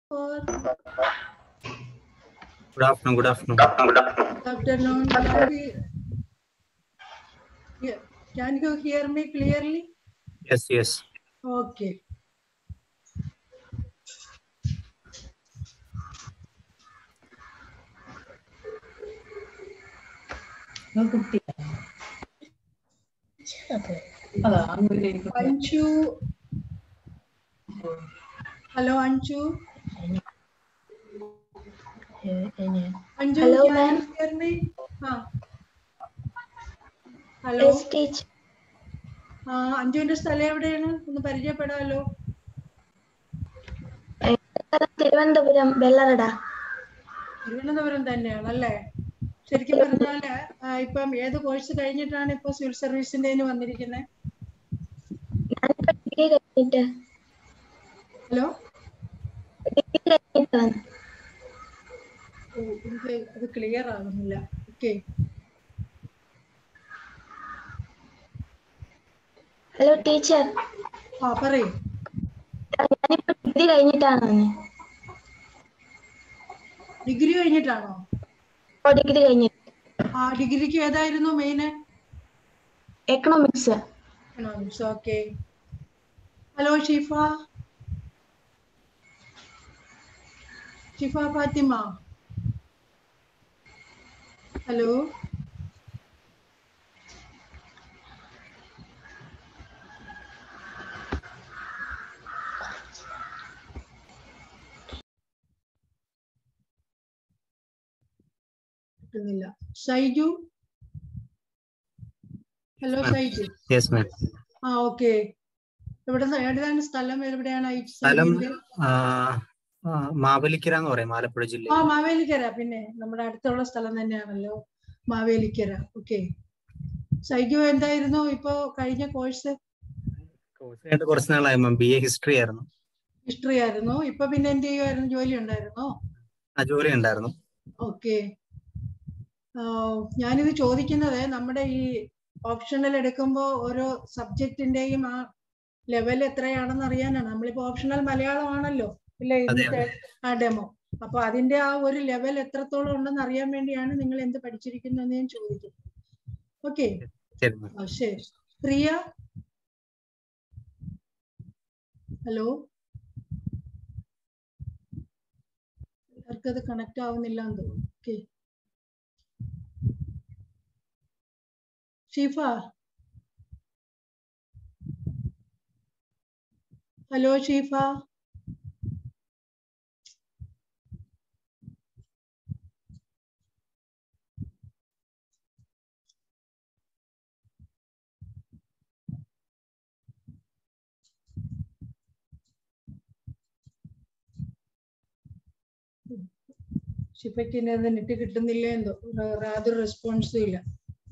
or Good afternoon. Good afternoon. afternoon? Can we, yeah, can you hear me clearly? Yes, yes. Okay. കുട്ടി അതാ അങ്ങോട്ട് എനിക്ക് Anju. Hello, Anju. Anju, Hello, can ma'am. you hear me? Huh. Hello Yes, teacher. ആ അഞ്ജുവിന്റെ സ്ഥലം എവിടെയാണ് ഒന്ന് പരിചയപ്പെടാമല്ലോ തിരുവനന്തപുരം വെള്ളറട തിരുവനന്തപുരം തന്നെയാണല്ലേ ശരിക്കും പറഞ്ഞാല് ആ, ഇപ്പം ഏത് കോഴ്സ് കഴിഞ്ഞിട്ടാണ് ഇപ്പൊ സിവിൽ സർവീസിന്റെ വന്നിരിക്കുന്നത് ഞാനിപ്പോ ഡിഗ്രി കഴിഞ്ഞിട്ട് ഹലോ ഡിഗ്രി കഴിഞ്ഞിട്ട് വന്നു ഓ, എനിക്ക് അത് ക്ലിയർ ആകുന്നില്ല ഓക്കെ ഹലോ ടീച്ചർ ആ പറയും ഞാനിപ്പോ ഡിഗ്രി കഴിഞ്ഞിട്ടാണ് വന്നത് ഡിഗ്രി കഴിഞ്ഞിട്ടാണോ ഓ ഡിഗ്രി കഴിഞ്ഞിട്ട് ആ ഡിഗ്രിക്ക് ഏതായിരുന്നു main economics economics okay hello Shifa Shifa Fathima hello കിട്ടുന്നില്ല Shaiju hello Ma'am. Shaiju Yes, ma'am. ആ ഓക്കെ എവിടെ എവിടെയാണ് സ്ഥലം എവിടെയാണ് ഈ സ്ഥലം സൈറ്റിന്റെ? ആ, ആ, മാവേലിക്കര എന്ന് പറയും ആലപ്പുഴ ആ ജില്ല മാവേലിക്കര പിന്നെ നമ്മുടെ അടുത്തുള്ള സ്ഥലം തന്നെയാണല്ലോ മാവേലിക്കര ഓക്കെ സൈജു എന്തായിരുന്നു ഇപ്പോ കഴിഞ്ഞ കോഴ്സ് കോഴ്സ് കഴിഞ്ഞിട്ട് കുറച്ച് നാളായി മാം ബി എ ഹിസ്റ്ററി ആയിരുന്നു ഹിസ്റ്ററി ആയിരുന്നു ഇപ്പൊ പിന്നെ എന്ത് ചെയ്യുമായിരുന്നു ജോലി ഉണ്ടായിരുന്നോ ആ ജോലി ഉണ്ടായിരുന്നു ഓക്കെ ഞാനിത് ചോദിക്കുന്നത് നമ്മുടെ ഈ ഓപ്ഷണൽ എടുക്കുമ്പോൾ ഓരോ സബ്ജക്റ്റിന്റെയും ആ ലെവൽ എത്രയാണെന്ന് അറിയാനാണ് നമ്മളിപ്പോ ഓപ്ഷണൽ മലയാളമാണല്ലോ ഇല്ല അതെ, ഇന്നത്തെ ആ ഡെമോ അപ്പൊ അതിന്റെ ആ ഒരു ലെവൽ എത്രത്തോളം ഉണ്ടെന്ന് അറിയാൻ വേണ്ടിയാണ് നിങ്ങൾ എന്ത് പഠിച്ചിരിക്കുന്നു എന്ന് ഞാൻ ചോദിക്കുന്നത് ഓക്കെ ശരി മാം ആ, ശരി പ്രിയ ഹലോ അത് കണക്ട് ആവുന്നില്ല എന്ന് തോന്നുന്നു ഓക്കെ ഷീഫ ഹലോ ഷീഫ ഷിഫയ്ക്ക് ഇനി അത് നെറ്റ് കിട്ടുന്നില്ല എന്തോ യാതൊരു റെസ്പോൺസും ഇല്ല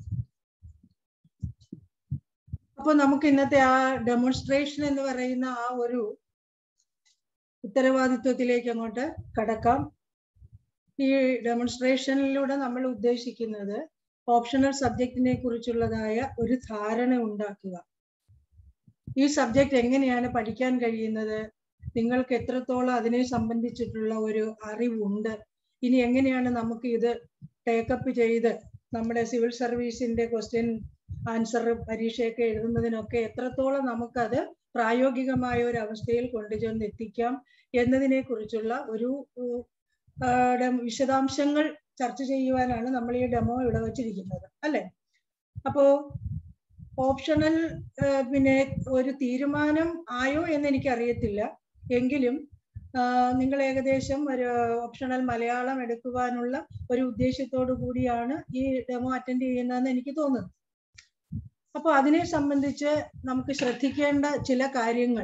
അപ്പൊ നമുക്ക് ഇന്നത്തെ ആ ഡെമോൺസ്ട്രേഷൻ എന്ന് പറയുന്ന ആ ഒരു ഉത്തരവാദിത്വത്തിലേക്ക് അങ്ങോട്ട് കടക്കാം ഈ ഡെമോൺസ്ട്രേഷനിലൂടെ നമ്മൾ ഉദ്ദേശിക്കുന്നത് ഓപ്ഷണൽ സബ്ജക്റ്റിനെ കുറിച്ചുള്ളതായ ഒരു ധാരണ ഉണ്ടാക്കുക ഈ സബ്ജക്റ്റ് എങ്ങനെയാണ് പഠിക്കാൻ കഴിയുന്നത് നിങ്ങൾക്ക് എത്രത്തോളം അതിനെ സംബന്ധിച്ചിട്ടുള്ള ഒരു അറിവുണ്ട് ഇനി എങ്ങനെയാണ് നമുക്ക് ഇത് ടേക്കപ്പ് ചെയ്ത് നമ്മുടെ സിവിൽ സർവീസിന്റെ ക്വസ്റ്റ്യൻ ആൻസർ പരീക്ഷയൊക്കെ എഴുതുന്നതിനൊക്കെ എത്രത്തോളം നമുക്കത് പ്രായോഗികമായ ഒരു അവസ്ഥയിൽ കൊണ്ടുചെന്ന് എത്തിക്കാം എന്നതിനെ കുറിച്ചുള്ള ഒരു ഉം, ആ, ഡെം- വിശദാംശങ്ങൾ ചർച്ച ചെയ്യുവാനാണ് നമ്മൾ ഈ ഡെമോ ഇവിടെ വച്ചിരിക്കുന്നത് അല്ലെ അപ്പോ ഓപ്ഷണൽ പിന്നെ ഒരു തീരുമാനം ആയോ എന്ന് എനിക്കറിയത്തില്ല എങ്കിലും ആ, നിങ്ങൾ ഏകദേശം ഒരു ഓപ്ഷണൽ മലയാളം എടുക്കുവാനുള്ള ഒരു ഉദ്ദേശത്തോടു കൂടിയാണ് ഈ ഡെമോ അറ്റൻഡ് ചെയ്യുന്നതെന്ന് എനിക്ക് തോന്നുന്നു അപ്പൊ അതിനെ സംബന്ധിച്ച് നമുക്ക് ശ്രദ്ധിക്കേണ്ട ചില കാര്യങ്ങൾ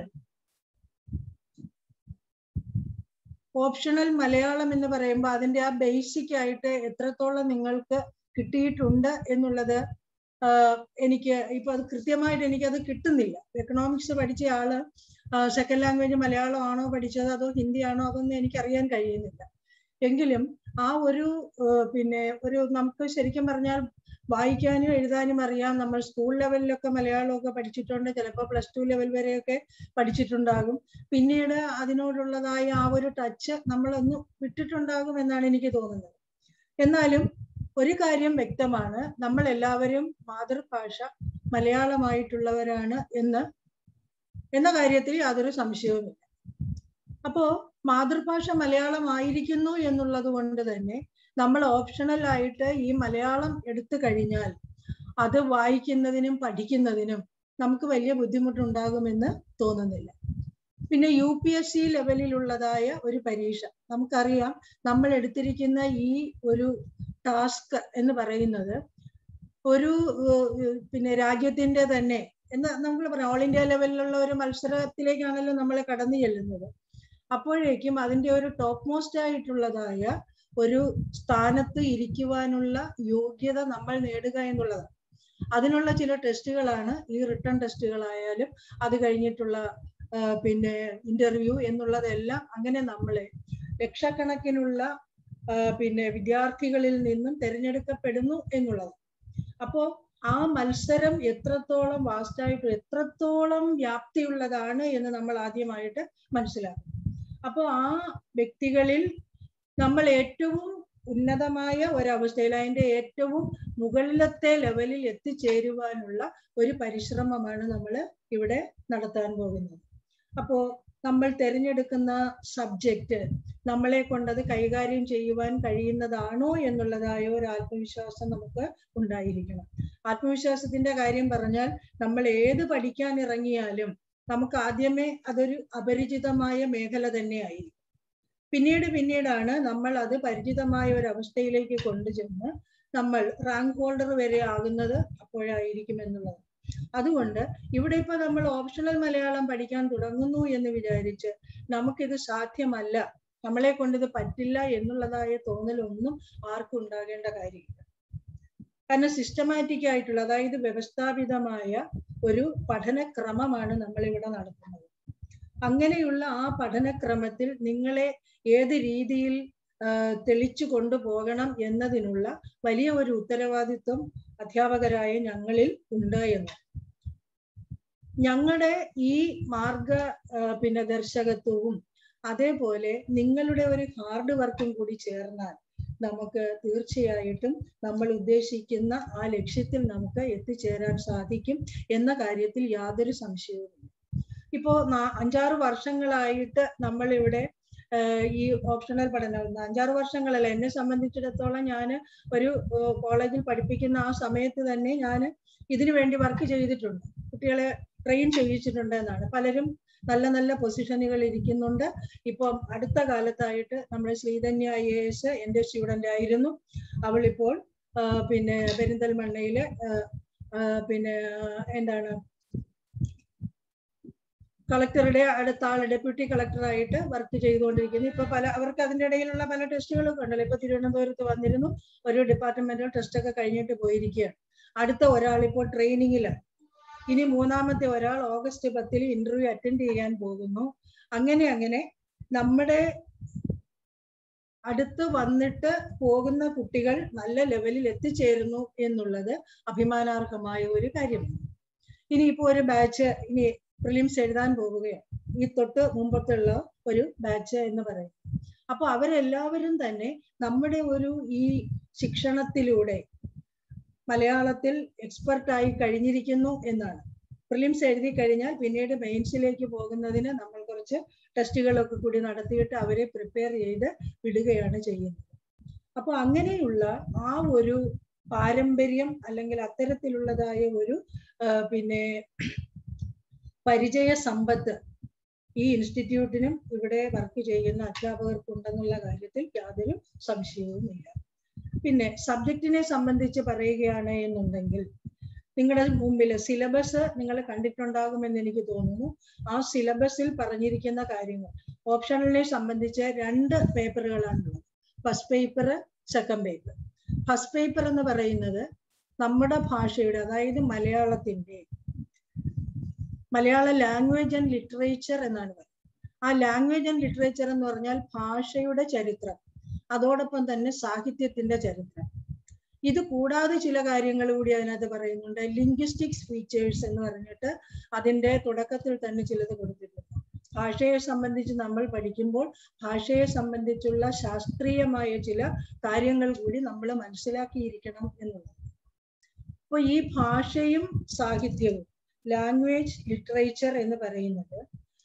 ഓപ്ഷണൽ മലയാളം എന്ന് പറയുമ്പോൾ അതിന്റെ ആ ബേസിക് ആയിട്ട് എത്രത്തോളം നിങ്ങൾക്ക് കിട്ടിയിട്ടുണ്ട് എന്നുള്ളത് ആഹ് എനിക്ക് ഇപ്പൊ അത് കൃത്യമായിട്ട് എനിക്കത് കിട്ടുന്നില്ല എക്കണോമിക്സ് പഠിച്ച ആള് സെക്കൻഡ് ലാംഗ്വേജ് മലയാളം ആണോ പഠിച്ചത് അതോ ഹിന്ദി ആണോ അതൊന്നും എനിക്ക് അറിയാൻ കഴിയുന്നില്ല എങ്കിലും ആ ഒരു ആഹ് പിന്നെ ഒരു നമുക്ക് ശരിക്കും പറഞ്ഞാൽ വായിക്കാനും എഴുതാനും അറിയാം നമ്മൾ സ്കൂൾ ലെവലിലൊക്കെ മലയാളമൊക്കെ പഠിച്ചിട്ടുണ്ട് ചിലപ്പോൾ പ്ലസ് ടു ലെവൽ വരെയൊക്കെ പഠിച്ചിട്ടുണ്ടാകും പിന്നീട് അതിനോടുള്ളതായ ആ ഒരു ടച്ച് നമ്മളൊന്ന് വിട്ടിട്ടുണ്ടാകും എന്നാണ് എനിക്ക് തോന്നുന്നത് എന്നാലും ഒരു കാര്യം വ്യക്തമാണ് നമ്മൾ എല്ലാവരും മാതൃഭാഷ മലയാളമായിട്ടുള്ളവരാണ് എന്ന് എന്ന കാര്യത്തിൽ യാതൊരു സംശയവുമില്ല അപ്പോ മാതൃഭാഷ മലയാളമായിരിക്കുന്നു എന്നുള്ളത് കൊണ്ട് തന്നെ നമ്മൾ ഓപ്ഷണൽ ആയിട്ട് ഈ മലയാളം എടുത്തു കഴിഞ്ഞാൽ അത് വായിക്കുന്നതിനും പഠിക്കുന്നതിനും നമുക്ക് വലിയ ബുദ്ധിമുട്ടുണ്ടാകുമെന്ന് തോന്നുന്നില്ല പിന്നെ യു പി എസ് സി ലെവലിലുള്ളതായ ഒരു പരീക്ഷ നമുക്കറിയാം നമ്മൾ എടുത്തിരിക്കുന്ന ഈ ഒരു ടാസ്ക് എന്ന് പറയുന്നത് ഒരു ഏഹ്, പിന്നെ രാജ്യത്തിന്റെ തന്നെ എന്ന് നമ്മൾ പറയാം ഓൾ ഇന്ത്യ ലെവലിലുള്ള ഒരു മത്സരത്തിലേക്കാണല്ലോ നമ്മൾ കടന്നു ചെല്ലുന്നത് അപ്പോഴേക്കും അതിന്റെ ഒരു ടോപ്പ് മോസ്റ്റ് ആയിട്ടുള്ളതായ ഒരു സ്ഥാനത്ത് ഇരിക്കുവാനുള്ള യോഗ്യത നമ്മൾ നേടുക എന്നുള്ളതാണ് അതിനുള്ള ചില ടെസ്റ്റുകളാണ് ഈ റിട്ടേൺ ടെസ്റ്റുകളായാലും അത് കഴിഞ്ഞിട്ടുള്ള ആ, പിന്നെ ഇന്റർവ്യൂ എന്നുള്ളതെല്ലാം അങ്ങനെ നമ്മളെ ലക്ഷക്കണക്കിനുള്ള ആ, പിന്നെ വിദ്യാർത്ഥികളിൽ നിന്നും തിരഞ്ഞെടുക്കപ്പെടുന്നു എന്നുള്ളത് അപ്പോ ആ മത്സരം എത്രത്തോളം വാസ്റ്റായിട്ട് എത്രത്തോളം വ്യാപ്തിയുള്ളതാണ് എന്ന് നമ്മൾ ആദ്യമായിട്ട് മനസ്സിലാക്കും അപ്പോൾ ആ വ്യക്തികളിൽ നമ്മൾ ഏറ്റവും ഉന്നതമായ ഒരവസ്ഥയിൽ അതിന്റെ ഏറ്റവും മുകളിലത്തെ ലെവലിൽ എത്തിച്ചേരുവാനുള്ള ഒരു പരിശ്രമമാണ് നമ്മൾ ഇവിടെ നടത്താൻ പോകുന്നത് അപ്പോ നമ്മൾ തിരഞ്ഞെടുക്കുന്ന സബ്ജക്റ്റ് നമ്മളെ കൊണ്ടത് കൈകാര്യം ചെയ്യുവാൻ കഴിയുന്നതാണോ എന്നുള്ളതായ ഒരു ആത്മവിശ്വാസം നമുക്ക് ഉണ്ടായിരിക്കണം ആത്മവിശ്വാസത്തിന്റെ കാര്യം പറഞ്ഞാൽ നമ്മൾ ഏത് പഠിക്കാൻ ഇറങ്ങിയാലും നമുക്ക് ആദ്യമേ അതൊരു അപരിചിതമായ മേഖല തന്നെയായിരിക്കും പിന്നീട് പിന്നീടാണ് നമ്മൾ അത് പരിചിതമായ ഒരു അവസ്ഥയിലേക്ക് കൊണ്ടുചെന്ന് നമ്മൾ റാങ്ക് ഹോൾഡർ വരെ ആകുന്നത് അപ്പോഴായിരിക്കും എന്നുള്ളത് അതുകൊണ്ട് ഇവിടെ ഇപ്പൊ നമ്മൾ ഓപ്ഷണൽ മലയാളം പഠിക്കാൻ തുടങ്ങുന്നു എന്ന് വിചാരിച്ച് നമുക്കിത് സാധ്യമല്ല നമ്മളെ കൊണ്ട് ഇത് പറ്റില്ല എന്നുള്ളതായ തോന്നലൊന്നും ആർക്കും ഉണ്ടാകേണ്ട കാര്യമില്ല കാരണം സിസ്റ്റമാറ്റിക് ആയിട്ടുള്ള അതായത് വ്യവസ്ഥാപിതമായ ഒരു പഠനക്രമമാണ് നമ്മൾ ഇവിടെ നടത്തുന്നത് അങ്ങനെയുള്ള ആ പഠനക്രമത്തിൽ നിങ്ങളെ ഏത് രീതിയിൽ ആ, തെളിച്ചു കൊണ്ടുപോകണം എന്നതിനുള്ള വലിയ ഒരു ഉത്തരവാദിത്വം അധ്യാപകരായ ഞങ്ങളിൽ ഉണ്ട് എന്ന് ഞങ്ങളുടെ ഈ മാർഗ ആ, പിന്നെ ദർശകത്വവും അതേപോലെ നിങ്ങളുടെ ഒരു ഹാർഡ് വർക്കും കൂടി ചേർന്നാൽ നമുക്ക് തീർച്ചയായിട്ടും നമ്മൾ ഉദ്ദേശിക്കുന്ന ആ ലക്ഷ്യത്തിൽ നമുക്ക് എത്തിച്ചേരാൻ സാധിക്കും എന്ന കാര്യത്തിൽ യാതൊരു സംശയവുമില്ല ഇപ്പോ നാ- അഞ്ചാറ് വർഷങ്ങളായിട്ട് നമ്മൾ ഇവിടെ ഈ ഓപ്ഷണൽ പഠനം അഞ്ചാറ് വർഷങ്ങളല്ല എന്നെ സംബന്ധിച്ചിടത്തോളം ഞാൻ ഒരു കോളേജിൽ പഠിപ്പിക്കുന്ന ആ സമയത്ത് തന്നെ ഞാൻ ഇതിനു വേണ്ടി വർക്ക് ചെയ്തിട്ടുണ്ട് കുട്ടികളെ ട്രെയിൻ ചെയ്യിച്ചിട്ടുണ്ട് എന്നാണ് പലരും നല്ല നല്ല പൊസിഷനുകൾ ഇരിക്കുന്നുണ്ട് ഇപ്പം അടുത്ത കാലത്തായിട്ട് നമ്മുടെ ശ്രീധന്യ ഐ എ എസ് എൻ്റെ സ്റ്റുഡൻ്റ് ആയിരുന്നു അവളിപ്പോൾ ആ, പിന്നെ പെരിന്തൽമണ്ണയില് ആ, ആ, പിന്നെ ആ, എന്താണ് കളക്ടറുടെ അടുത്ത ആൾ ഡെപ്യൂട്ടി കളക്ടറായിട്ട് വർക്ക് ചെയ്തുകൊണ്ടിരിക്കുന്നു ഇപ്പൊ പല അവർക്ക് അതിന്റെ ഇടയിലുള്ള പല ടെസ്റ്റുകളൊക്കെ ഉണ്ടല്ലോ ഇപ്പൊ തിരുവനന്തപുരത്ത് വന്നിരുന്നു ഒരു ഡിപ്പാർട്ട്മെന്റൽ ടെസ്റ്റ് ഒക്കെ കഴിഞ്ഞിട്ട് പോയിരിക്കുകയാണ് അടുത്ത ഒരാൾ ഇപ്പോൾ ട്രെയിനിങ്ങിലാണ് ഇനി മൂന്നാമത്തെ ഒരാൾ ഓഗസ്റ്റ് പത്തിൽ ഇന്റർവ്യൂ അറ്റൻഡ് ചെയ്യാൻ പോകുന്നു അങ്ങനെ അങ്ങനെ നമ്മുടെ അടുത്ത് വന്നിട്ട് പോകുന്ന കുട്ടികൾ നല്ല ലെവലിൽ എത്തിച്ചേരുന്നു എന്നുള്ളത് അഭിമാനാർഹമായ ഒരു കാര്യമാണ് ഇനിയിപ്പോ ഒരു ബാച്ച് ഇനി പ്രിലിംസ് എഴുതാൻ പോവുകയാണ് ഈ തൊട്ട് മുമ്പത്തുള്ള ഒരു ബാച്ച് എന്ന് പറയും അപ്പൊ അവരെല്ലാവരും തന്നെ നമ്മുടെ ഒരു ഈ ശിക്ഷണത്തിലൂടെ മലയാളത്തിൽ എക്സ്പെർട്ട് ആയി കഴിഞ്ഞിരിക്കുന്നു എന്നാണ് പ്രിലിംസ് എഴുതി കഴിഞ്ഞാൽ പിന്നീട് മെയിൻസിലേക്ക് പോകുന്നതിന് നമ്മൾ കുറച്ച് ടെസ്റ്റുകളൊക്കെ കൂടി നടത്തിയിട്ട് അവരെ പ്രിപ്പയർ ചെയ്ത് വിടുകയാണ് ചെയ്യുന്നത് അപ്പൊ അങ്ങനെയുള്ള ആ ഒരു പാരമ്പര്യം അല്ലെങ്കിൽ അത്തരത്തിലുള്ളതായ ഒരു ആ, പിന്നെ പരിചയ സമ്പത്ത് ഈ ഇൻസ്റ്റിറ്റ്യൂട്ടിനും ഇവിടെ വർക്ക് ചെയ്യുന്ന അധ്യാപകർക്കുണ്ടെന്നുള്ള കാര്യത്തിൽ യാതൊരു സംശയവുമില്ല പിന്നെ സബ്ജക്റ്റിനെ സംബന്ധിച്ച് പറയുകയാണ് എന്നുണ്ടെങ്കിൽ നിങ്ങളുടെ മുമ്പിൽ സിലബസ് നിങ്ങൾ കണ്ടിട്ടുണ്ടാകുമെന്ന് എനിക്ക് തോന്നുന്നു ആ സിലബസിൽ പറഞ്ഞിരിക്കുന്ന കാര്യങ്ങൾ ഓപ്ഷണലിനെ സംബന്ധിച്ച് രണ്ട് പേപ്പറുകളാണുള്ളത് first paper second paper first paper എന്ന് പറയുന്നത് നമ്മുടെ ഭാഷയുടെ അതായത് മലയാളത്തിന്റെ മലയാള ലാംഗ്വേജ് ആൻഡ് ലിറ്ററേച്ചർ എന്നാണ് പറയുന്നത് ആ ലാംഗ്വേജ് ആൻഡ് ലിറ്ററേച്ചർ എന്ന് പറഞ്ഞാൽ ഭാഷയുടെ ചരിത്രം അതോടൊപ്പം തന്നെ സാഹിത്യത്തിന്റെ ചരിത്രം ഇത് കൂടാതെ ചില കാര്യങ്ങൾ കൂടി അതിനകത്ത് പറയുന്നുണ്ട് ലിംഗ്വിസ്റ്റിക്സ് ഫീച്ചേഴ്സ് എന്ന് പറഞ്ഞിട്ട് അതിന്റെ തുടക്കത്തിൽ തന്നെ ചിലത് കൊടുത്തിട്ടുണ്ട് ഭാഷയെ സംബന്ധിച്ച് നമ്മൾ പഠിക്കുമ്പോൾ ഭാഷയെ സംബന്ധിച്ചുള്ള ശാസ്ത്രീയമായ ചില കാര്യങ്ങൾ കൂടി നമ്മൾ മനസ്സിലാക്കിയിരിക്കണം എന്നുള്ളത് അപ്പൊ ഈ ഭാഷയും സാഹിത്യവും ലാംഗ്വേജ് ലിറ്ററേച്ചർ എന്ന് പറയുന്നത്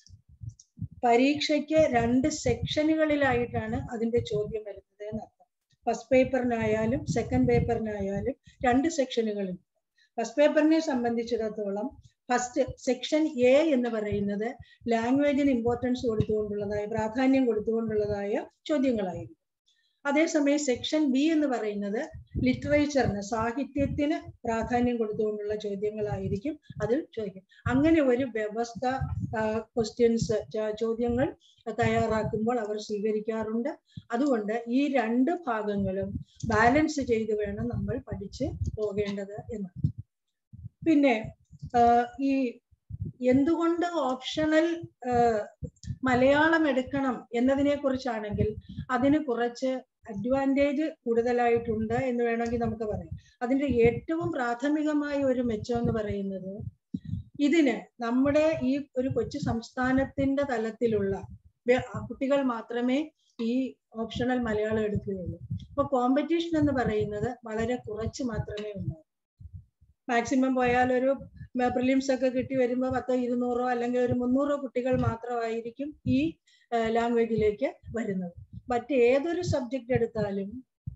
പരീക്ഷയ്ക്ക് രണ്ട് സെക്ഷനുകളിലായിട്ടാണ് അതിന്റെ ചോദ്യം വരുന്നത് എന്നർത്ഥം ഫസ്റ്റ് പേപ്പറിനായാലും സെക്കൻഡ് പേപ്പറിനായാലും രണ്ട് സെക്ഷനുകളുണ്ട് ഫസ്റ്റ് പേപ്പറിനെ സംബന്ധിച്ചിടത്തോളം ഫസ്റ്റ് സെക്ഷൻ എ എന്ന് പറയുന്നത് ലാംഗ്വേജിന് ഇമ്പോർട്ടൻസ് കൊടുത്തുകൊണ്ടുള്ളതായ പ്രാധാന്യം കൊടുത്തുകൊണ്ടുള്ളതായ ചോദ്യങ്ങളായിരിക്കും അതേസമയം സെക്ഷൻ ബി എന്ന് പറയുന്നത് ലിറ്ററേച്ചറിന് സാഹിത്യത്തിന് പ്രാധാന്യം കൊടുത്തുകൊണ്ടുള്ള ചോദ്യങ്ങളായിരിക്കും അതിൽ ചോദിക്കും അങ്ങനെ ഒരു വ്യവസ്ഥ ക്വസ്റ്റ്യൻസ് ചോദ്യങ്ങൾ തയ്യാറാക്കുമ്പോൾ അവർ സ്വീകരിക്കാറുണ്ട് അതുകൊണ്ട് ഈ രണ്ട് ഭാഗങ്ങളും ബാലൻസ് ചെയ്ത് വേണം നമ്മൾ പഠിച്ച് പോകേണ്ടത് എന്നാണ് പിന്നെ ഈ എന്തുകൊണ്ട് ഓപ്ഷണൽ മലയാളം എടുക്കണം എന്നതിനെ കുറിച്ചാണെങ്കിൽ അതിന് കുറച്ച് അഡ്വാൻറ്റേജ് കൂടുതലായിട്ടുണ്ട് എന്ന് വേണമെങ്കിൽ നമുക്ക് പറയാം അതിന്റെ ഏറ്റവും പ്രാഥമികമായ ഒരു മെച്ചം എന്ന് പറയുന്നത് ഇതിന് നമ്മുടെ ഈ ഒരു കൊച്ചു സംസ്ഥാനത്തിന്റെ തലത്തിലുള്ള കുട്ടികൾ മാത്രമേ ഈ ഓപ്ഷണൽ മലയാളം എടുക്കുകയുള്ളൂ അപ്പൊ കോമ്പറ്റീഷൻ എന്ന് പറയുന്നത് വളരെ കുറച്ച് മാത്രമേ ഉണ്ടാവൂ മാക്സിമം പോയാൽ ഒരു പ്രിലിംസ് ഒക്കെ കിട്ടി വരുമ്പോൾ പത്തോ ഇരുന്നൂറോ അല്ലെങ്കിൽ ഒരു മുന്നൂറോ കുട്ടികൾ മാത്രമായിരിക്കും ഈ ലാംഗ്വേജിലേക്ക് വരുന്നത് മറ്റേതൊരു സബ്ജക്റ്റ് എടുത്താലും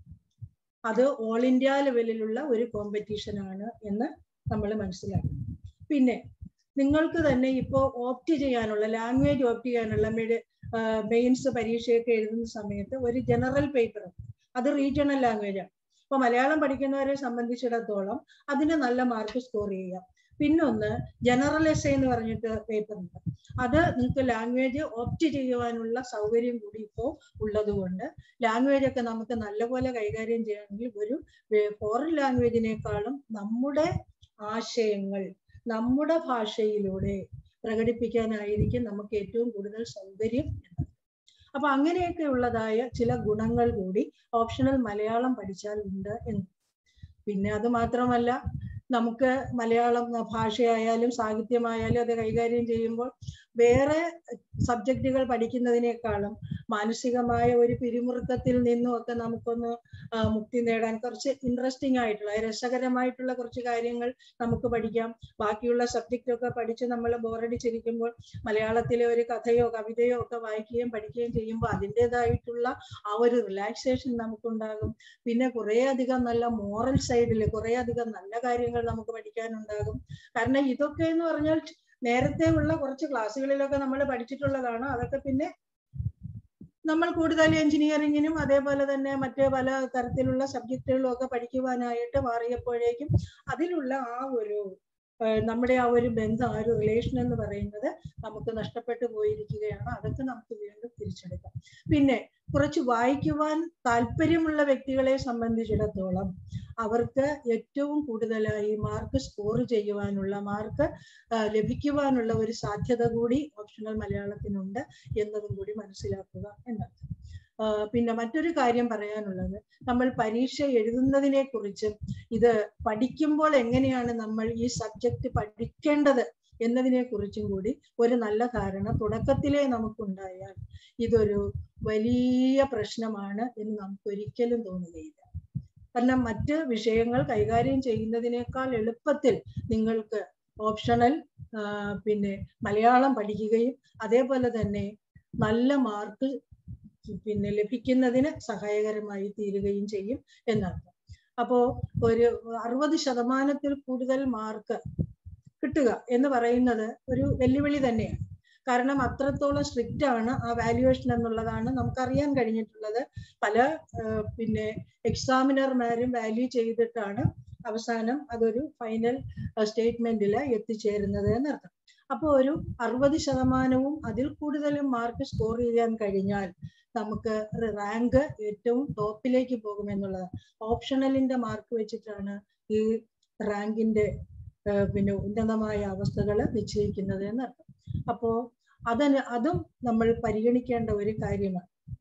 അത് ഓൾ ഇന്ത്യ ലെവലിലുള്ള ഒരു കോമ്പറ്റീഷൻ ആണ് എന്ന് നമ്മൾ മനസ്സിലാക്കണം പിന്നെ നിങ്ങൾക്ക് തന്നെ ഇപ്പോൾ ഓപ്റ്റ് ചെയ്യാനുള്ള ലാംഗ്വേജ് ഓപ്റ്റ് ചെയ്യാനുള്ള മെഡ് മെയിൻസ് പരീക്ഷയൊക്കെ എഴുതുന്ന സമയത്ത് ഒരു ജനറൽ പേപ്പർ അത് റീജിയണൽ ലാംഗ്വേജാണ് ഇപ്പൊ മലയാളം പഠിക്കുന്നവരെ സംബന്ധിച്ചിടത്തോളം അതിന് നല്ല മാർക്ക് സ്കോർ ചെയ്യാം പിന്നൊന്ന് ജനറൽ എസ് എന്ന് പറഞ്ഞിട്ട് പേപ്പർ ഉണ്ട് അത് നിങ്ങൾക്ക് ലാംഗ്വേജ് ഓപ്റ്റ് ചെയ്യുവാനുള്ള സൗകര്യം കൂടി ഇപ്പോൾ ഉള്ളതുകൊണ്ട് ലാംഗ്വേജ് ഒക്കെ നമുക്ക് നല്ലപോലെ കൈകാര്യം ചെയ്യണമെങ്കിൽ ഒരു ഫോറിൻ ലാംഗ്വേജിനേക്കാളും നമ്മുടെ ആശയങ്ങൾ നമ്മുടെ ഭാഷയിലൂടെ പ്രകടിപ്പിക്കാനായിരിക്കും നമുക്ക് ഏറ്റവും കൂടുതൽ സൗകര്യം എന്നത് അപ്പൊ അങ്ങനെയൊക്കെ ഉള്ളതായ ചില ഗുണങ്ങൾ കൂടി ഓപ്ഷണൽ മലയാളം പഠിച്ചാൽ ഉണ്ട് എന്ന് പിന്നെ അത് മാത്രമല്ല നമുക്ക് മലയാളം ഭാഷയായാലും സാഹിത്യമായാലും അത് കൈകാര്യം ചെയ്യുമ്പോൾ വേറെ സബ്ജക്റ്റുകൾ പഠിക്കുന്നതിനേക്കാളും മാനസികമായ ഒരു പിരിമുറുക്കത്തിൽ നിന്നും ഒക്കെ നമുക്കൊന്ന് മുക്തി നേടാൻ കുറച്ച് ഇൻട്രസ്റ്റിംഗ് ആയിട്ടുള്ള രസകരമായിട്ടുള്ള കുറച്ച് കാര്യങ്ങൾ നമുക്ക് പഠിക്കാം ബാക്കിയുള്ള സബ്ജക്റ്റ് ഒക്കെ പഠിച്ച് നമ്മൾ ബോറടിച്ചിരിക്കുമ്പോൾ മലയാളത്തിലെ ഒരു കഥയോ കവിതയോ ഒക്കെ വായിക്കുകയും പഠിക്കുകയും ചെയ്യുമ്പോൾ അതിൻ്റെതായിട്ടുള്ള ആ ഒരു റിലാക്സേഷൻ നമുക്കുണ്ടാകും പിന്നെ കുറേ അധികം നല്ല മോറൽ സൈഡിൽ കുറേ അധികം നല്ല കാര്യങ്ങൾ നമുക്ക് പഠിക്കാനുണ്ടാകും കാരണം ഇതൊക്കെ എന്ന് പറഞ്ഞാൽ നേരത്തെ ഉള്ള കുറച്ച് ക്ലാസ്സുകളിലൊക്കെ നമ്മൾ പഠിച്ചിട്ടുള്ളതാണ് അതൊക്കെ പിന്നെ നമ്മൾ കൂടുതൽ എഞ്ചിനീയറിങ്ങിനും അതേപോലെ തന്നെ മറ്റ് പല തരത്തിലുള്ള സബ്ജക്റ്റുകളും ഒക്കെ പഠിക്കുവാനായിട്ട് മാറിയപ്പോഴേക്കും അതിലുള്ള ആ ഒരു നമ്മുടെ ആ ഒരു ബന്ധം ആ ഒരു റിലേഷൻ എന്ന് പറയുന്നത് നമുക്ക് നഷ്ടപ്പെട്ടു പോയിരിക്കുകയാണ് അതൊക്കെ നമുക്ക് വീണ്ടും തിരിച്ചെടുക്കാം പിന്നെ കുറച്ച് വായിക്കുവാൻ താല്പര്യമുള്ള വ്യക്തികളെ സംബന്ധിച്ചിടത്തോളം അവർക്ക് ഏറ്റവും കൂടുതലായി മാർക്ക് സ്കോർ ചെയ്യുവാനുള്ള മാർക്ക് ലഭിക്കുവാനുള്ള ഒരു സാധ്യത കൂടി ഓപ്ഷണൽ മലയാളത്തിനുണ്ട് എന്നതും കൂടി മനസ്സിലാക്കുക എന്നർത്ഥം പിന്നെ മറ്റൊരു കാര്യം പറയാനുള്ളത് നമ്മൾ പരീക്ഷ എഴുതുന്നതിനെ കുറിച്ചും ഇത് പഠിക്കുമ്പോൾ എങ്ങനെയാണ് നമ്മൾ ഈ സബ്ജക്റ്റ് പഠിക്കേണ്ടത് എന്നതിനെ കുറിച്ചും കൂടി ഒരു നല്ല ധാരണ തുടക്കത്തിലേ നമുക്കുണ്ടായാൽ ഇതൊരു വലിയ പ്രശ്നമാണ് എന്ന് നമുക്ക് ഒരിക്കലും തോന്നുകയില്ല കാരണം മറ്റ് വിഷയങ്ങൾ കൈകാര്യം ചെയ്യുന്നതിനേക്കാൾ എളുപ്പത്തിൽ നിങ്ങൾക്ക് ഓപ്ഷണൽ പിന്നെ മലയാളം പഠിക്കുകയും അതേപോലെ തന്നെ നല്ല മാർക്ക് പിന്നെ ലഭിക്കുന്നതിന് സഹായകരമായി തീരുകയും ചെയ്യും എന്നർത്ഥം അപ്പോ ഒരു അറുപത് ശതമാനത്തിൽ കൂടുതൽ മാർക്ക് കിട്ടുക എന്ന് പറയുന്നത് ഒരു വെല്ലുവിളി തന്നെയാണ് കാരണം അത്രത്തോളം സ്ട്രിക്റ്റ് ആണ് ആ വാല്യുവേഷൻ എന്നുള്ളതാണ് നമുക്കറിയാൻ കഴിഞ്ഞിട്ടുള്ളത് പല പിന്നെ എക്സാമിനർമാരും വാല്യൂ ചെയ്തിട്ടാണ് അവസാനം അതൊരു ഫൈനൽ സ്റ്റേറ്റ്മെന്റിൽ എത്തിച്ചേരുന്നത് എന്നർത്ഥം അപ്പോൾ ഒരു അറുപത് ശതമാനവും അതിൽ കൂടുതലും മാർക്ക് സ്കോർ ചെയ്യാൻ കഴിഞ്ഞാൽ നമുക്ക് റാങ്ക് ഏറ്റവും ടോപ്പിലേക്ക് പോകുമെന്നുള്ളതാണ് ഓപ്ഷണലിന്റെ മാർക്ക് വെച്ചിട്ടാണ് ഈ റാങ്കിന്റെ പിന്നെ ഉന്നതമായ അവസ്ഥകൾ നിശ്ചയിക്കുന്നത് എന്നർത്ഥം അപ്പോ അതിന് അതും നമ്മൾ പരിഗണിക്കേണ്ട ഒരു കാര്യമാണ്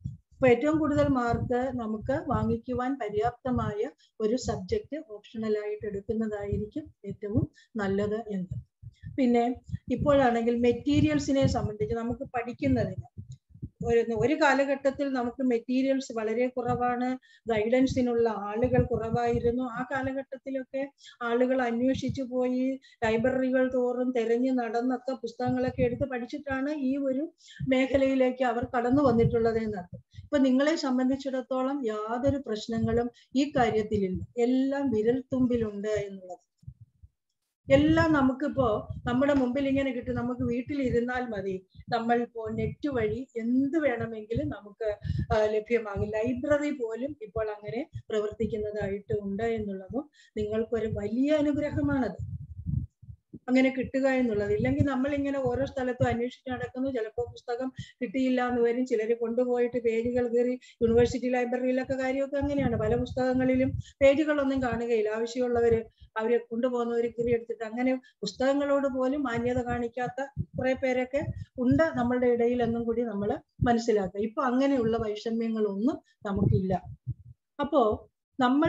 അപ്പൊ ഏറ്റവും കൂടുതൽ മാർക്ക് നമുക്ക് വാങ്ങിക്കുവാൻ പര്യാപ്തമായ ഒരു സബ്ജക്റ്റ് ഓപ്ഷണൽ ആയിട്ട് എടുക്കുന്നതായിരിക്കും ഏറ്റവും നല്ലത് എന്ന് പിന്നെ ഇപ്പോഴാണെങ്കിൽ മെറ്റീരിയൽസിനെ സംബന്ധിച്ച് നമുക്ക് പഠിക്കുന്നതിന് ഒരു ഒരു കാലഘട്ടത്തിൽ നമുക്ക് മെറ്റീരിയൽസ് വളരെ കുറവാണ് ഗൈഡൻസിനുള്ള ആളുകൾ കുറവായിരുന്നു ആ കാലഘട്ടത്തിലൊക്കെ ആളുകൾ അന്വേഷിച്ചു പോയി ലൈബ്രറികൾ തോറും തെരഞ്ഞു നടന്നൊക്കെ പുസ്തകങ്ങളൊക്കെ എടുത്ത് പഠിച്ചിട്ടാണ് ഈ ഒരു മേഖലയിലേക്ക് അവർ കടന്നു വന്നിട്ടുള്ളത് എന്നർത്ഥം ഇപ്പൊ നിങ്ങളെ സംബന്ധിച്ചിടത്തോളം യാതൊരു പ്രശ്നങ്ങളും ഈ കാര്യത്തിലില്ല എല്ലാം വിരൽത്തുമ്പിലുണ്ട് എന്നുള്ളത് എല്ലാം നമുക്കിപ്പോ നമ്മുടെ മുമ്പിൽ ഇങ്ങനെ കിട്ടും നമുക്ക് വീട്ടിൽ ഇരുന്നാൽ മതി നമ്മൾ ഇപ്പോൾ നെറ്റ് വഴി എന്ത് വേണമെങ്കിലും നമുക്ക് ആ, ലഭ്യമാകും ലൈബ്രറി പോലും ഇപ്പോൾ അങ്ങനെ പ്രവർത്തിക്കുന്നതായിട്ട് ഉണ്ട് എന്നുള്ളതും നിങ്ങൾക്കൊരു വലിയ അനുഗ്രഹമാണത് അങ്ങനെ കിട്ടുക എന്നുള്ളത് ഇല്ലെങ്കിൽ നമ്മൾ ഇങ്ങനെ ഓരോ സ്ഥലത്തും അന്വേഷിച്ച് നടക്കുന്നു ചിലപ്പോൾ പുസ്തകം കിട്ടിയില്ല എന്ന് വരും ചിലർ കൊണ്ടുപോയിട്ട് പേജുകൾ കയറി യൂണിവേഴ്സിറ്റി ലൈബ്രറിയിലൊക്കെ കാര്യമൊക്കെ അങ്ങനെയാണ് പല പുസ്തകങ്ങളിലും പേജുകളൊന്നും കാണുകയില്ല ആവശ്യമുള്ളവര് അവരെ കൊണ്ടുപോകുന്നവർ കീറി എടുത്തിട്ട് അങ്ങനെ പുസ്തകങ്ങളോട് പോലും മാന്യത കാണിക്കാത്ത കുറെ പേരൊക്കെ ഉണ്ട് നമ്മളുടെ ഇടയിൽ എന്നും കൂടി നമ്മൾ മനസ്സിലാക്കുക ഇപ്പൊ അങ്ങനെയുള്ള വൈഷമ്യങ്ങളൊന്നും നമുക്കില്ല അപ്പോ നമ്മൾ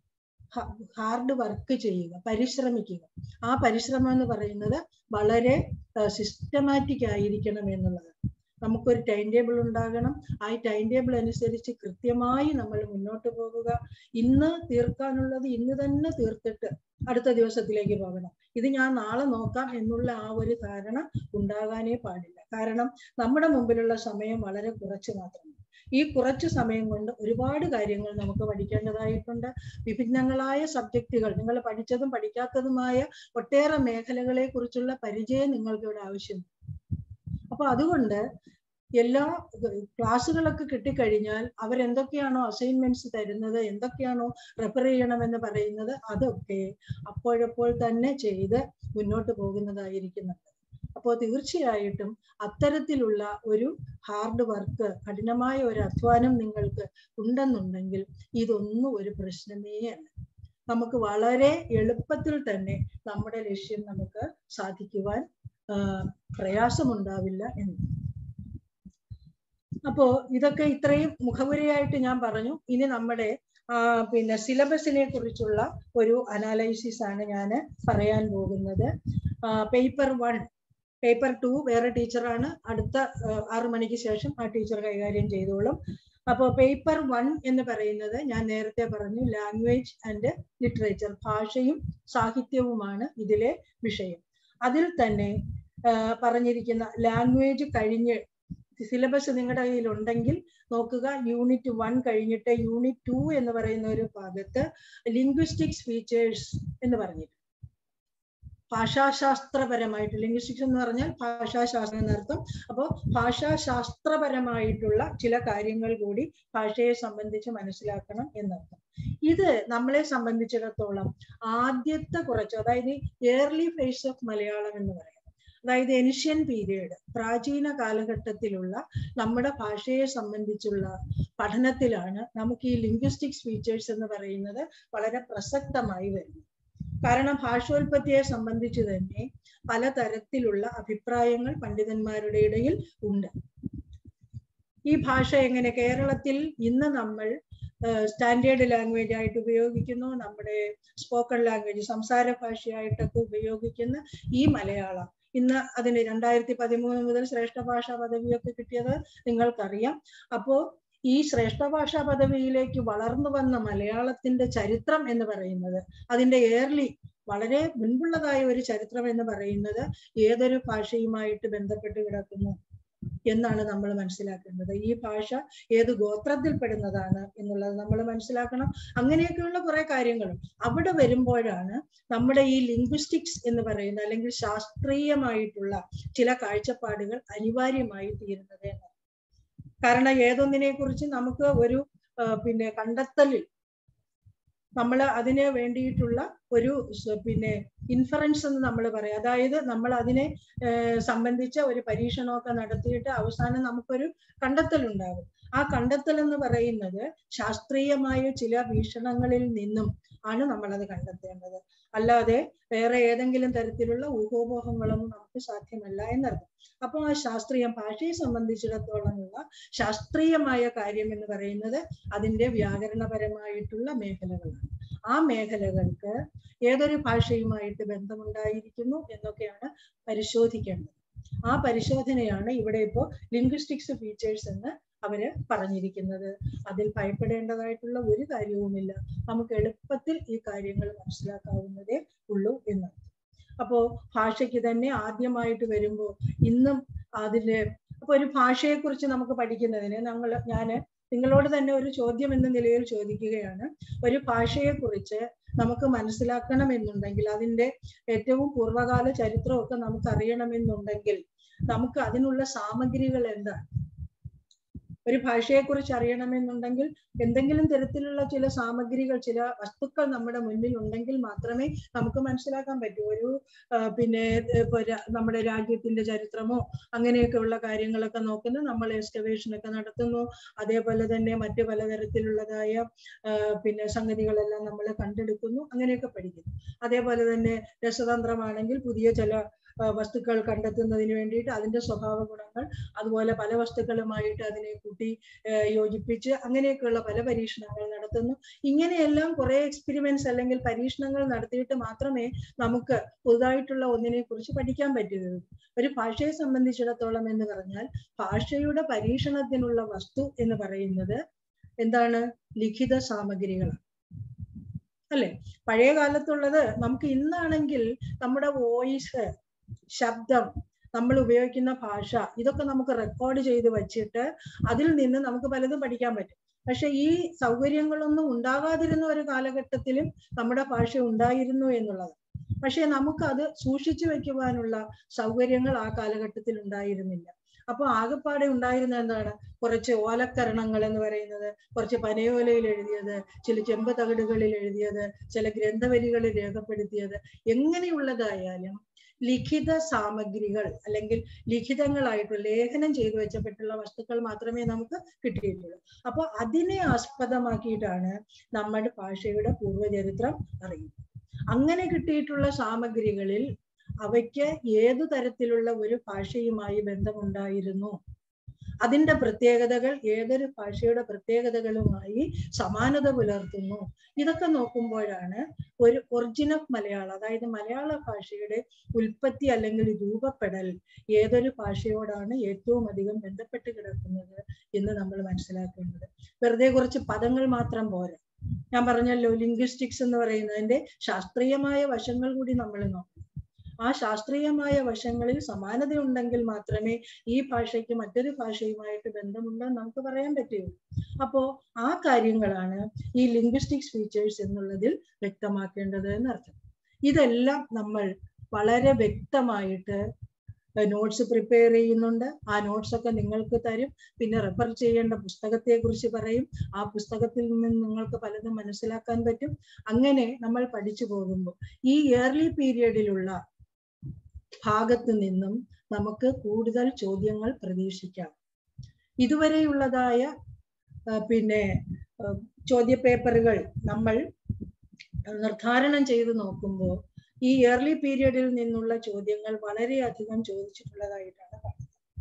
ഹാർഡ് വർക്ക് ചെയ്യുക പരിശ്രമിക്കുക ആ പരിശ്രമം എന്ന് പറയുന്നത് വളരെ സിസ്റ്റമാറ്റിക് ആയിരിക്കണം എന്നുള്ളത് നമുക്കൊരു ടൈം ടേബിൾ ഉണ്ടാകണം ആ ടൈം ടേബിൾ അനുസരിച്ച് കൃത്യമായി നമ്മൾ മുന്നോട്ട് പോകുക ഇന്ന് തീർക്കാനുള്ളത് ഇന്ന് തന്നെ തീർത്തിട്ട് അടുത്ത ദിവസത്തിലേക്ക് പോകണം ഇത് ഞാൻ നാളെ നോക്കാം എന്നുള്ള ആ ഒരു ധാരണ ഉണ്ടാകാനേ പാടില്ല കാരണം നമ്മുടെ മുമ്പിലുള്ള സമയം വളരെ കുറച്ച് മാത്രമാണ് ഈ കുറച്ച് സമയം കൊണ്ട് ഒരുപാട് കാര്യങ്ങൾ നമുക്ക് പഠിക്കേണ്ടതായിട്ടുണ്ട് വിഭിന്നങ്ങളായ സബ്ജക്റ്റുകൾ നിങ്ങൾ പഠിച്ചതും പഠിക്കാത്തതുമായ ഒട്ടേറെ മേഖലകളെ കുറിച്ചുള്ള പരിചയം നിങ്ങൾക്ക് ഇവിടെ ആവശ്യമുണ്ട് അപ്പൊ അതുകൊണ്ട് എല്ലാ ക്ലാസ്സുകളൊക്കെ കിട്ടിക്കഴിഞ്ഞാൽ അവരെന്തൊക്കെയാണോ അസൈൻമെന്റ്സ് തരുന്നത് എന്തൊക്കെയാണോ റെഫർ ചെയ്യണമെന്ന് പറയുന്നത് അതൊക്കെ അപ്പോഴപ്പോൾ തന്നെ ചെയ്ത് മുന്നോട്ട് പോകുന്നതായിരിക്കും നല്ലത് അപ്പോൾ തീർച്ചയായിട്ടും അത്തരത്തിലുള്ള ഒരു ഹാർഡ് വർക്ക് കഠിനമായ ഒരു അധ്വാനം നിങ്ങൾക്ക് ഉണ്ടെന്നുണ്ടെങ്കിൽ ഇതൊന്നും ഒരു പ്രശ്നമേ അല്ല നമുക്ക് വളരെ എളുപ്പത്തിൽ തന്നെ നമ്മുടെ ലക്ഷ്യം നമുക്ക് സാധിക്കുവാൻ പ്രയാസമുണ്ടാവില്ല എന്ന് അപ്പോ ഇതൊക്കെ ഇത്രയും മുഖവുരയായിട്ട് ഞാൻ പറഞ്ഞു ഇനി നമ്മുടെ പിന്നെ സിലബസിനെ കുറിച്ചുള്ള ഒരു അനാലൈസിസ് ആണ് ഞാൻ പറയാൻ പോകുന്നത് പേപ്പർ വൺ പേപ്പർ ടു വേറെ ടീച്ചറാണ് അടുത്ത ആറു മണിക്ക് ശേഷം ആ ടീച്ചർ കൈകാര്യം ചെയ്തോളും അപ്പോൾ പേപ്പർ വൺ എന്ന് പറയുന്നത് ഞാൻ നേരത്തെ പറഞ്ഞു ലാംഗ്വേജ് ആൻഡ് ലിറ്ററേച്ചർ ഭാഷയും സാഹിത്യവുമാണ് ഇതിലെ വിഷയം അതിൽ തന്നെ പറഞ്ഞിരിക്കുന്ന ലാംഗ്വേജ് കഴിഞ്ഞ് സിലബസ് നിങ്ങളുടെ കയ്യിൽ ഉണ്ടെങ്കിൽ നോക്കുക യൂണിറ്റ് വൺ കഴിഞ്ഞിട്ട് യൂണിറ്റ് ടു എന്ന് പറയുന്ന ഒരു ഭാഗത്ത് ലിംഗ്വിസ്റ്റിക്സ് ഫീച്ചേഴ്സ് എന്ന് പറഞ്ഞിട്ട് ഭാഷാശാസ്ത്രപരമായിട്ട് ലിംഗ്വിസ്റ്റിക്സ് എന്ന് പറഞ്ഞാൽ ഭാഷാശാസ്ത്രം എന്നർത്ഥം അപ്പോൾ ഭാഷാശാസ്ത്രപരമായിട്ടുള്ള ചില കാര്യങ്ങൾ കൂടി ഭാഷയെ സംബന്ധിച്ച് മനസ്സിലാക്കണം എന്നർത്ഥം ഇത് നമ്മളെ സംബന്ധിച്ചിടത്തോളം ആദ്യത്തെ കുറച്ച് അതായത് ഏർലി ഫേസ് ഓഫ് മലയാളം എന്ന് പറയാം അതായത് ഏൻഷ്യൻ പീരീഡ് പ്രാചീന കാലഘട്ടത്തിലുള്ള നമ്മുടെ ഭാഷയെ സംബന്ധിച്ചുള്ള പഠനത്തിലാണ് നമുക്ക് ഈ ലിംഗ്വിസ്റ്റിക്സ് ഫീച്ചേഴ്സ് എന്ന് പറയുന്നത് വളരെ പ്രസക്തമായി വരുന്നത് കാരണം ഭാഷോൽപത്തിയെ സംബന്ധിച്ച് തന്നെ പലതരത്തിലുള്ള അഭിപ്രായങ്ങൾ പണ്ഡിതന്മാരുടെ ഇടയിൽ ഉണ്ട് ഈ ഭാഷ എങ്ങനെ കേരളത്തിൽ ഇന്ന് നമ്മൾ സ്റ്റാൻഡേർഡ് ലാംഗ്വേജ് ആയിട്ട് ഉപയോഗിക്കുന്നു നമ്മുടെ സ്പോക്കൺ ലാംഗ്വേജ് സംസാര ഭാഷയായിട്ടൊക്കെ ഉപയോഗിക്കുന്ന ഈ മലയാളം ഇന്ന് അതിന് രണ്ടായിരത്തി പതിമൂന്ന് മുതൽ ശ്രേഷ്ഠ ഭാഷാ പദവിയൊക്കെ കിട്ടിയത് നിങ്ങൾക്കറിയാം അപ്പോ ഈ ശ്രേഷ്ഠ ഭാഷാ പദവിയിലേക്ക് വളർന്നു വന്ന മലയാളത്തിന്റെ ചരിത്രം എന്ന് പറയുന്നത് അതിന്റെ ഏർലി വളരെ മുൻപുള്ളതായ ഒരു ചരിത്രം എന്ന് പറയുന്നത് ഏതൊരു ഭാഷയുമായിട്ട് ബന്ധപ്പെട്ട് കിടക്കുന്നു എന്നാണ് നമ്മൾ മനസ്സിലാക്കേണ്ടത് ഈ ഭാഷ ഏത് ഗോത്രത്തിൽപ്പെടുന്നതാണ് എന്നുള്ളത് നമ്മൾ മനസ്സിലാക്കണം അങ്ങനെയൊക്കെയുള്ള കുറെ കാര്യങ്ങളും അവിടെ വരുമ്പോഴാണ് നമ്മുടെ ഈ ലിംഗ്വിസ്റ്റിക്സ് എന്ന് പറയുന്ന അല്ലെങ്കിൽ ശാസ്ത്രീയമായിട്ടുള്ള ചില കാഴ്ചപ്പാടുകൾ അനിവാര്യമായി തീരുന്നത് എന്നാണ് കാരണം ഏതൊന്നിനെ കുറിച്ച് നമുക്ക് ഒരു പിന്നെ കണ്ടെത്തലിൽ നമ്മൾ അതിന് വേണ്ടിയിട്ടുള്ള ഒരു പിന്നെ ഇൻഫറൻസ് എന്ന് നമ്മൾ പറയാം അതായത് നമ്മൾ അതിനെ സംബന്ധിച്ച ഒരു പരീക്ഷണമൊക്കെ നടത്തിയിട്ട് അവസാനം നമുക്കൊരു കണ്ടെത്തൽ ഉണ്ടാകും ആ കണ്ടെത്തൽ എന്ന് പറയുന്നത് ശാസ്ത്രീയമായ ചില വീക്ഷണങ്ങളിൽ നിന്നും ആണ് നമ്മൾ അത് കണ്ടെത്തേണ്ടത് അല്ലാതെ വേറെ ഏതെങ്കിലും തരത്തിലുള്ള ഊഹോപോഹങ്ങളൊന്നും നമുക്ക് സാധ്യമല്ല എന്നർത്ഥം അപ്പോൾ ആ ശാസ്ത്രീയം ഭാഷയെ സംബന്ധിച്ചിടത്തോളമുള്ള ശാസ്ത്രീയമായ കാര്യം എന്ന് പറയുന്നത് അതിന്റെ വ്യാകരണപരമായിട്ടുള്ള മേഖലകളാണ് ആ മേഖലകൾക്ക് ഏതൊരു ഭാഷയുമായിട്ട് ബന്ധമുണ്ടായിരിക്കുന്നു എന്നൊക്കെയാണ് പരിശോധിക്കേണ്ടത് ആ പരിശോധനയാണ് ഇവിടെ ഇപ്പോൾ ലിംഗ്വിസ്റ്റിക്സ് ഫീച്ചേഴ്സ് എന്ന് അവര് പറഞ്ഞിരിക്കുന്നത് അതിൽ ഭയപ്പെടേണ്ടതായിട്ടുള്ള ഒരു കാര്യവുമില്ല നമുക്ക് എളുപ്പത്തിൽ ഈ കാര്യങ്ങൾ മനസ്സിലാക്കാവുന്നതേ ഉള്ളൂ എന്നർത്ഥം അപ്പോ ഭാഷയ്ക്ക് തന്നെ ആദ്യമായിട്ട് വരുമ്പോൾ ഇന്നും അതില് അപ്പൊ ഒരു ഭാഷയെക്കുറിച്ച് നമുക്ക് പഠിക്കുന്നതിന് ഞങ്ങൾ ഞാന് നിങ്ങളോട് തന്നെ ഒരു ചോദ്യം എന്ന നിലയിൽ ചോദിക്കുകയാണ് ഒരു ഭാഷയെക്കുറിച്ച് നമുക്ക് മനസ്സിലാക്കണമെന്നുണ്ടെങ്കിൽ അതിന്റെ ഏറ്റവും പൂർവ്വകാല ചരിത്രമൊക്കെ നമുക്ക് അറിയണമെന്നുണ്ടെങ്കിൽ നമുക്ക് അതിനുള്ള സാമഗ്രികൾ എന്താണ് ഒരു ഭാഷയെക്കുറിച്ച് അറിയണമെന്നുണ്ടെങ്കിൽ എന്തെങ്കിലും തരത്തിലുള്ള ചില സാമഗ്രികൾ ചില വസ്തുക്കൾ നമ്മുടെ മുന്നിൽ ഉണ്ടെങ്കിൽ മാത്രമേ നമുക്ക് മനസ്സിലാക്കാൻ പറ്റൂ ഒരു ആ, പിന്നെ ഇപ്പൊ രാ- നമ്മുടെ രാജ്യത്തിന്റെ ചരിത്രമോ അങ്ങനെയൊക്കെ ഉള്ള കാര്യങ്ങളൊക്കെ നോക്കുന്നു നമ്മൾ എക്സ്കവേഷൻ ഒക്കെ നടത്തുന്നു അതേപോലെ തന്നെ മറ്റു പലതരത്തിലുള്ളതായ ആ, പിന്നെ സംഗതികളെല്ലാം നമ്മൾ കണ്ടെടുക്കുന്നു അങ്ങനെയൊക്കെ പഠിക്കുന്നു അതേപോലെ തന്നെ രസതന്ത്രമാണെങ്കിൽ പുതിയ ചില ആ, വസ്തുക്കൾ കണ്ടെത്തുന്നതിന് വേണ്ടിയിട്ട് അതിന്റെ സ്വഭാവ ഗുണങ്ങൾ അതുപോലെ പല വസ്തുക്കളുമായിട്ട് അതിനെ കൂട്ടി ആ, യോജിപ്പിച്ച് അങ്ങനെയൊക്കെയുള്ള പല പരീക്ഷണങ്ങൾ നടത്തുന്നു ഇങ്ങനെയെല്ലാം കുറെ എക്സ്പെരിമെന്റ്സ് അല്ലെങ്കിൽ പരീക്ഷണങ്ങൾ നടത്തിയിട്ട് മാത്രമേ നമുക്ക് പുതുതായിട്ടുള്ള ഒന്നിനെ കുറിച്ച് പഠിക്കാൻ പറ്റുകയുള്ളൂ ഒരു ഭാഷയെ സംബന്ധിച്ചിടത്തോളം എന്ന് പറഞ്ഞാൽ ഭാഷയുടെ പരീക്ഷണത്തിനുള്ള വസ്തു എന്ന് പറയുന്നത് എന്താണ് ലിഖിത സാമഗ്രികളാണ് അല്ലെ പഴയ കാലത്തുള്ളത് നമുക്ക് ഇന്നാണെങ്കിൽ നമ്മുടെ വോയിസ് ശബ്ദം നമ്മൾ ഉപയോഗിക്കുന്ന ഭാഷ ഇതൊക്കെ നമുക്ക് റെക്കോർഡ് ചെയ്ത് വെച്ചിട്ട് അതിൽ നിന്ന് നമുക്ക് പലതും പഠിക്കാൻ പറ്റും പക്ഷെ ഈ സൗകര്യങ്ങളൊന്നും ഉണ്ടാകാതിരുന്ന ഒരു കാലഘട്ടത്തിലും നമ്മുടെ ഭാഷ ഉണ്ടായിരുന്നു എന്നുള്ളത് പക്ഷെ നമുക്കത് സൂക്ഷിച്ചു വെക്കുവാനുള്ള സൗകര്യങ്ങൾ ആ കാലഘട്ടത്തിൽ ഉണ്ടായിരുന്നില്ല അപ്പൊ ആകെപ്പാടെ ഉണ്ടായിരുന്ന എന്താണ് കുറച്ച് ഓലക്കരണങ്ങൾ എന്ന് പറയുന്നത് കുറച്ച് പനയോലയിൽ എഴുതിയത് ചില ചെമ്പ് തകിടുകളിൽ എഴുതിയത് ചില ഗ്രന്ഥവരികളിൽ രേഖപ്പെടുത്തിയത് എങ്ങനെയുള്ളതായാലും ലിഖിത സാമഗ്രികൾ അല്ലെങ്കിൽ ലിഖിതങ്ങളായിട്ടുള്ള ലേഖനം ചെയ്തു വെച്ചപ്പെട്ടുള്ള വസ്തുക്കൾ മാത്രമേ നമുക്ക് കിട്ടിയിട്ടുള്ളൂ അപ്പൊ അതിനെ ആസ്പദമാക്കിയിട്ടാണ് നമ്മുടെ ഭാഷയുടെ പൂർവ്വചരിത്രം അറിയുന്നത് അങ്ങനെ കിട്ടിയിട്ടുള്ള സാമഗ്രികളിൽ അവയ്ക്ക് ഏതു തരത്തിലുള്ള ഒരു ഭാഷയുമായി ബന്ധമുണ്ടായിരുന്നു അതിന്റെ പ്രത്യേകതകൾ ഏതൊരു ഭാഷയുടെ പ്രത്യേകതകളുമായി സമാനത പുലർത്തുന്നു ഇതൊക്കെ നോക്കുമ്പോഴാണ് ഒരു ഒറിജിനൽ മലയാളം അതായത് മലയാള ഭാഷയുടെ ഉൽപ്പത്തി അല്ലെങ്കിൽ രൂപപ്പെടൽ ഏതൊരു ഭാഷയോടാണ് ഏറ്റവും അധികം ബന്ധപ്പെട്ട് കിടക്കുന്നത് എന്ന് നമ്മൾ മനസ്സിലാക്കേണ്ടത് വെറുതെ കുറച്ച് പദങ്ങൾ മാത്രം പോരാ ഞാൻ പറഞ്ഞല്ലോ ലിംഗ്വിസ്റ്റിക്സ് എന്ന് പറയുന്നതിന്റെ ശാസ്ത്രീയമായ വശങ്ങൾ കൂടി നമ്മൾ നോക്കണം ആ ശാസ്ത്രീയമായ വശങ്ങളിൽ സമാനത ഉണ്ടെങ്കിൽ മാത്രമേ ഈ ഭാഷയ്ക്ക് മറ്റൊരു ഭാഷയുമായിട്ട് ബന്ധമുണ്ടെന്ന് നമുക്ക് പറയാൻ പറ്റുകയുള്ളൂ അപ്പോ ആ കാര്യങ്ങളാണ് ഈ ലിംഗ്വിസ്റ്റിക്സ് ഫീച്ചേഴ്സ് എന്നുള്ളതിൽ വ്യക്തമാക്കേണ്ടത് എന്നർത്ഥം ഇതെല്ലാം നമ്മൾ വളരെ വ്യക്തമായിട്ട് നോട്ട്സ് പ്രിപ്പയർ ചെയ്യുന്നുണ്ട് ആ നോട്ട്സ് ഒക്കെ നിങ്ങൾക്ക് തരും പിന്നെ റെഫർ ചെയ്യേണ്ട പുസ്തകത്തെ കുറിച്ച് പറയും ആ പുസ്തകത്തിൽ നിന്ന് നിങ്ങൾക്ക് പലതും മനസ്സിലാക്കാൻ പറ്റും അങ്ങനെ നമ്മൾ പഠിച്ചു പോകുമ്പോൾ ഈ ഇയർലി പീരിയഡിലുള്ള ഭാഗത്ത് നിന്നും നമുക്ക് കൂടുതൽ ചോദ്യങ്ങൾ പ്രതീക്ഷിക്കാം ഇതുവരെയുള്ളതായ ആ, പിന്നെ ആ, ചോദ്യപേപ്പറുകൾ നമ്മൾ നിർദ്ധാരണം ചെയ്ത് നോക്കുമ്പോൾ ഈ ഇയർലി പീരിയഡിൽ നിന്നുള്ള ചോദ്യങ്ങൾ വളരെയധികം ചോദിച്ചിട്ടുള്ളതായിട്ടാണ് കാണുന്നത്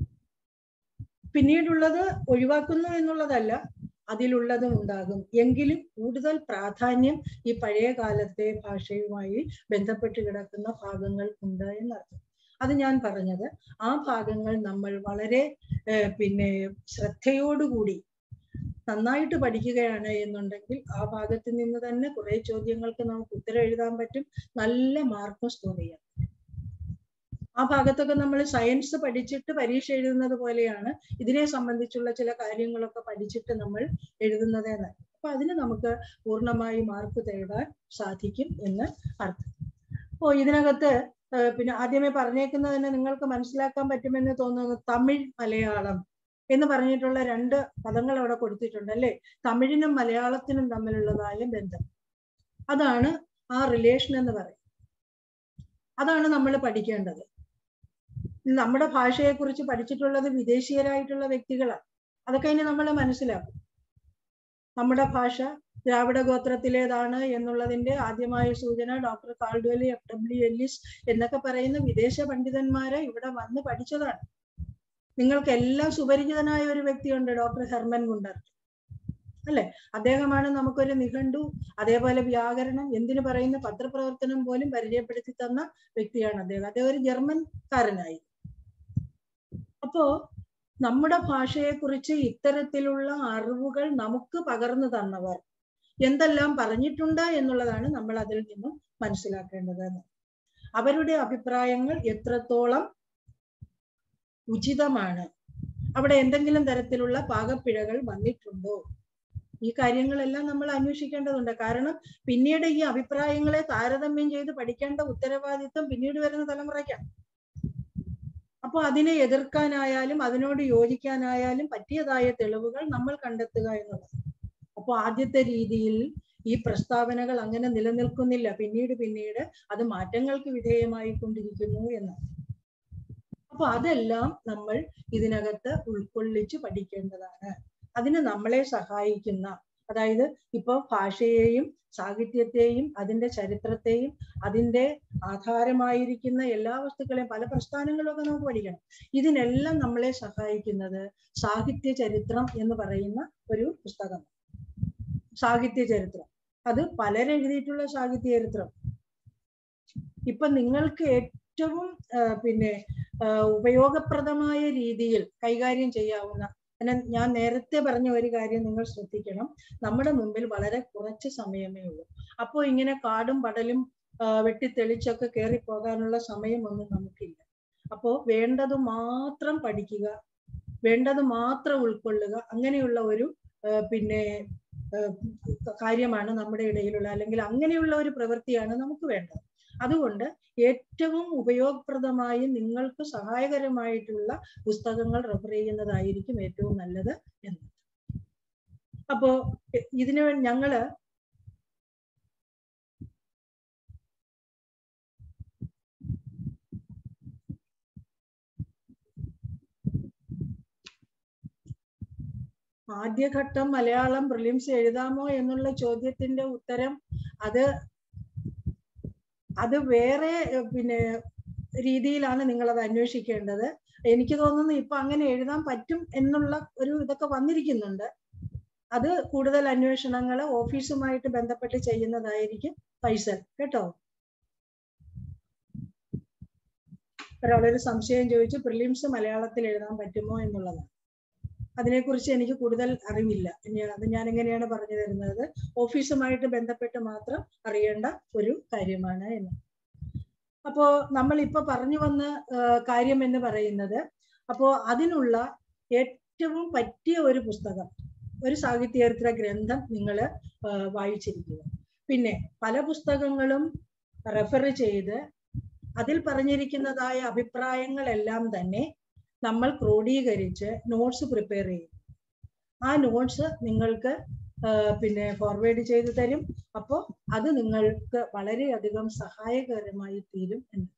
പിന്നീടുള്ളത് ഒഴിവാക്കുന്നു എന്നുള്ളതല്ല അതിലുള്ളതും ഉണ്ടാകും എങ്കിലും കൂടുതൽ പ്രാധാന്യം ഈ പഴയ കാലത്തെ ഭാഷയുമായി ബന്ധപ്പെട്ട് കിടക്കുന്ന ഭാഗങ്ങൾ ഉണ്ട് എന്നർത്ഥം അത് ഞാൻ പറഞ്ഞത് ആ ഭാഗങ്ങൾ നമ്മൾ വളരെ ഏഹ്, പിന്നെ ശ്രദ്ധയോടുകൂടി നന്നായിട്ട് പഠിക്കുകയാണ് എന്നുണ്ടെങ്കിൽ ആ ഭാഗത്ത് നിന്ന് തന്നെ കുറെ ചോദ്യങ്ങൾക്ക് നമുക്ക് ഉത്തരം എഴുതാൻ പറ്റും നല്ല മാർക്കും സ്കോർ ചെയ്യാൻ പറ്റും ആ ഭാഗത്തൊക്കെ നമ്മൾ സയൻസ് പഠിച്ചിട്ട് പരീക്ഷ എഴുതുന്നത് പോലെയാണ് ഇതിനെ സംബന്ധിച്ചുള്ള ചില കാര്യങ്ങളൊക്കെ പഠിച്ചിട്ട് നമ്മൾ എഴുതുന്നത് എന്നാണ് അപ്പൊ അതിന് നമുക്ക് പൂർണ്ണമായി മാർക്ക് തേടാൻ സാധിക്കും എന്ന് അർത്ഥം അപ്പോ ഇതിനകത്ത് ഏഹ് പിന്നെ ആദ്യമേ പറഞ്ഞേക്കുന്നത് തന്നെ നിങ്ങൾക്ക് മനസ്സിലാക്കാൻ പറ്റുമെന്ന് തോന്നുന്നു തമിഴ് മലയാളം എന്ന് പറഞ്ഞിട്ടുള്ള രണ്ട് പദങ്ങൾ അവിടെ കൊടുത്തിട്ടുണ്ട് അല്ലെ തമിഴിനും മലയാളത്തിനും തമ്മിലുള്ളതായ ബന്ധം അതാണ് ആ റിലേഷൻ എന്ന് പറയും അതാണ് നമ്മൾ പഠിക്കേണ്ടത് നമ്മുടെ ഭാഷയെ കുറിച്ച് പഠിച്ചിട്ടുള്ളത് വിദേശീയരായിട്ടുള്ള വ്യക്തികളാണ് അതൊക്കെ ഇനി നമ്മൾ മനസ്സിലാക്കും നമ്മുടെ ഭാഷ ദ്രാവിഡ ഗോത്രത്തിലേതാണ് എന്നുള്ളതിന്റെ ആദ്യമായ സൂചന ഡോക്ടർ കാൾഡ്വെലി എഫ് ഡബ്ല്യു എല്ലിസ് എന്നൊക്കെ പറയുന്ന വിദേശ പണ്ഡിതന്മാരെ ഇവിടെ വന്ന് പഠിച്ചതാണ് നിങ്ങൾക്ക് എല്ലാം സുപരിചിതനായ ഒരു വ്യക്തിയുണ്ട് ഡോക്ടർ ഹെർമൻ ഗുണ്ടർ അല്ലെ അദ്ദേഹമാണ് നമുക്കൊരു നിഘണ്ടു അതേപോലെ വ്യാകരണം എന്തിനു പറയുന്ന പത്രപ്രവർത്തനം പോലും പരിചയപ്പെടുത്തി തന്ന വ്യക്തിയാണ് അദ്ദേഹം അദ്ദേഹം ഒരു ജർമ്മൻകാരനായി അപ്പോ നമ്മുടെ ഭാഷയെക്കുറിച്ച് ഇത്തരത്തിലുള്ള അറിവുകൾ നമുക്ക് പകർന്നു തന്നവർ എന്തെല്ലാം പറഞ്ഞിട്ടുണ്ട് എന്നുള്ളതാണ് നമ്മൾ അതിൽ നിന്നും മനസ്സിലാക്കേണ്ടത് അവരുടെ അഭിപ്രായങ്ങൾ എത്രത്തോളം ഉചിതമാണ് അവിടെ എന്തെങ്കിലും തരത്തിലുള്ള പാകപ്പിഴകൾ വന്നിട്ടുണ്ടോ ഈ കാര്യങ്ങളെല്ലാം നമ്മൾ അന്വേഷിക്കേണ്ടതുണ്ട് കാരണം പിന്നീട് ഈ അഭിപ്രായങ്ങളെ താരതമ്യം ചെയ്ത് പഠിക്കേണ്ട ഉത്തരവാദിത്വം പിന്നീട് വരുന്ന തലമുറയ്ക്കാണ് അപ്പോൾ അതിനെ എതിർക്കാനായാലും അതിനോട് യോജിക്കാനായാലും പറ്റിയതായ തെളിവുകൾ നമ്മൾ കണ്ടെത്തുക എന്നുള്ളത് അപ്പോൾ ആദ്യത്തെ രീതിയിൽ ഈ പ്രസ്താവനകൾ അങ്ങനെ നിലനിൽക്കുന്നില്ല പിന്നീട് പിന്നീട് അത് മാറ്റങ്ങൾക്ക് വിധേയമായി കൊണ്ടിരിക്കുന്നു എന്നാണ് അപ്പൊ അതെല്ലാം നമ്മൾ ഇതിനകത്ത് ഉൾക്കൊള്ളിച്ച് പഠിക്കേണ്ടതാണ് അതിന് നമ്മളെ സഹായിക്കുന്ന അതായത് ഇപ്പൊ ഭാഷയെയും സാഹിത്യത്തെയും അതിന്റെ ചരിത്രത്തെയും അതിന്റെ ആധാരമായിരിക്കുന്ന എല്ലാ വസ്തുക്കളെയും പല പ്രസ്ഥാനങ്ങളൊക്കെ നമുക്ക് പഠിക്കണം ഇതിനെല്ലാം നമ്മളെ സഹായിക്കുന്നത് സാഹിത്യ ചരിത്രം എന്ന് പറയുന്ന ഒരു പുസ്തകം സാഹിത്യ ചരിത്രം അത് പലരെഴുതിയിട്ടുള്ള സാഹിത്യ ചരിത്രം ഇപ്പൊ നിങ്ങൾക്ക് ഏറ്റവും പിന്നെ ഉപയോഗപ്രദമായ രീതിയിൽ കൈകാര്യം ചെയ്യാവുന്ന ഞാൻ നേരത്തെ പറഞ്ഞ ഒരു കാര്യം നിങ്ങൾ ശ്രദ്ധിക്കണം നമ്മുടെ മുമ്പിൽ വളരെ കുറച്ച് സമയമേ ഉള്ളൂ അപ്പോൾ ഇങ്ങനെ കാടും പടലും വെട്ടിത്തെളിച്ചൊക്കെ കയറി പോകാനുള്ള സമയമൊന്നും നമുക്കില്ല അപ്പോൾ വേണ്ടത് മാത്രം പഠിക്കുക വേണ്ടത് മാത്രം ഉൾക്കൊള്ളുക അങ്ങനെയുള്ള ഒരു പിന്നെ കാര്യമാണ് നമ്മുടെ ഇടയിലുള്ള അല്ലെങ്കിൽ അങ്ങനെയുള്ള ഒരു പ്രവൃത്തിയാണ് നമുക്ക് വേണ്ടത് അതുകൊണ്ട് ഏറ്റവും ഉപയോഗപ്രദമായി നിങ്ങൾക്ക് സഹായകരമായിട്ടുള്ള പുസ്തകങ്ങൾ റെഫർ ചെയ്യുന്നതായിരിക്കും ഏറ്റവും നല്ലത് എന്ന് അപ്പോ ഇതിന് ഞങ്ങള് ആദ്യഘട്ടം മലയാളം പ്രിലിംസ് എഴുതാമോ എന്നുള്ള ചോദ്യത്തിന്റെ ഉത്തരം അത് അത് വേറെ പിന്നെ രീതിയിലാണ് നിങ്ങൾ അത് അന്വേഷിക്കേണ്ടത് എനിക്ക് തോന്നുന്നു ഇപ്പൊ അങ്ങനെ എഴുതാൻ പറ്റും എന്നുള്ള ഒരു ഇതൊക്കെ വന്നിരിക്കുന്നുണ്ട് അത് കൂടുതൽ അന്വേഷണങ്ങൾ ഓഫീസുമായിട്ട് ബന്ധപ്പെട്ട് ചെയ്യുന്നതായിരിക്കും ഫൈസൽ കേട്ടോ ഒരാളൊരു സംശയം ചോദിച്ചു പ്രിലിംസ് മലയാളത്തിൽ എഴുതാൻ പറ്റുമോ എന്നുള്ളതാണ് അതിനെക്കുറിച്ച് എനിക്ക് കൂടുതൽ അറിവില്ല അത് ഞാൻ എങ്ങനെയാണ് പറഞ്ഞു തരുന്നത് ഓഫീസുമായിട്ട് ബന്ധപ്പെട്ട് മാത്രം അറിയേണ്ട ഒരു കാര്യമാണ് എന്ന് അപ്പോ നമ്മൾ ഇപ്പൊ പറഞ്ഞു വന്ന കാര്യം എന്ന് പറയുന്നത് അപ്പോ അതിനുള്ള ഏറ്റവും പറ്റിയ ഒരു പുസ്തകം ഒരു സാഹിത്യചരിത്ര ഗ്രന്ഥം നിങ്ങൾ വായിച്ചിരിക്കുക പിന്നെ പല പുസ്തകങ്ങളും റെഫർ ചെയ്ത് അതിൽ പറഞ്ഞിരിക്കുന്നതായ അഭിപ്രായങ്ങളെല്ലാം തന്നെ നമ്മൾ ക്രോഡീകരിച്ച് നോട്ട്സ് പ്രിപ്പയർ ചെയ്യും ആ നോട്ട്സ് നിങ്ങൾക്ക് പിന്നെ ഫോർവേഡ് ചെയ്തു തരും അപ്പോൾ അത് നിങ്ങൾക്ക് വളരെയധികം സഹായകരമായി തീരും എന്ന്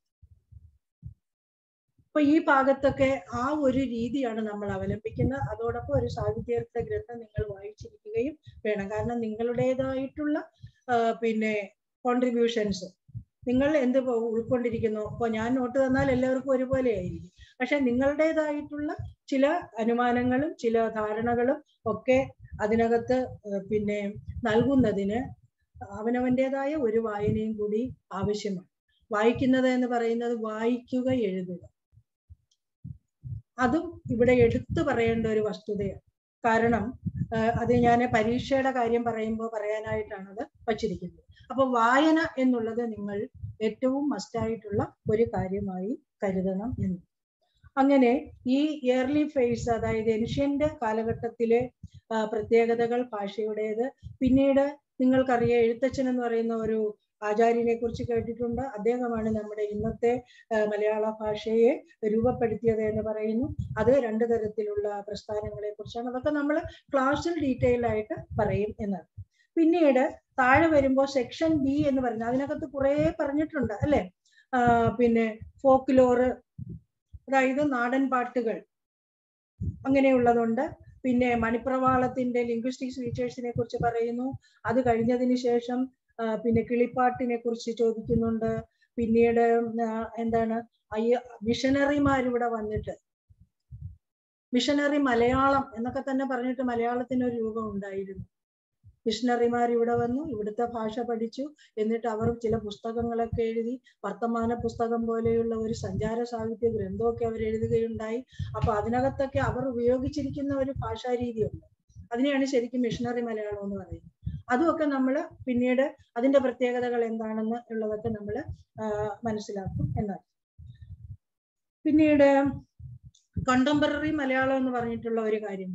അപ്പൊ ഈ ഭാഗത്തൊക്കെ ആ ഒരു രീതിയാണ് നമ്മൾ അവലംബിക്കുന്നത് അതോടൊപ്പം ഒരു സാഹിത്യർത്ഥ ഗ്രന്ഥം നിങ്ങൾ വായിച്ചിരിക്കുകയും വേണം കാരണം നിങ്ങളുടേതായിട്ടുള്ള പിന്നെ കോൺട്രിബ്യൂഷൻസ് നിങ്ങൾ എന്ത് ഉൾക്കൊണ്ടിരിക്കുന്നു ഇപ്പൊ ഞാൻ നോട്ട് തന്നാൽ എല്ലാവർക്കും ഒരുപോലെ ആയിരിക്കും പക്ഷെ നിങ്ങളുടേതായിട്ടുള്ള ചില അനുമാനങ്ങളും ചില ധാരണകളും ഒക്കെ അതിനകത്ത് പിന്നെ നൽകുന്നതിന് അവനവൻ്റെതായ ഒരു വായനയും കൂടി ആവശ്യമാണ് വായിക്കുന്നത് എന്ന് പറയുന്നത് വായിക്കുക എഴുതുക അതും ഇവിടെ എടുത്തു പറയേണ്ട ഒരു വസ്തുതയാണ് കാരണം അത് ഞാൻ പരീക്ഷയുടെ കാര്യം പറയുമ്പോൾ പറയാനായിട്ടാണ് അത് വച്ചിരിക്കുന്നത് അപ്പൊ വായന എന്നുള്ളത് നിങ്ങൾ ഏറ്റവും മസ്റ്റായിട്ടുള്ള ഒരു കാര്യമായി കരുതണം എന്ന് അങ്ങനെ ഈ ഇയർലി ഫേസ് അതായത് ഏൻഷ്യന്റ് കാലഘട്ടത്തിലെ പ്രത്യേകതകൾ ഭാഷയുടേത് പിന്നീട് നിങ്ങൾക്കറിയാം എഴുത്തച്ഛൻ എന്ന് പറയുന്ന ഒരു ആചാര്യനെ കുറിച്ച് കേട്ടിട്ടുണ്ട് അദ്ദേഹമാണ് നമ്മുടെ ഇന്നത്തെ മലയാള ഭാഷയെ രൂപപ്പെടുത്തിയത് എന്ന് പറയുന്നു അത് രണ്ടു തരത്തിലുള്ള പ്രസ്ഥാനങ്ങളെ കുറിച്ചാണ് അതൊക്കെ നമ്മൾ ക്ലാസ്സിൽ ഡീറ്റെയിൽ ആയിട്ട് പറയും എന്നാണ് പിന്നീട് താഴെ വരുമ്പോൾ സെക്ഷൻ ബി എന്ന് പറയുന്നത് അതിനകത്ത് കുറെ പറഞ്ഞിട്ടുണ്ട് അല്ലെ പിന്നെ ഫോക്ക് ലോറ് അതായത് നാടൻ പാട്ടുകൾ അങ്ങനെയുള്ളതുണ്ട് പിന്നെ മണിപ്രവാളത്തിന്റെ ലിംഗ്വിസ്റ്റിക്സ് ഫീച്ചേഴ്സിനെ കുറിച്ച് പറയുന്നു അത് കഴിഞ്ഞതിന് ശേഷം ആ, പിന്നെ കിളിപ്പാട്ടിനെ കുറിച്ച് ചോദിക്കുന്നുണ്ട് പിന്നീട് ആ, എന്താണ് അയ്യ മിഷനറിമാർ ഇവിടെ വന്നിട്ട് മിഷനറി മലയാളം എന്നൊക്കെ തന്നെ പറഞ്ഞിട്ട് മലയാളത്തിന് ഒരു രൂപം ഉണ്ടായിരുന്നു മിഷണറിമാർ ഇവിടെ വന്നു ഇവിടുത്തെ ഭാഷ പഠിച്ചു എന്നിട്ട് അവർ ചില പുസ്തകങ്ങളൊക്കെ എഴുതി വർത്തമാന പുസ്തകം പോലെയുള്ള ഒരു സഞ്ചാര സാഹിത്യ ഗ്രന്ഥമൊക്കെ അവർ എഴുതുകയുണ്ടായി അപ്പൊ അതിനകത്തൊക്കെ അവർ ഉപയോഗിച്ചിരിക്കുന്ന ഒരു ഭാഷാ രീതിയുണ്ട് അതിനെയാണ് ശരിക്കും മിഷണറി മലയാളം എന്ന് പറയുന്നത് അതുമൊക്കെ നമ്മൾ പിന്നീട് അതിന്റെ പ്രത്യേകതകൾ എന്താണെന്ന് ഉള്ളതൊക്കെ നമ്മൾ മനസ്സിലാക്കും എന്നാണ് പിന്നീട് കണ്ടംപററി മലയാളം എന്ന് പറഞ്ഞിട്ടുള്ള ഒരു കാര്യം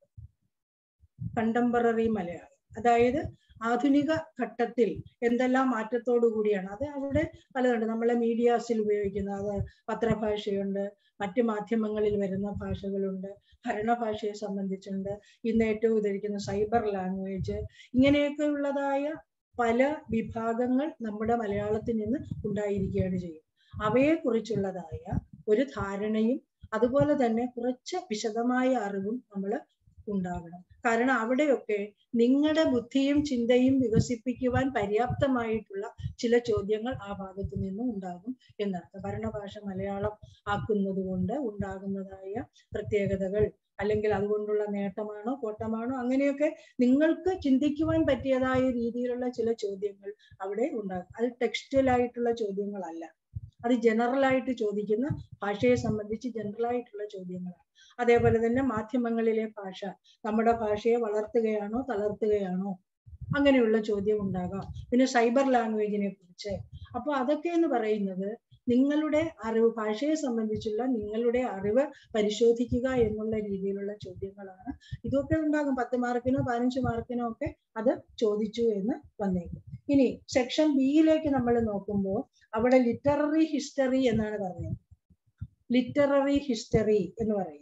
കണ്ടംപററി മലയാളം അതായത് ആധുനിക ഘട്ടത്തിൽ എന്തെല്ലാം മാറ്റത്തോടു കൂടിയാണ് അത് അവിടെ പലതുണ്ട് നമ്മളെ മീഡിയാസിൽ ഉപയോഗിക്കുന്ന അത് പത്രഭാഷയുണ്ട് മറ്റ് മാധ്യമങ്ങളിൽ വരുന്ന ഭാഷകളുണ്ട് ഭരണഭാഷയെ സംബന്ധിച്ചുണ്ട് ഇന്ന് ഏറ്റവും ഉദ്ധരിക്കുന്ന സൈബർ ലാംഗ്വേജ് ഇങ്ങനെയൊക്കെ ഉള്ളതായ പല വിഭാഗങ്ങൾ നമ്മുടെ മലയാളത്തിൽ നിന്ന് ഉണ്ടായിരിക്കുകയാണ് ചെയ്യും അവയെ കുറിച്ചുള്ളതായ ഒരു ധാരണയും അതുപോലെ തന്നെ കുറച്ച് വിശദമായ അറിവും നമ്മൾ ഉണ്ടാകണം കാരണം അവിടെയൊക്കെ നിങ്ങളുടെ ബുദ്ധിയും ചിന്തയും വികസിപ്പിക്കുവാൻ പര്യാപ്തമായിട്ടുള്ള ചില ചോദ്യങ്ങൾ ആ ഭാഗത്തു നിന്നും ഉണ്ടാകും എന്നർത്ഥം ഭരണഭാഷ മലയാളം ആക്കുന്നത് കൊണ്ട് ഉണ്ടാകുന്നതായ പ്രത്യേകതകൾ അല്ലെങ്കിൽ അതുകൊണ്ടുള്ള നേട്ടമാണോ കോട്ടമാണോ അങ്ങനെയൊക്കെ നിങ്ങൾക്ക് ചിന്തിക്കുവാൻ പറ്റിയതായ രീതിയിലുള്ള ചില ചോദ്യങ്ങൾ അവിടെ ഉണ്ടാകും അത് ടെക്സ്റ്റൽ ആയിട്ടുള്ള ചോദ്യങ്ങളല്ല അത് ജനറൽ ആയിട്ട് ചോദിക്കുന്ന ഭാഷയെ സംബന്ധിച്ച് ജനറൽ ആയിട്ടുള്ള ചോദ്യങ്ങളാണ് അതേപോലെ തന്നെ മാധ്യമങ്ങളിലെ ഭാഷ നമ്മുടെ ഭാഷയെ വളർത്തുകയാണോ തളർത്തുകയാണോ അങ്ങനെയുള്ള ചോദ്യം ഉണ്ടാകാം പിന്നെ സൈബർ ലാംഗ്വേജിനെ കുറിച്ച് അപ്പൊ അതൊക്കെ എന്ന് പറയുന്നത് നിങ്ങളുടെ അറിവ് ഭാഷയെ സംബന്ധിച്ചുള്ള നിങ്ങളുടെ അറിവ് പരിശോധിക്കുക എന്നുള്ള രീതിയിലുള്ള ചോദ്യങ്ങളാണ് ഇതൊക്കെ ഉണ്ടാകും പത്ത് മാർക്കിനോ പതിനഞ്ച് മാർക്കിനോ ഒക്കെ അത് ചോദിച്ചു എന്ന് വന്നേക്കും ഇനി സെക്ഷൻ ബിയിലേക്ക് നമ്മൾ നോക്കുമ്പോൾ അവിടെ ലിറ്റററി ഹിസ്റ്ററി എന്നാണ് പറയുന്നത് ലിറ്റററി ഹിസ്റ്ററി എന്ന് പറയുന്നത്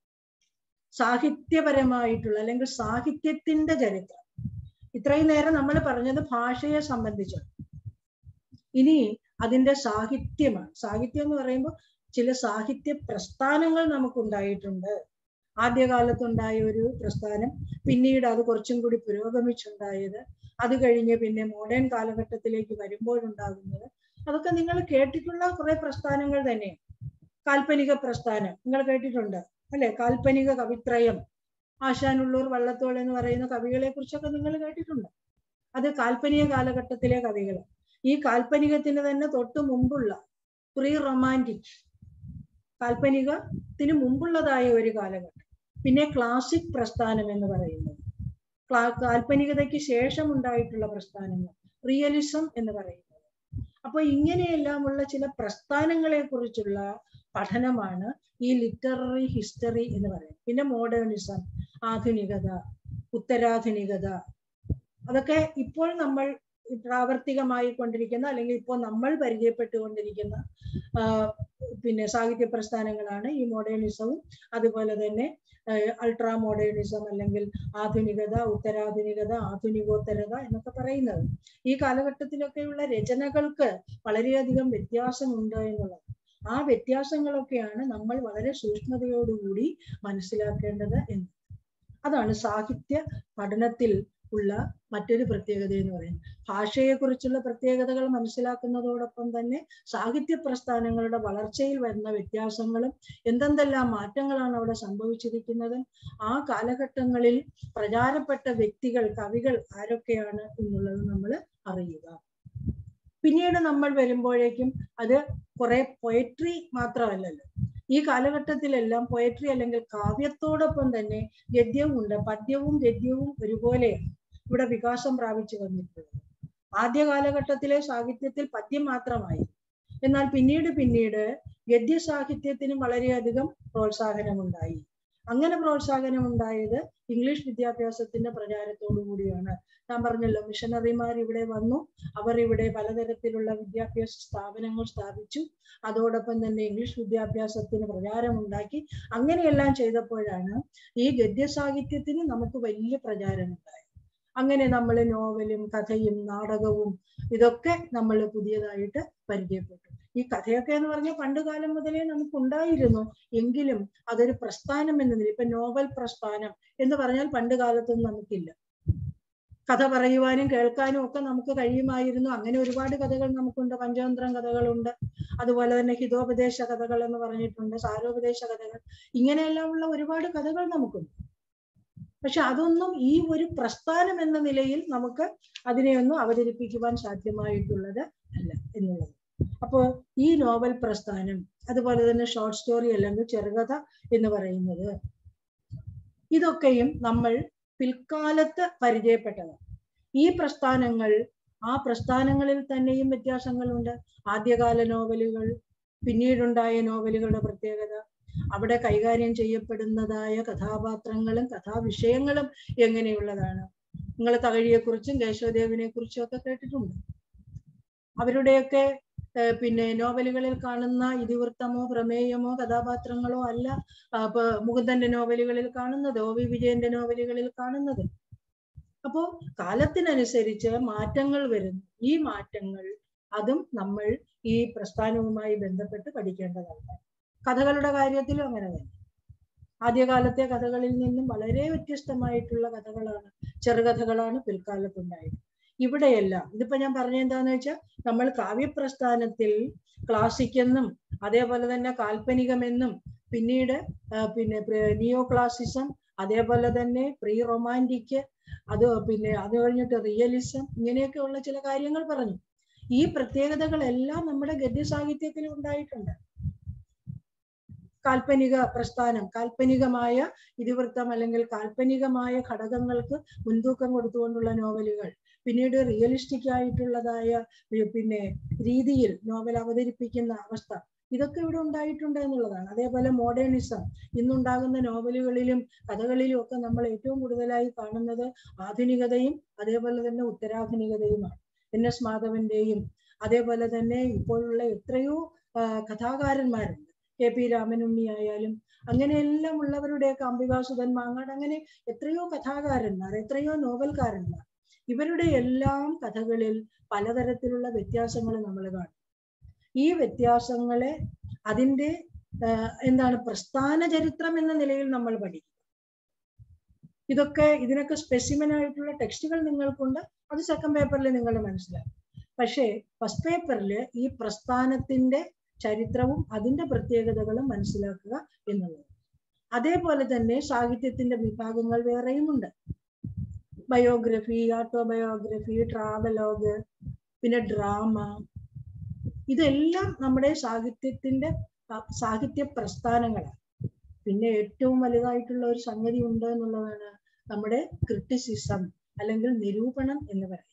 സാഹിത്യപരമായിട്ടുള്ള അല്ലെങ്കിൽ സാഹിത്യത്തിന്റെ ചരിത്രം ഇത്രയും നേരം നമ്മൾ പറഞ്ഞത് ഭാഷയെ സംബന്ധിച്ചാണ് ഇനി അതിന്റെ സാഹിത്യമാണ് സാഹിത്യം എന്ന് പറയുമ്പോൾ ചില സാഹിത്യ പ്രസ്ഥാനങ്ങൾ നമുക്കുണ്ടായിട്ടുണ്ട് ആദ്യകാലത്തുണ്ടായ ഒരു പ്രസ്ഥാനം പിന്നീട് അത് കുറച്ചും കൂടി പുരോഗമിച്ചുണ്ടായത് അത് കഴിഞ്ഞ് പിന്നെ മോഡേൺ കാലഘട്ടത്തിലേക്ക് വരുമ്പോഴുണ്ടാകുന്നത് അതൊക്കെ നിങ്ങൾ കേട്ടിട്ടുള്ള കുറെ പ്രസ്ഥാനങ്ങൾ തന്നെയാണ് കാൽപ്പനിക പ്രസ്ഥാനം നിങ്ങൾ കേട്ടിട്ടുണ്ട് അല്ലെ കാൽപ്പനിക കവിത്രയം ആശാനുള്ളൂർ വള്ളത്തോൾ എന്ന് പറയുന്ന കവികളെ കുറിച്ചൊക്കെ നിങ്ങൾ കേട്ടിട്ടുണ്ട് അത് കാൽപ്പനിക കാലഘട്ടത്തിലെ കവികൾ ഈ കാൽപ്പനികത്തിന് തന്നെ തൊട്ട് മുമ്പുള്ള പ്രീ റൊമാൻറ്റിക് കാൽപ്പനികത്തിന് മുമ്പുള്ളതായ ഒരു കാലഘട്ടം പിന്നെ ക്ലാസിക് പ്രസ്ഥാനം എന്ന് പറയുന്നത് കാൽപ്പനികതയ്ക്ക് ശേഷം ഉണ്ടായിട്ടുള്ള പ്രസ്ഥാനങ്ങൾ റിയലിസം എന്ന് പറയുന്നത് അപ്പൊ ഇങ്ങനെയെല്ലാമുള്ള ചില പ്രസ്ഥാനങ്ങളെ കുറിച്ചുള്ള പഠനമാണ് ഈ ലിറ്റററി ഹിസ്റ്ററി എന്ന് പറയുന്നത് പിന്നെ മോഡേണിസം ആധുനികത ഉത്തരാധുനികത അതൊക്കെ ഇപ്പോൾ നമ്മൾ പ്രാവർത്തികമായി കൊണ്ടിരിക്കുന്ന അല്ലെങ്കിൽ ഇപ്പോൾ നമ്മൾ പരിചയപ്പെട്ടുകൊണ്ടിരിക്കുന്ന പിന്നെ സാഹിത്യ പ്രസ്ഥാനങ്ങളാണ് ഈ മോഡേണിസവും അതുപോലെ തന്നെ അൾട്രാ മോഡേണിസം അല്ലെങ്കിൽ ആധുനികത ഉത്തരാധുനികത ആധുനികോത്തരത എന്നൊക്കെ പറയുന്നത് ഈ കാലഘട്ടത്തിലൊക്കെയുള്ള രചനകൾക്ക് വളരെയധികം വ്യത്യാസമുണ്ട് എന്നുള്ളത് ആ വ്യത്യാസങ്ങളൊക്കെയാണ് നമ്മൾ വളരെ സൂക്ഷ്മതയോടുകൂടി മനസ്സിലാക്കേണ്ടത് എന്ന് അതാണ് സാഹിത്യ പഠനത്തിൽ ഉള്ള മറ്റൊരു പ്രത്യേകത എന്ന് പറയുന്നത് ഭാഷയെക്കുറിച്ചുള്ള പ്രത്യേകതകൾ മനസ്സിലാക്കുന്നതോടൊപ്പം തന്നെ സാഹിത്യ പ്രസ്ഥാനങ്ങളുടെ വളർച്ചയിൽ വരുന്ന വ്യത്യാസങ്ങളും എന്തെന്തെല്ലാം മാറ്റങ്ങളാണ് അവിടെ സംഭവിച്ചിരിക്കുന്നത് ആ കാലഘട്ടങ്ങളിൽ പ്രചാരപ്പെട്ട വ്യക്തികൾ കവികൾ ആരൊക്കെയാണ് എന്നുള്ളത് നമ്മൾ അറിയുക പിന്നീട് നമ്മൾ വരുമ്പോഴേക്കും അത് കുറെ പൊയട്രി മാത്രമല്ലല്ലോ ഈ കാലഘട്ടത്തിലെല്ലാം പൊയട്രി അല്ലെങ്കിൽ കാവ്യത്തോടൊപ്പം തന്നെ ഗദ്യവും ഉണ്ട് പദ്യവും ഗദ്യവും ഒരുപോലെയാണ് ഇവിടെ വികാസം പ്രാപിച്ചു വന്നിട്ടുള്ളത് ആദ്യ കാലഘട്ടത്തിലെ സാഹിത്യത്തിൽ പദ്യം മാത്രമായി എന്നാൽ പിന്നീട് പിന്നീട് ഗദ്യ സാഹിത്യത്തിനും വളരെയധികം പ്രോത്സാഹനമുണ്ടായി അങ്ങനെ പ്രോത്സാഹനം ഉണ്ടായത് ഇംഗ്ലീഷ് വിദ്യാഭ്യാസത്തിന്റെ പ്രചാരത്തോടു കൂടിയാണ് ഞാൻ പറഞ്ഞല്ലോ മിഷണറിമാർ ഇവിടെ വന്നു അവർ ഇവിടെ പലതരത്തിലുള്ള വിദ്യാഭ്യാസ സ്ഥാപനങ്ങൾ സ്ഥാപിച്ചു അതോടൊപ്പം തന്നെ ഇംഗ്ലീഷ് വിദ്യാഭ്യാസത്തിന് പ്രചാരമുണ്ടാക്കി അങ്ങനെയെല്ലാം ചെയ്തപ്പോഴാണ് ഈ ഗദ്യ സാഹിത്യത്തിന് നമുക്ക് വലിയ പ്രചാരം ഉണ്ടായത് അങ്ങനെ നമ്മൾ നോവലും കഥയും നാടകവും ഇതൊക്കെ നമ്മൾ പുതിയതായിട്ട് പരിചയപ്പെട്ടു ഈ കഥയൊക്കെ എന്ന് പറഞ്ഞാൽ പണ്ട് കാലം മുതലേ നമുക്കുണ്ടായിരുന്നു എങ്കിലും അതൊരു പ്രസ്ഥാനം എന്ന നില ഇപ്പൊ നോവൽ പ്രസ്ഥാനം എന്ന് പറഞ്ഞാൽ പണ്ട് കാലത്തൊന്നും നമുക്കില്ല കഥ പറയുവാനും കേൾക്കാനും ഒക്കെ നമുക്ക് കഴിയുമായിരുന്നു അങ്ങനെ ഒരുപാട് കഥകൾ നമുക്കുണ്ട് പഞ്ചതന്ത്രം കഥകളുണ്ട് അതുപോലെ തന്നെ ഹിതോപദേശ കഥകൾ എന്ന് പറഞ്ഞിട്ടുണ്ട് സാരോപദേശ കഥകൾ ഇങ്ങനെയെല്ലാം ഉള്ള ഒരുപാട് കഥകൾ നമുക്കുണ്ട് പക്ഷെ അതൊന്നും ഈ ഒരു പ്രസ്ഥാനം എന്ന നിലയിൽ നമുക്ക് അതിനെയൊന്നും അവതരിപ്പിക്കുവാൻ സാധ്യമായിട്ടുള്ളത് അല്ല എന്നുള്ളത് അപ്പോ ഈ നോവൽ പ്രസ്ഥാനം അതുപോലെ തന്നെ ഷോർട്ട് സ്റ്റോറി അല്ലെങ്കിൽ ചെറുകഥ എന്ന് പറയുന്നത് ഇതൊക്കെയും നമ്മൾ പിൽക്കാലത്ത് പരിചയപ്പെട്ടതാണ് ഈ പ്രസ്ഥാനങ്ങൾ ആ പ്രസ്ഥാനങ്ങളിൽ തന്നെയും വ്യത്യാസങ്ങളുണ്ട് ആദ്യകാല നോവലുകൾ പിന്നീടുണ്ടായ നോവലുകളുടെ പ്രത്യേകത അവിടെ കൈകാര്യം ചെയ്യപ്പെടുന്നതായ കഥാപാത്രങ്ങളും കഥാവിഷയങ്ങളും എങ്ങനെയുള്ളതാണ് നിങ്ങൾ തകഴിയെക്കുറിച്ചും കേശവദേവിനെ കുറിച്ചും ഒക്കെ കേട്ടിട്ടുണ്ട് അവരുടെയൊക്കെ ഏഹ് പിന്നെ നോവലുകളിൽ കാണുന്ന ഇതിവൃത്തമോ പ്രമേയമോ കഥാപാത്രങ്ങളോ അല്ല ആ, ഇപ്പൊ മുകുന്ദന്റെ നോവലുകളിൽ കാണുന്നത് ഒ വി വിജയന്റെ നോവലുകളിൽ കാണുന്നത് അപ്പോ കാലത്തിനനുസരിച്ച് മാറ്റങ്ങൾ വരുന്നു ഈ മാറ്റങ്ങൾ അതും നമ്മൾ ഈ പ്രസ്ഥാനവുമായി ബന്ധപ്പെട്ട് പഠിക്കേണ്ടതാണ് കഥകളുടെ കാര്യത്തിലും അങ്ങനെ തന്നെ ആദ്യകാലത്തെ കഥകളിൽ നിന്നും വളരെ വ്യത്യസ്തമായിട്ടുള്ള കഥകളാണ് ചെറുകഥകളാണ് പിൽക്കാലത്തുണ്ടായത് ഇവിടെയെല്ലാം ഇതിപ്പോ ഞാൻ പറഞ്ഞ എന്താന്ന് വെച്ചാൽ നമ്മൾ കാവ്യപ്രസ്ഥാനത്തിൽ ക്ലാസിക് എന്നും അതേപോലെ തന്നെ കാൽപ്പനികമെന്നും പിന്നീട് ആ, പിന്നെ നിയോ ക്ലാസിസം അതേപോലെ തന്നെ പ്രീ റൊമാൻറ്റിക് അത് പിന്നെ അത് കഴിഞ്ഞിട്ട് റിയലിസം ഇങ്ങനെയൊക്കെ ഉള്ള ചില കാര്യങ്ങൾ പറഞ്ഞു ഈ പ്രത്യേകതകളെല്ലാം നമ്മുടെ ഗദ്യ സാഹിത്യത്തിൽ ഉണ്ടായിട്ടുണ്ട് കാൽപ്പനിക പ്രസ്ഥാനം കാൽപ്പനികമായ ഇതിവൃത്തം അല്ലെങ്കിൽ കാൽപ്പനികമായ ഘടകങ്ങൾക്ക് മുൻതൂക്കം കൊടുത്തുകൊണ്ടുള്ള നോവലുകൾ പിന്നീട് റിയലിസ്റ്റിക് ആയിട്ടുള്ളതായ പി- പിന്നെ രീതിയിൽ നോവൽ അവതരിപ്പിക്കുന്ന അവസ്ഥ ഇതൊക്കെ ഇവിടെ ഉണ്ടായിട്ടുണ്ട് എന്നുള്ളതാണ് അതേപോലെ മോഡേണിസം ഇന്നുണ്ടാകുന്ന നോവലുകളിലും കഥകളിലും ഒക്കെ നമ്മൾ ഏറ്റവും കൂടുതലായി കാണുന്നത് ആധുനികതയും അതേപോലെ തന്നെ ഉത്തരാധുനികതയുമാണ് എൻ എസ് മാധവന്റെയും അതേപോലെ തന്നെ ഇപ്പോഴുള്ള എത്രയോ ആ, കഥാകാരന്മാരുണ്ട് കെ പി രാമനുണ്ണി ആയാലും അങ്ങനെയെല്ലാം ഉള്ളവരുടെയൊക്കെ അംബികാസുധൻ മാങ്ങാട് അങ്ങനെ എത്രയോ കഥാകാരന്മാർ എത്രയോ നോവൽക്കാരന്മാർ ഇവരുടെ എല്ലാം കഥകളിൽ പലതരത്തിലുള്ള വ്യത്യാസങ്ങൾ നമ്മൾ കാണും ഈ വ്യത്യാസങ്ങളെ അതിന്റെ ആ, എന്താണ് പ്രസ്ഥാന ചരിത്രം എന്ന നിലയിൽ നമ്മൾ പഠിക്കും ഇതൊക്കെ ഇതിനൊക്കെ സ്പെസിമൻ ആയിട്ടുള്ള ടെക്സ്റ്റുകൾ നിങ്ങൾക്കുണ്ട് അത് സെക്കൻഡ് പേപ്പറിൽ നിങ്ങൾ മനസ്സിലാക്കും പക്ഷേ ഫസ്റ്റ് പേപ്പറിൽ ഈ പ്രസ്ഥാനത്തിന്റെ ചരിത്രവും അതിന്റെ പ്രത്യേകതകളും മനസ്സിലാക്കുക എന്നുള്ളത് അതേപോലെ തന്നെ സാഹിത്യത്തിന്റെ വിഭാഗങ്ങൾ വേറെയുമുണ്ട് ബയോഗ്രഫി ഓട്ടോബയോഗ്രഫി ട്രാവലോഗ് പിന്നെ ഡ്രാമ ഇതെല്ലാം നമ്മുടെ സാഹിത്യത്തിന്റെ ആ, സാഹിത്യ പ്രസ്ഥാനങ്ങളാണ് പിന്നെ ഏറ്റവും വലുതായിട്ടുള്ള ഒരു സംഗതി ഉണ്ട് എന്നുള്ളതാണ് നമ്മുടെ ക്രിട്ടിസിസം അല്ലെങ്കിൽ നിരൂപണം എന്ന് പറയുന്നത്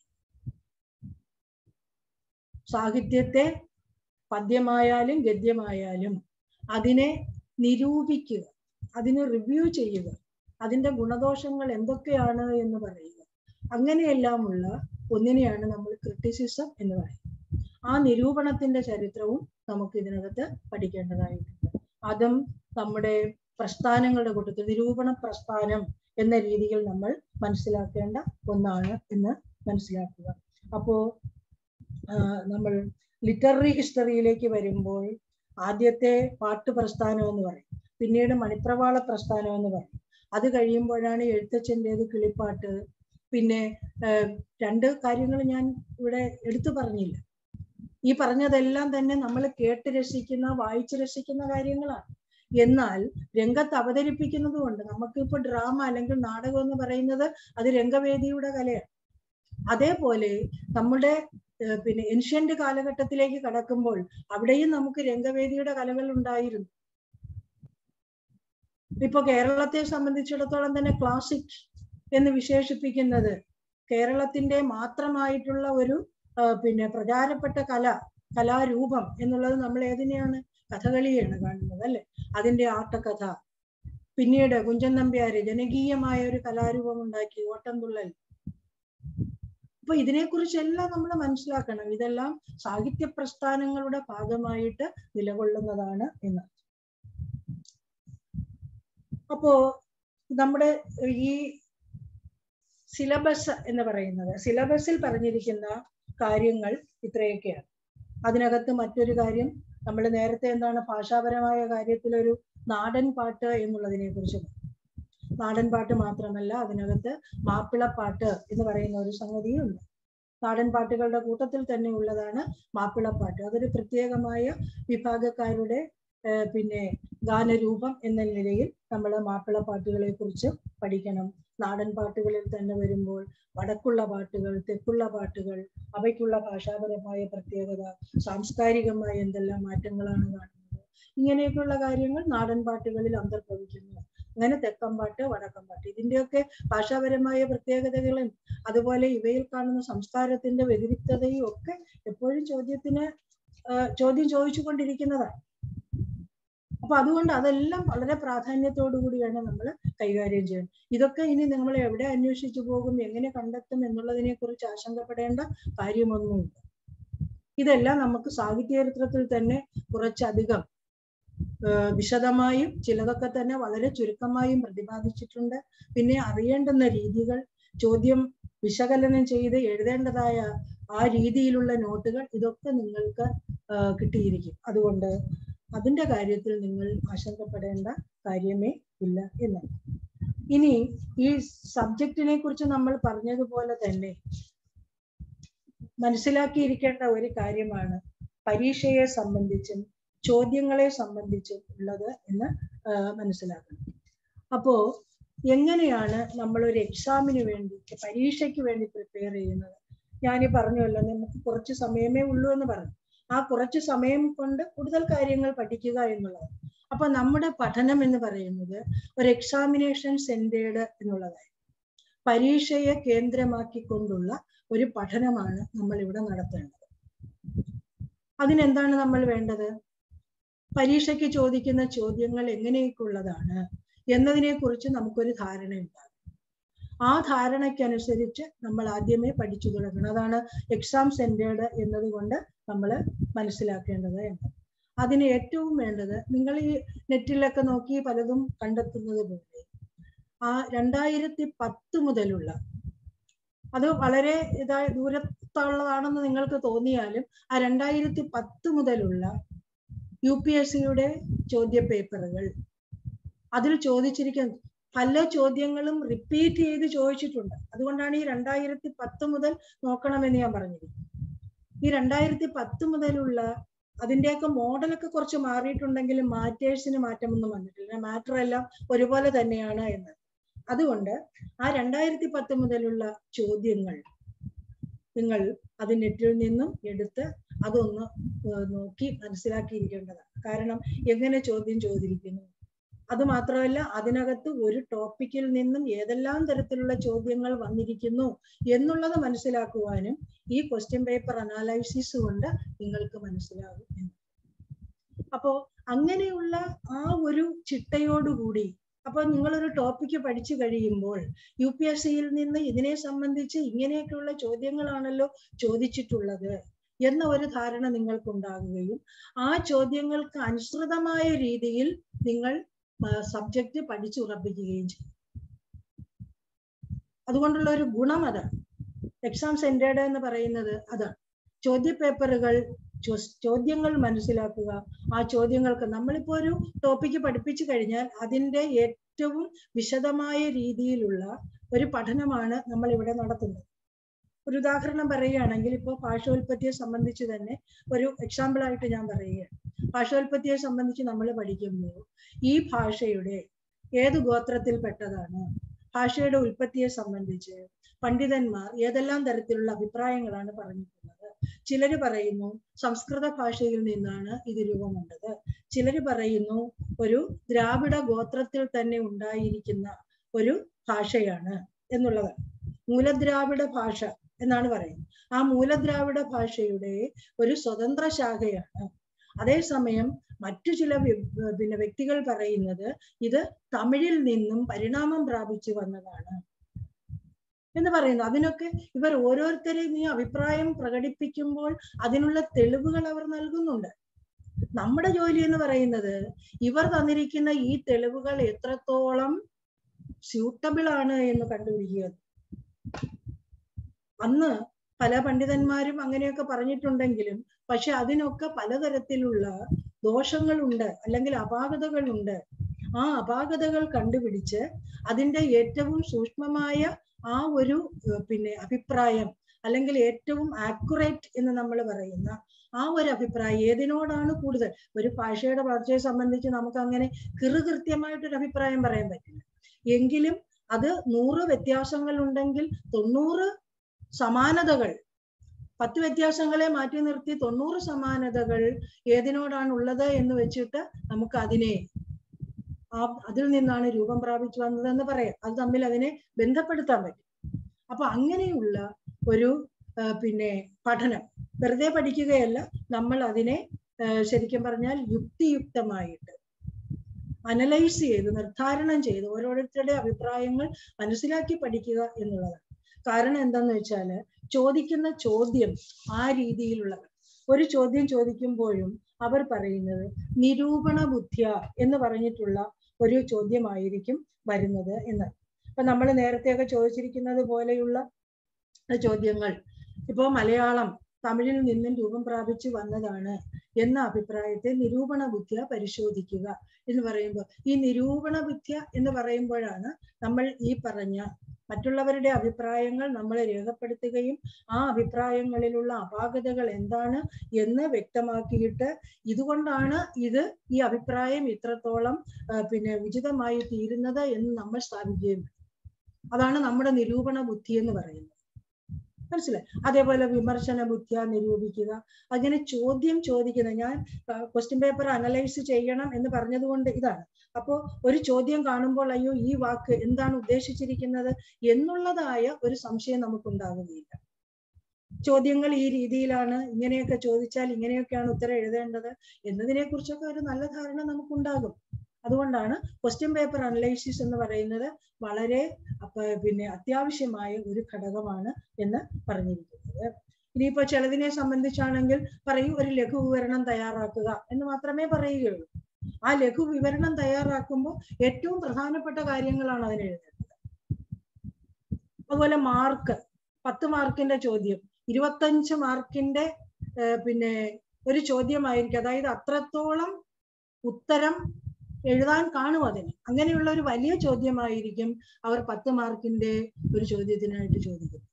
സാഹിത്യത്തെ പദ്യമായാലും ഗദ്യമായാലും അതിനെ നിരൂപിക്കുക അതിനെ റിവ്യൂ ചെയ്യുക അതിന്റെ ഗുണദോഷങ്ങൾ എന്തൊക്കെയാണ് എന്ന് പറയുക അങ്ങനെയെല്ലാമുള്ള ഒന്നിനെയാണ് നമ്മൾ ക്രിട്ടിസിസം എന്ന് പറയുന്നത് ആ നിരൂപണത്തിന്റെ ചരിത്രവും നമുക്ക് ഇതിനകത്ത് പഠിക്കേണ്ടതായിട്ടുണ്ട് അതും നമ്മുടെ പ്രസ്ഥാനങ്ങളുടെ കൂട്ടത്തിൽ നിരൂപണ പ്രസ്ഥാനം എന്ന രീതിയിൽ നമ്മൾ മനസ്സിലാക്കേണ്ട ഒന്നാണ് എന്ന് മനസ്സിലാക്കുക അപ്പോ ആ, നമ്മൾ ലിറ്റററി ഹിസ്റ്ററിയിലേക്ക് വരുമ്പോൾ ആദ്യത്തെ പാട്ട് പ്രസ്ഥാനം എന്ന് പറയും പിന്നീട് മണിപ്രവാള പ്രസ്ഥാനം എന്ന് പറയും അത് കഴിയുമ്പോഴാണ് എഴുത്തച്ഛൻ്റെത് കിളിപ്പാട്ട് പിന്നെ ആ, രണ്ട് കാര്യങ്ങൾ ഞാൻ ഇവിടെ എടുത്തു പറഞ്ഞില്ല ഈ പറഞ്ഞതെല്ലാം തന്നെ നമ്മൾ കേട്ട് രസിക്കുന്ന വായിച്ച് രസിക്കുന്ന കാര്യങ്ങളാണ് എന്നാൽ രംഗത്ത് അവതരിപ്പിക്കുന്നത് കൊണ്ട് നമുക്കിപ്പോ ഡ്രാമ അല്ലെങ്കിൽ നാടകം എന്ന് പറയുന്നത് അത് രംഗവേദിയുടെ കലയാണ് അതേപോലെ നമ്മുടെ ഏഹ് പിന്നെ ഏൻഷ്യന്റ് കാലഘട്ടത്തിലേക്ക് കടക്കുമ്പോൾ അവിടെയും നമുക്ക് രംഗവേദിയുടെ കലകൾ ഉണ്ടായിരുന്നു ഇപ്പൊ കേരളത്തെ സംബന്ധിച്ചിടത്തോളം തന്നെ ക്ലാസിക് എന്ന് വിശേഷിപ്പിക്കുന്നത് കേരളത്തിന്റെ മാത്രമായിട്ടുള്ള ഒരു ആ, പിന്നെ പ്രചാരപ്പെട്ട കല കലാരൂപം എന്നുള്ളത് നമ്മൾ ഏതിനെയാണ് കഥകളിയാണ് കാണുന്നത് അല്ലെ അതിന്റെ ആട്ടക്കഥ പിന്നീട് കുഞ്ചൻ നമ്പ്യാര് ജനകീയമായ ഒരു കലാരൂപം ഉണ്ടാക്കി ഓട്ടംതുള്ളൽ അപ്പൊ ഇതിനെക്കുറിച്ചെല്ലാം നമ്മൾ മനസ്സിലാക്കണം ഇതെല്ലാം സാഹിത്യ പ്രസ്ഥാനങ്ങളുടെ ഭാഗമായിട്ട് നിലകൊള്ളുന്നതാണ് എന്ന് അപ്പോ നമ്മുടെ ഈ സിലബസ് എന്ന് പറയുന്നത് സിലബസിൽ പറഞ്ഞിരിക്കുന്ന കാര്യങ്ങൾ ഇത്രയൊക്കെയാണ് അതിനകത്ത് മറ്റൊരു കാര്യം നമ്മൾ നേരത്തെ എന്താണ് ഭാഷാപരമായ കാര്യത്തിൽ ഒരു നാടൻ പാട്ട് എന്നുള്ളതിനെ കുറിച്ച് നാടൻ പാട്ട് മാത്രമല്ല അതിനകത്ത് മാപ്പിളപ്പാട്ട് എന്ന് പറയുന്ന ഒരു സംഗതിയും ഉണ്ട് നാടൻ പാട്ടുകളുടെ കൂട്ടത്തിൽ തന്നെ ഉള്ളതാണ് മാപ്പിളപ്പാട്ട് അതൊരു പ്രത്യേകമായ വിഭാഗക്കാരുടെ ഏർ പിന്നെ ഗാനരൂപം എന്ന നിലയിൽ നമ്മൾ മാപ്പിളപ്പാട്ടുകളെ കുറിച്ച് പഠിക്കണം നാടൻ പാട്ടുകളിൽ തന്നെ വരുമ്പോൾ വടക്കുള്ള പാട്ടുകൾ തെക്കുള്ള പാട്ടുകൾ അവയ്ക്കുള്ള ഭാഷാപരമായ പ്രത്യേകത സാംസ്കാരികമായ എന്തെല്ലാം മാറ്റങ്ങളാണ് കാണുന്നത് ഇങ്ങനെയൊക്കെയുള്ള കാര്യങ്ങൾ നാടൻ പാട്ടുകളിൽ അന്തർഭവിക്കുന്നു അങ്ങനെ തെക്കൻ പാട്ട് വടക്കൻ പാട്ട് ഇതിന്റെയൊക്കെ ഭാഷാപരമായ പ്രത്യേകതകളും അതുപോലെ ഇവയിൽ കാണുന്ന സംസ്കാരത്തിന്റെ വ്യതിരിക്തതയും ഒക്കെ എപ്പോഴും ചോദ്യത്തിന് ആ, ചോദ്യം ചോദിച്ചുകൊണ്ടിരിക്കുന്നതാണ് അപ്പൊ അതുകൊണ്ട് അതെല്ലാം വളരെ പ്രാധാന്യത്തോടു കൂടിയാണ് നമ്മൾ കൈകാര്യം ചെയ്യാൻ ഇതൊക്കെ ഇനി നിങ്ങൾ എവിടെ അന്വേഷിച്ചു പോകും എങ്ങനെ കണ്ടെത്തും എന്നുള്ളതിനെ കുറിച്ച് ആശങ്കപ്പെടേണ്ട കാര്യമൊന്നുമില്ല ഇതെല്ലാം നമുക്ക് സാഹിത്യചരിത്രത്തിൽ തന്നെ കുറച്ചധികം ഏഹ് വിശദമായും ചിലതൊക്കെ തന്നെ വളരെ ചുരുക്കമായും പ്രതിപാദിച്ചിട്ടുണ്ട് പിന്നെ അറിയേണ്ടുന്ന രീതികൾ ചോദ്യം വിശകലനം ചെയ്ത് എഴുതേണ്ടതായ ആ രീതിയിലുള്ള നോട്ടുകൾ ഇതൊക്കെ നിങ്ങൾക്ക് ആഹ് കിട്ടിയിരിക്കും അതുകൊണ്ട് അതിന്റെ കാര്യത്തിൽ നിങ്ങൾ ആശങ്കപ്പെടേണ്ട കാര്യമേ ഇല്ല എന്ന് ഇനി ഈ സബ്ജക്റ്റിനെ കുറിച്ച് നമ്മൾ പറഞ്ഞതുപോലെ തന്നെ മനസ്സിലാക്കിയിരിക്കേണ്ട ഒരു കാര്യമാണ് പരീക്ഷയെ സംബന്ധിച്ചും ചോദ്യങ്ങളെ സംബന്ധിച്ചും ഉള്ളത് എന്ന് ആ, മനസ്സിലാക്കണം അപ്പോ എങ്ങനെയാണ് നമ്മൾ ഒരു എക്സാമിന് വേണ്ടി പരീക്ഷയ്ക്ക് വേണ്ടി പ്രിപ്പയർ ചെയ്യുന്നത് ഞാനീ പറഞ്ഞല്ലോ നമുക്ക് കുറച്ച് സമയമേ ഉള്ളൂ എന്ന് പറഞ്ഞു ആ കുറച്ച് സമയം കൊണ്ട് കൂടുതൽ കാര്യങ്ങൾ പഠിക്കുക എന്നുള്ളത് അപ്പൊ നമ്മുടെ പഠനം എന്ന് പറയുന്നത് ഒരു എക്സാമിനേഷൻ സെന്റേഡ് എന്നുള്ളതായി പരീക്ഷയെ കേന്ദ്രമാക്കിക്കൊണ്ടുള്ള ഒരു പഠനമാണ് നമ്മൾ ഇവിടെ നടത്തേണ്ടത് അതിനെന്താണ് നമ്മൾ വേണ്ടത് പരീക്ഷയ്ക്ക് ചോദിക്കുന്ന ചോദ്യങ്ങൾ എങ്ങനെയൊക്കെയുള്ളതാണ് എന്നതിനെ കുറിച്ച് നമുക്കൊരു ധാരണയുണ്ടാകും ആ ധാരണയ്ക്കനുസരിച്ച് നമ്മൾ ആദ്യമേ പഠിച്ചു തുടങ്ങണം അതാണ് എക്സാം സെന്റേഡ് എന്നതുകൊണ്ട് നമ്മൾ മനസ്സിലാക്കേണ്ടത് എന്ന് അതിന് ഏറ്റവും വേണ്ടത് നിങ്ങൾ ഈ നെറ്റിലൊക്കെ നോക്കി പലതും കണ്ടെത്തുന്നത് പോലെ ആ രണ്ടായിരത്തി പത്ത് മുതലുള്ള അത് വളരെ ഇതാ ദൂരത്തുള്ളതാണെന്ന് നിങ്ങൾക്ക് തോന്നിയാലും ആ രണ്ടായിരത്തി പത്ത് മുതലുള്ള യു പി എസ് സിയുടെ ചോദ്യ പേപ്പറുകൾ അതിൽ ചോദിച്ചിരിക്കുന്ന പല ചോദ്യങ്ങളും റിപ്പീറ്റ് ചെയ്ത് ചോദിച്ചിട്ടുണ്ട് അതുകൊണ്ടാണ് ഈ രണ്ടായിരത്തി പത്ത് മുതൽ നോക്കണമെന്ന് ഞാൻ പറഞ്ഞിരിക്കുന്നത് ഈ രണ്ടായിരത്തി പത്ത് മുതലുള്ള അതിന്റെയൊക്കെ മോഡലൊക്കെ കുറച്ച് മാറിയിട്ടുണ്ടെങ്കിലും മാറ്റേഴ്സിന് മാറ്റമൊന്നും വന്നിട്ടില്ല മാറ്റർ എല്ലാം ഒരുപോലെ തന്നെയാണ് എന്ന് അതുകൊണ്ട് ആ രണ്ടായിരത്തി പത്ത് മുതലുള്ള ചോദ്യങ്ങൾ നിങ്ങൾ അത് നെറ്റിൽ നിന്നും എടുത്ത് അതൊന്ന് ഏർ നോക്കി മനസ്സിലാക്കിയിരിക്കേണ്ടതാണ് കാരണം എങ്ങനെ ചോദ്യം ചോദിച്ചിരിക്കുന്നു അത് മാത്രമല്ല അതിനകത്ത് ഒരു ടോപ്പിക്കിൽ നിന്നും ഏതെല്ലാം തരത്തിലുള്ള ചോദ്യങ്ങൾ വന്നിരിക്കുന്നു എന്നുള്ളത് മനസ്സിലാക്കുവാനും ഈ ക്വസ്റ്റ്യൻ പേപ്പർ അനാലൈസിസ് കൊണ്ട് നിങ്ങൾക്ക് മനസ്സിലാകും എന്ന്. അപ്പോ അങ്ങനെയുള്ള ആ ഒരു ചിട്ടയോടുകൂടി അപ്പൊ നിങ്ങളൊരു ടോപ്പിക്ക് പഠിച്ചു കഴിയുമ്പോൾ യു പി എസ് സിയിൽ നിന്ന് ഇതിനെ സംബന്ധിച്ച് ഇങ്ങനെയൊക്കെയുള്ള ചോദ്യങ്ങളാണല്ലോ ചോദിച്ചിട്ടുള്ളത് എന്ന ഒരു ധാരണ നിങ്ങൾക്കുണ്ടാകുകയും ആ ചോദ്യങ്ങൾക്ക് അനുസൃതമായ രീതിയിൽ നിങ്ങൾ സബ്ജക്റ്റ് പഠിച്ചുറപ്പിക്കുകയും ചെയ്യും അതുകൊണ്ടുള്ള ഒരു ഗുണം അതാണ് എക്സാം സെന്റേഡ് എന്ന് പറയുന്നത് അതാണ് ചോദ്യ പേപ്പറുകൾ ചോദ്യങ്ങൾ മനസ്സിലാക്കുക ആ ചോദ്യങ്ങൾക്ക് നമ്മളിപ്പോ ഒരു ടോപ്പിക്ക് പഠിപ്പിച്ചു കഴിഞ്ഞാൽ അതിന്റെ ഏറ്റവും വിശദമായ രീതിയിലുള്ള ഒരു പഠനമാണ് നമ്മൾ ഇവിടെ നടത്തുന്നത് ഒരു ഉദാഹരണം പറയുകയാണെങ്കിൽ ഇപ്പോൾ ഭാഷോൽപത്തിയെ സംബന്ധിച്ച് തന്നെ ഒരു എക്സാമ്പിൾ ആയിട്ട് ഞാൻ പറയുകയാണ് ഭാഷോൽപത്തിയെ സംബന്ധിച്ച് നമ്മൾ പഠിക്കുമ്പോൾ ഈ ഭാഷയുടെ ഏത് ഗോത്രത്തിൽപ്പെട്ടതാണ് ഭാഷയുടെ ഉൽപ്പത്തിയെ സംബന്ധിച്ച് പണ്ഡിതന്മാർ ഏതെല്ലാം തരത്തിലുള്ള അഭിപ്രായങ്ങളാണ് പറഞ്ഞിട്ടുള്ളത് ചിലര് പറയുന്നു സംസ്കൃത ഭാഷയിൽ നിന്നാണ് ഇത് രൂപം കൊണ്ടത് ചിലര് പറയുന്നു ഒരു ദ്രാവിഡ ഗോത്രത്തിൽ തന്നെ ഉണ്ടായിരിക്കുന്ന ഒരു ഭാഷയാണ് എന്നുള്ളതാണ് മൂലദ്രാവിഡ ഭാഷ എന്നാണ് പറയുന്നത് ആ മൂലദ്രാവിഡ ഭാഷയുടെ ഒരു സ്വതന്ത്ര ശാഖയാണ് അതേസമയം മറ്റു ചില പിന്നെ വ്യക്തികൾ പറയുന്നത് ഇത് തമിഴിൽ നിന്നും പരിണാമം പ്രാപിച്ചു വന്നതാണ് എന്ന് പറയുന്നു അതിനൊക്കെ ഇവർ ഓരോരുത്തരെയും ഈ അഭിപ്രായം പ്രകടിപ്പിക്കുമ്പോൾ അതിനുള്ള തെളിവുകൾ അവർ നൽകുന്നുണ്ട് നമ്മുടെ ജോലി എന്ന് പറയുന്നത് ഇവർ തന്നിരിക്കുന്ന ഈ തെളിവുകൾ എത്രത്തോളം സ്യൂട്ടബിൾ ആണ് എന്ന് കണ്ടുപിടിക്കുക അന്ന് പല പണ്ഡിതന്മാരും അങ്ങനെയൊക്കെ പറഞ്ഞിട്ടുണ്ടെങ്കിലും പക്ഷെ അതിനൊക്കെ പലതരത്തിലുള്ള ദോഷങ്ങളുണ്ട് അല്ലെങ്കിൽ അപാകതകളുണ്ട് ആ അപാകതകൾ കണ്ടുപിടിച്ച് അതിന്റെ ഏറ്റവും സൂക്ഷ്മമായ ആ ഒരു ഏർ പിന്നെ അഭിപ്രായം അല്ലെങ്കിൽ ഏറ്റവും ആക്യുറേറ്റ് എന്ന് നമ്മൾ പറയുന്ന ആ ഒരു അഭിപ്രായം ഏതിനോടാണ് കൂടുതൽ ഒരു ഭാഷയുടെ വളർച്ചയെ സംബന്ധിച്ച് നമുക്ക് അങ്ങനെ കൃത്യമായിട്ടൊരു അഭിപ്രായം പറയാൻ പറ്റില്ല എങ്കിലും അത് നൂറ് വ്യത്യാസങ്ങൾ ഉണ്ടെങ്കിൽ തൊണ്ണൂറ് സമാനതകൾ പത്ത് വ്യത്യാസങ്ങളെ മാറ്റി നിർത്തി തൊണ്ണൂറ് സമാനതകൾ ഏതിനോടാണ് ഉള്ളത് എന്ന് വെച്ചിട്ട് നമുക്ക് അതിനെ ആ അതിൽ നിന്നാണ് രൂപം പ്രാപിച്ചു വന്നതെന്ന് പറയാം അത് തമ്മിൽ അതിനെ ബന്ധപ്പെടുത്താൻ പറ്റും അപ്പൊ അങ്ങനെയുള്ള ഒരു ആ, പിന്നെ പഠനം വെറുതെ പഠിക്കുകയല്ല നമ്മൾ അതിനെ ആ, ശരിക്കും പറഞ്ഞാൽ യുക്തിയുക്തമായിട്ട് അനലൈസ് ചെയ്ത് നിർദ്ധാരണം ചെയ്ത് ഓരോരുത്തരുടെ അഭിപ്രായങ്ങൾ മനസ്സിലാക്കി പഠിക്കുക എന്നുള്ളതാണ് കാരണം എന്താന്ന് വെച്ചാല് ചോദിക്കുന്ന ചോദ്യം ആ രീതിയിലുള്ളത് ഒരു ചോദ്യം ചോദിക്കുമ്പോഴും അവർ പറയുന്നത് നിരൂപണ ബുദ്ധിയ എന്ന് പറഞ്ഞിട്ടുള്ള ഒരു ചോദ്യമായിരിക്കും വരുന്നത് എന്ന് അപ്പൊ നമ്മൾ നേരത്തെയൊക്കെ ചോദിച്ചിരിക്കുന്നത് പോലെയുള്ള ചോദ്യങ്ങൾ ഇപ്പോ മലയാളം തമിഴിൽ നിന്നും രൂപം പ്രാപിച്ചു വന്നതാണ് എന്ന അഭിപ്രായത്തെ നിരൂപണ ബുദ്ധിയ പരിശോധിക്കുക എന്ന് പറയുമ്പോൾ ഈ നിരൂപണ ബുദ്ധിയ എന്ന് പറയുമ്പോഴാണ് നമ്മൾ ഈ പറഞ്ഞ മറ്റുള്ളവരുടെ അഭിപ്രായങ്ങൾ നമ്മൾ രേഖപ്പെടുത്തുകയും ആ അഭിപ്രായങ്ങളിലുള്ള അപാകതകൾ എന്താണ് എന്ന് വ്യക്തമാക്കിയിട്ട് ഇതുകൊണ്ടാണ് ഇത് ഈ അഭിപ്രായം ഇത്രത്തോളം ആ, പിന്നെ ഉചിതമായി തീരുന്നത് എന്ന് നമ്മൾ സ്ഥാപിക്കുകയും വേണം. അതാണ് നമ്മുടെ നിരൂപണ ബുദ്ധി എന്ന് പറയുന്നത് മനസ്സിലായി അതേപോലെ വിമർശന ബുദ്ധിയ നിരൂപിക്കുക അങ്ങനെ ചോദ്യം ചോദിക്കുന്നത് ഞാൻ ക്വസ്റ്റ്യൻ പേപ്പർ അനലൈസ് ചെയ്യണം എന്ന് പറഞ്ഞതുകൊണ്ട് ഇതാണ് അപ്പോ ഒരു ചോദ്യം കാണുമ്പോൾ അയ്യോ ഈ വാക്ക് എന്താണ് ഉദ്ദേശിച്ചിരിക്കുന്നത് എന്നുള്ളതായ ഒരു സംശയം നമുക്കുണ്ടാകുകയില്ല ചോദ്യങ്ങൾ ഈ രീതിയിലാണ് ഇങ്ങനെയൊക്കെ ചോദിച്ചാൽ ഇങ്ങനെയൊക്കെയാണ് ഉത്തരം എഴുതേണ്ടത് എന്നതിനെ കുറിച്ചൊക്കെ ഒരു നല്ല ധാരണ നമുക്കുണ്ടാകും അതുകൊണ്ടാണ് ക്വസ്റ്റ്യൻ പേപ്പർ അനലൈസിസ് എന്ന് പറയുന്നത് വളരെ അപ്പ പിന്നെ അത്യാവശ്യമായ ഒരു ഘടകമാണ് എന്ന് പറഞ്ഞിരിക്കുന്നത് ഇനിയിപ്പോ ചിലതിനെ സംബന്ധിച്ചാണെങ്കിൽ പറയും ഒരു ലഘു വിവരണം തയ്യാറാക്കുക എന്ന് മാത്രമേ പറയുകയുള്ളൂ ആ ലഘു വിവരണം തയ്യാറാക്കുമ്പോൾ ഏറ്റവും പ്രധാനപ്പെട്ട കാര്യങ്ങളാണ് അതിന് എഴുതേണ്ടത് അതുപോലെ മാർക്ക് പത്ത് മാർക്കിന്റെ ചോദ്യം ഇരുപത്തഞ്ച് മാർക്കിന്റെ ഏർ പിന്നെ ഒരു ചോദ്യമായിരിക്കും അതായത് അത്രത്തോളം ഉത്തരം എഴുതാൻ കാണും അതിന് അങ്ങനെയുള്ള ഒരു വലിയ ചോദ്യമായിരിക്കും അവർ പത്ത് മാർക്കിന്റെ ഒരു ചോദ്യത്തിനായിട്ട് ചോദിക്കുന്നത്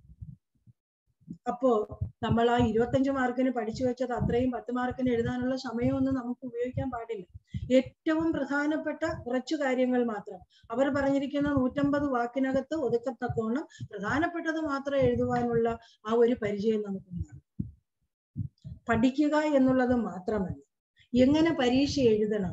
അപ്പോ നമ്മൾ ആ ഇരുപത്തഞ്ച് മാർക്കിന് പഠിച്ചു വെച്ചത് അത്രയും പത്ത് മാർക്കിന് എഴുതാനുള്ള സമയമൊന്നും നമുക്ക് ഉപയോഗിക്കാൻ പാടില്ല ഏറ്റവും പ്രധാനപ്പെട്ട കുറച്ചു കാര്യങ്ങൾ മാത്രം അവർ പറഞ്ഞിരിക്കുന്ന നൂറ്റമ്പത് വാക്കിനകത്ത് ഒതുക്കത്തക്കോണം പ്രധാനപ്പെട്ടത് മാത്രം എഴുതുവാനുള്ള ആ ഒരു പരിചയം നമുക്കുണ്ടാകും പഠിക്കുക എന്നുള്ളത് മാത്രമല്ല എങ്ങനെ പരീക്ഷ എഴുതണം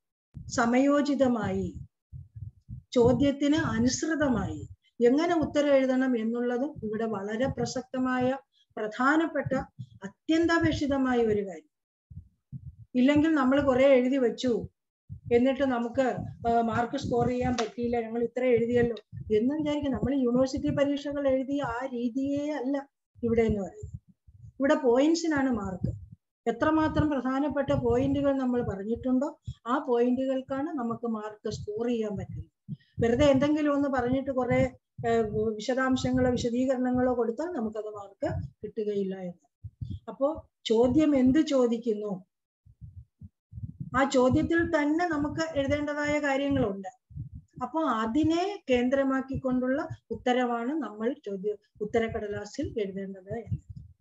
സമയോചിതമായി ചോദ്യത്തിന് അനുസൃതമായി എങ്ങനെ ഉത്തരം എഴുതണം എന്നുള്ളതും ഇവിടെ വളരെ പ്രസക്തമായ പ്രധാനപ്പെട്ട അത്യന്താപേക്ഷിതമായ ഒരു കാര്യം ഇല്ലെങ്കിൽ നമ്മൾ കുറെ എഴുതി വെച്ചു എന്നിട്ട് നമുക്ക് മാർക്ക് സ്കോർ ചെയ്യാൻ പറ്റിയില്ല ഞങ്ങൾ ഇത്ര എഴുതിയല്ലോ എന്ന് വിചാരിക്കും നമ്മൾ യൂണിവേഴ്സിറ്റി പരീക്ഷകൾ എഴുതിയ ആ രീതിയേ അല്ല ഇവിടെ എന്ന് പറയുന്നത് ഇവിടെ പോയിന്റ്സിനാണ് മാർക്ക് എത്രമാത്രം പ്രധാനപ്പെട്ട പോയിന്റുകൾ നമ്മൾ പറഞ്ഞിട്ടുണ്ടോ ആ പോയിന്റുകൾക്കാണ് നമുക്ക് മാർക്ക് സ്കോർ ചെയ്യാൻ പറ്റുന്നത് വെറുതെ എന്തെങ്കിലും ഒന്ന് പറഞ്ഞിട്ട് കുറെ വിശദാംശങ്ങളോ വിശദീകരണങ്ങളോ കൊടുത്താൽ നമുക്കത് മാർക്ക് കിട്ടുകയില്ല എന്ന് അപ്പോ ചോദ്യം എന്ത് ചോദിക്കുന്നു ആ ചോദ്യത്തിൽ തന്നെ നമുക്ക് എഴുതേണ്ടതായ കാര്യങ്ങളുണ്ട് അപ്പോൾ അതിനെ കേന്ദ്രമാക്കിക്കൊണ്ടുള്ള ഉത്തരവാണ് നമ്മൾ ചോദ്യ ഉത്തരക്കടലാസിൽ എഴുതേണ്ടത് എന്ന്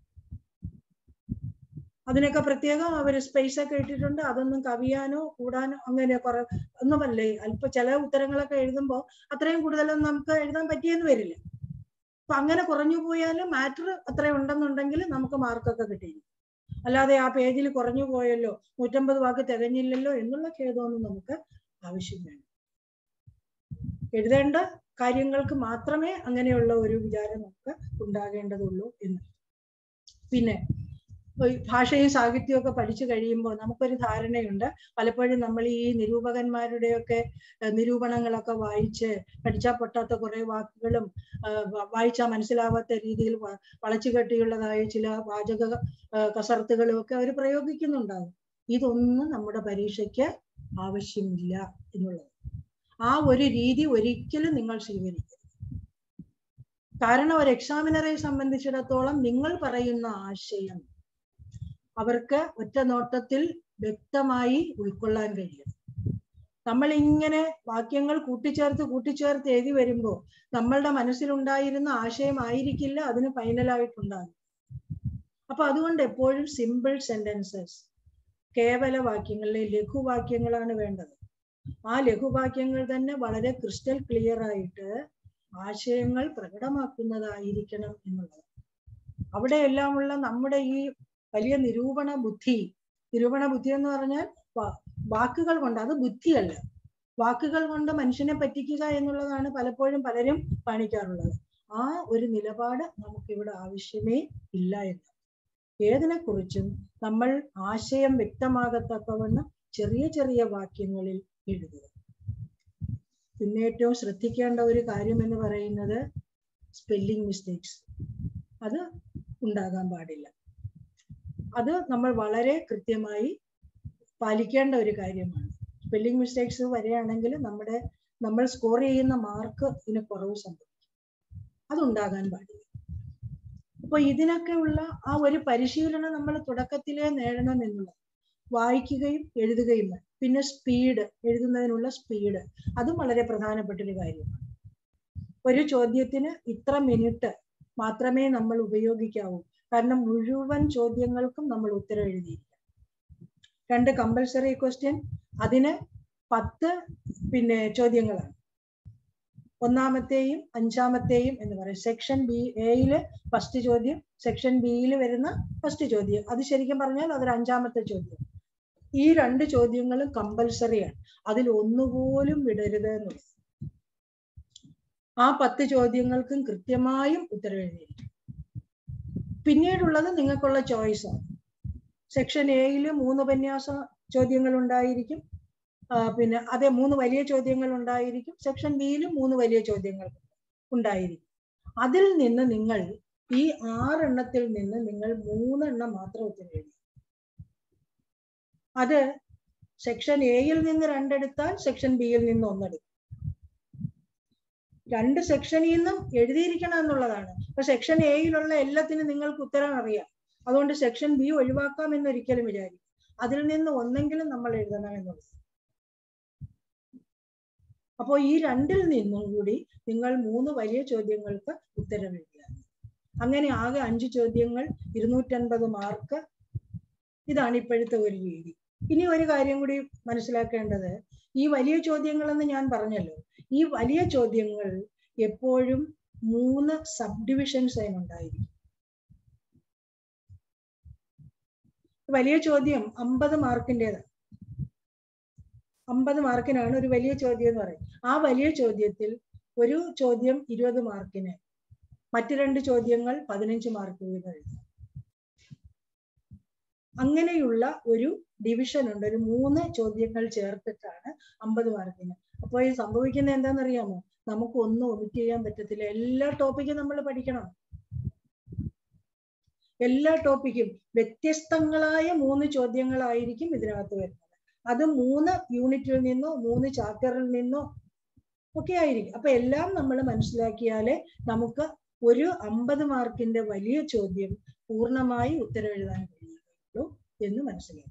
അതിനൊക്കെ പ്രത്യേകം അവർ സ്പേസ് ഒക്കെ ഇട്ടിട്ടുണ്ട് അതൊന്നും കവിയാനോ കൂടാനോ അങ്ങനെ കുറെ ഒന്നുമല്ലേ അല്പ ചില ഉത്തരങ്ങളൊക്കെ എഴുതുമ്പോൾ അത്രയും കൂടുതലൊന്നും നമുക്ക് എഴുതാൻ പറ്റിയെന്ന് വരില്ല അപ്പൊ അങ്ങനെ കുറഞ്ഞു പോയാലും മാറ്റർ അത്രയും ഉണ്ടെന്നുണ്ടെങ്കിൽ നമുക്ക് മാർക്കൊക്കെ കിട്ടിയിരിക്കും അല്ലാതെ ആ പേജിൽ കുറഞ്ഞു പോയല്ലോ നൂറ്റമ്പത് വാക്ക് തികഞ്ഞില്ലല്ലോ എന്നുള്ള ഖേദമൊന്നും നമുക്ക് ആവശ്യം വേണം എഴുതേണ്ട കാര്യങ്ങൾക്ക് മാത്രമേ അങ്ങനെയുള്ള ഒരു വിചാരം നമുക്ക് ഉണ്ടാകേണ്ടതുള്ളൂ എന്ന് പിന്നെ ഭാഷയും സാഹിത്യവും ഒക്കെ പഠിച്ചു കഴിയുമ്പോൾ നമുക്കൊരു ധാരണയുണ്ട് പലപ്പോഴും നമ്മൾ ഈ നിരൂപകന്മാരുടെയൊക്കെ നിരൂപണങ്ങളൊക്കെ വായിച്ച് പഠിച്ചാൽ പൊട്ടാത്ത കുറെ വാക്കുകളും വായിച്ചാൽ മനസ്സിലാവാത്ത രീതിയിൽ വളച്ചു കെട്ടിയുള്ളതായ ചില വാചക കസർത്തുകളും ഒക്കെ അവർ പ്രയോഗിക്കുന്നുണ്ടാകും ഇതൊന്നും നമ്മുടെ പരീക്ഷയ്ക്ക് ആവശ്യമില്ല എന്നുള്ളത് ആ ഒരു രീതി ഒരിക്കലും നിങ്ങൾ സ്വീകരിക്കരുത് കാരണം ഒരു എക്സാമിനറെ സംബന്ധിച്ചിടത്തോളം നിങ്ങൾ പറയുന്ന ആശയം അവർക്ക് ഒറ്റ നോട്ടത്തിൽ വ്യക്തമായി ഉൾക്കൊള്ളാൻ കഴിയും നമ്മൾ ഇങ്ങനെ വാക്യങ്ങൾ കൂട്ടിച്ചേർത്ത് കൂട്ടിച്ചേർത്ത് എഴുതി വരുമ്പോൾ നമ്മളുടെ മനസ്സിലുണ്ടായിരുന്ന ആശയമായിരിക്കില്ല അതിന് ഫൈനലായിട്ടുണ്ടാകും അപ്പൊ അതുകൊണ്ട് എപ്പോഴും സിമ്പിൾ സെന്റൻസസ് കേവല വാക്യങ്ങളിലെ ലഘുവാക്യങ്ങളാണ് വേണ്ടത് ആ ലഘുവാക്യങ്ങൾ തന്നെ വളരെ ക്രിസ്റ്റൽ ക്ലിയർ ആയിട്ട് ആശയങ്ങൾ പ്രകടമാക്കുന്നതായിരിക്കണം എന്നുള്ളത് അവിടെയെല്ലാമുള്ള നമ്മുടെ ഈ വലിയ നിരൂപണ ബുദ്ധി നിരൂപണ ബുദ്ധി എന്ന് പറഞ്ഞാൽ വാ- വാക്കുകൾ കൊണ്ട് അത് ബുദ്ധിയല്ല വാക്കുകൾ കൊണ്ട് മനുഷ്യനെ പറ്റിക്കുക എന്നുള്ളതാണ് പലപ്പോഴും പലരും കാണിക്കാറുള്ളത് ആ ഒരു നിലപാട് നമുക്കിവിടെ ആവശ്യമേ ഇല്ല എന്ന് ഏതിനെ കുറിച്ചും നമ്മൾ ആശയം വ്യക്തമാകത്തക്കവണ്ണം ചെറിയ ചെറിയ വാക്യങ്ങളിൽ എഴുതുക പിന്നെ ഏറ്റവും ശ്രദ്ധിക്കേണ്ട ഒരു കാര്യം എന്ന് പറയുന്നത് സ്പെല്ലിംഗ് മിസ്റ്റേക്സ് അത് ഉണ്ടാകാൻ പാടില്ല അത് നമ്മൾ വളരെ കൃത്യമായി പാലിക്കേണ്ട ഒരു കാര്യമാണ് സ്പെല്ലിംഗ് മിസ്റ്റേക്സ് വരികയാണെങ്കിൽ നമ്മുടെ നമ്മൾ സ്കോർ ചെയ്യുന്ന മാർക്ക് ഇതിന് കുറവ് സംഭവിക്കും അതുണ്ടാകാൻ പാടില്ല അപ്പൊ ഇതിനൊക്കെ ഉള്ള ആ ഒരു പരിശീലനം നമ്മൾ തുടക്കത്തിലേ നേടണം എന്നുള്ളത് വായിക്കുകയും എഴുതുകയും വേണം പിന്നെ സ്പീഡ് എഴുതുന്നതിനുള്ള സ്പീഡ് അതും വളരെ പ്രധാനപ്പെട്ട ഒരു കാര്യമാണ് ഒരു ചോദ്യത്തിന് ഇത്ര മിനിറ്റ് മാത്രമേ നമ്മൾ ഉപയോഗിക്കാവൂ കാരണം മുഴുവൻ ചോദ്യങ്ങൾക്കും നമ്മൾ ഉത്തരം എഴുതിയിരിക്കണം രണ്ട് കമ്പൽസറി ക്വസ്റ്റ്യൻ അതിന് പത്ത് പിന്നെ ചോദ്യങ്ങളാണ് ഒന്നാമത്തെയും അഞ്ചാമത്തെയും എന്ന് പറയും സെക്ഷൻ ബി എയില് ഫസ്റ്റ് ചോദ്യം സെക്ഷൻ ബിയിൽ വരുന്ന ഫസ്റ്റ് ചോദ്യം അത് ശരിക്കും പറഞ്ഞാൽ അതൊരു അഞ്ചാമത്തെ ചോദ്യം ഈ രണ്ട് ചോദ്യങ്ങളും കമ്പൽസറിയാണ് അതിൽ ഒന്നുപോലും വിടരുത് എന്നുള്ളത് ആ പത്ത് ചോദ്യങ്ങൾക്കും കൃത്യമായും ഉത്തരം എഴുതിയിരിക്കും പിന്നീടുള്ളത് നിങ്ങൾക്കുള്ള ചോയ്സ് ആണ് സെക്ഷൻ എയിൽ മൂന്ന് ഉപന്യാസ ചോദ്യങ്ങൾ ഉണ്ടായിരിക്കും ആ, പിന്നെ അതെ മൂന്ന് വലിയ ചോദ്യങ്ങൾ ഉണ്ടായിരിക്കും സെക്ഷൻ ബിയിലും മൂന്ന് വലിയ ചോദ്യങ്ങൾ ഉണ്ടായിരിക്കും അതിൽ നിന്ന് നിങ്ങൾ ഈ ആറെണ്ണത്തിൽ നിന്ന് നിങ്ങൾ മൂന്നെണ്ണം മാത്രം ഉത്തരം എഴുതി അത് സെക്ഷൻ എയിൽ നിന്ന് രണ്ടെടുത്താൽ സെക്ഷൻ ബിയിൽ നിന്ന് ഒന്നെടുക്കും രണ്ട് സെക്ഷനിൽ നിന്നും എഴുതിയിരിക്കണം എന്നുള്ളതാണ് അപ്പൊ സെക്ഷൻ എയിലുള്ള എല്ലാത്തിനും നിങ്ങൾക്ക് ഉത്തരം അറിയാം അതുകൊണ്ട് സെക്ഷൻ ബി ഒഴിവാക്കാം എന്ന് ഒരിക്കലും വിചാരിക്കും അതിൽ നിന്ന് ഒന്നെങ്കിലും നമ്മൾ എഴുതണം എന്നുള്ളത് അപ്പോൾ ഈ രണ്ടിൽ നിന്നും കൂടി നിങ്ങൾ മൂന്ന് വലിയ ചോദ്യങ്ങൾക്ക് ഉത്തരം എഴുതുക അങ്ങനെ ആകെ അഞ്ച് ചോദ്യങ്ങൾ ഇരുന്നൂറ്റൻപത് മാർക്ക് ഇതാണ് ഇപ്പോഴത്തെ ഒരു രീതി ഇനി ഒരു കാര്യം കൂടി മനസ്സിലാക്കേണ്ടത് ഈ വലിയ ചോദ്യങ്ങളെന്ന് ഞാൻ പറഞ്ഞല്ലോ ഈ വലിയ ചോദ്യങ്ങൾ എപ്പോഴും മൂന്ന് സബ് ഡിവിഷൻസ് അതിനുണ്ടായിരിക്കും വലിയ ചോദ്യം അമ്പത് മാർക്കിൻ്റെതാണ് അമ്പത് മാർക്കിനാണ് ഒരു വലിയ ചോദ്യം എന്ന് പറയും ആ വലിയ ചോദ്യത്തിൽ ഒരു ചോദ്യം ഇരുപത് മാർക്കിന് മറ്റു രണ്ട് ചോദ്യങ്ങൾ പതിനഞ്ച് മാർക്ക് വീതം എഴുതാം അങ്ങനെയുള്ള ഒരു ഡിവിഷൻ ഉണ്ട് ഒരു മൂന്ന് ചോദ്യങ്ങൾ ചേർത്തിട്ടാണ് അമ്പത് മാർക്കിന് അപ്പോൾ ഈ സംഭവിക്കുന്നത് എന്താണെന്നറിയാമോ നമുക്ക് ഒന്നും ഒമിറ്റ് ചെയ്യാൻ പറ്റത്തില്ല എല്ലാ ടോപ്പിക്കും നമ്മൾ പഠിക്കണം എല്ലാ ടോപ്പിക്കും വ്യത്യസ്തങ്ങളായ മൂന്ന് ചോദ്യങ്ങളായിരിക്കും ഇതിനകത്ത് വരുന്നത് അത് മൂന്ന് യൂണിറ്റിൽ നിന്നോ മൂന്ന് ചാപ്റ്ററിൽ നിന്നോ ഒക്കെ ആയിരിക്കും അപ്പൊ എല്ലാം നമ്മൾ മനസ്സിലാക്കിയാലേ നമുക്ക് ഒരു അമ്പത് മാർക്കിന്റെ വലിയ ചോദ്യം പൂർണ്ണമായി ഉത്തരം എഴുതാൻ കഴിയുകയുള്ളൂ എന്ന് മനസ്സിലാക്കി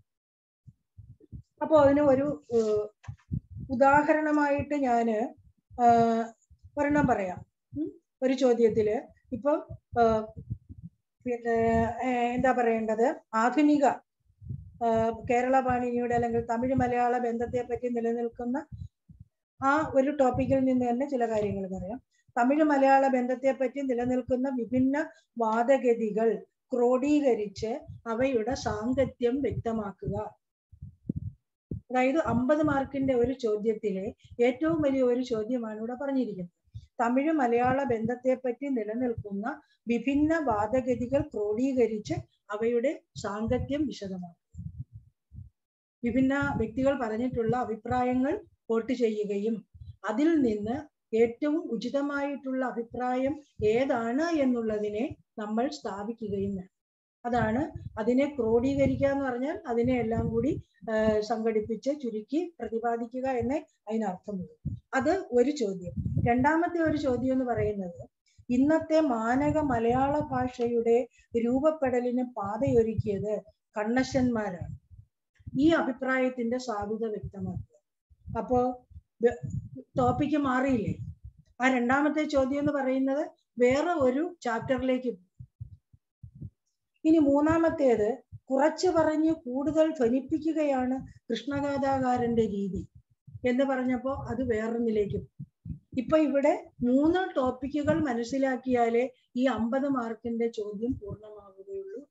അപ്പൊ അതിന് ഒരു ഏഹ്, ഉദാഹരണമായിട്ട് ഞാന് ആഹ്, ഒരെണ്ണം പറയാം ഉം. ഒരു ചോദ്യത്തില് ഇപ്പൊ ആഹ്, പിന്നെ ഏഹ്, എന്താ പറയേണ്ടത് ആധുനിക ആഹ്, കേരള പാണിനിയുടെ അല്ലെങ്കിൽ തമിഴ് മലയാള ബന്ധത്തെ പറ്റി നിലനിൽക്കുന്ന ആ ഒരു ടോപ്പിക്കിൽ നിന്ന് തന്നെ ചില കാര്യങ്ങൾ പറയാം തമിഴ് മലയാള ബന്ധത്തെ പറ്റി നിലനിൽക്കുന്ന വിഭിന്ന വാദഗതികൾ ക്രോഡീകരിച്ച് അവയുടെ സാങ്കത്യം വ്യക്തമാക്കുക അതായത് അമ്പത് മാർക്കിന്റെ ഒരു ചോദ്യത്തിലെ ഏറ്റവും വലിയ ഒരു ചോദ്യമാണ് ഇവിടെ പറഞ്ഞിരിക്കുന്നത് തമിഴ് മലയാള ബന്ധത്തെ പറ്റി നിലനിൽക്കുന്ന വിഭിന്ന വാദഗതികൾ ക്രോഡീകരിച്ച് അവയുടെ സാങ്കത്യം വിശദമാക്കുക വിഭിന്ന വ്യക്തികൾ പറഞ്ഞിട്ടുള്ള അഭിപ്രായങ്ങൾ വോട്ട് ചെയ്യുകയും അതിൽ നിന്ന് ഏറ്റവും ഉചിതമായിട്ടുള്ള അഭിപ്രായം ഏതാണ് എന്നുള്ളതിനെ നമ്മൾ സ്ഥാപിക്കുകയും വേണം അതാണ് അതിനെ ക്രോഡീകരിക്കുക എന്ന് പറഞ്ഞാൽ അതിനെ എല്ലാം കൂടി ആ, സംഘടിപ്പിച്ച് ചുരുക്കി പ്രതിപാദിക്കുക എന്നേ അതിനർത്ഥമുള്ളൂ അത് ഒരു ചോദ്യം രണ്ടാമത്തെ ഒരു ചോദ്യം എന്ന് പറയുന്നത് ഇന്നത്തെ മാനക മലയാള ഭാഷയുടെ രൂപപ്പെടലിന് പാതയൊരുക്കിയത് കണ്ണശന്മാരാണ് ഈ അഭിപ്രായത്തിന്റെ സാധുത വ്യക്തമാക്കുക അപ്പോ ടോപ്പിക്ക് മാറിയില്ലേ ആ രണ്ടാമത്തെ ചോദ്യം എന്ന് പറയുന്നത് വേറെ ഒരു ചാപ്റ്ററിലേക്ക് പോകും. ഇനി മൂന്നാമത്തേത് കുറച്ച് പറഞ്ഞ് കൂടുതൽ ധ്വനിപ്പിക്കുകയാണ് കൃഷ്ണഗാഥാകാരന്റെ രീതി എന്ന് പറഞ്ഞപ്പോ അത് വേറൊന്നിലേക്ക് പോകും. ഇപ്പൊ ഇവിടെ മൂന്ന് ടോപ്പിക്കുകൾ മനസ്സിലാക്കിയാലേ ഈ അമ്പത് മാർക്കിന്റെ ചോദ്യം പൂർണ്ണമാവുകയുള്ളൂ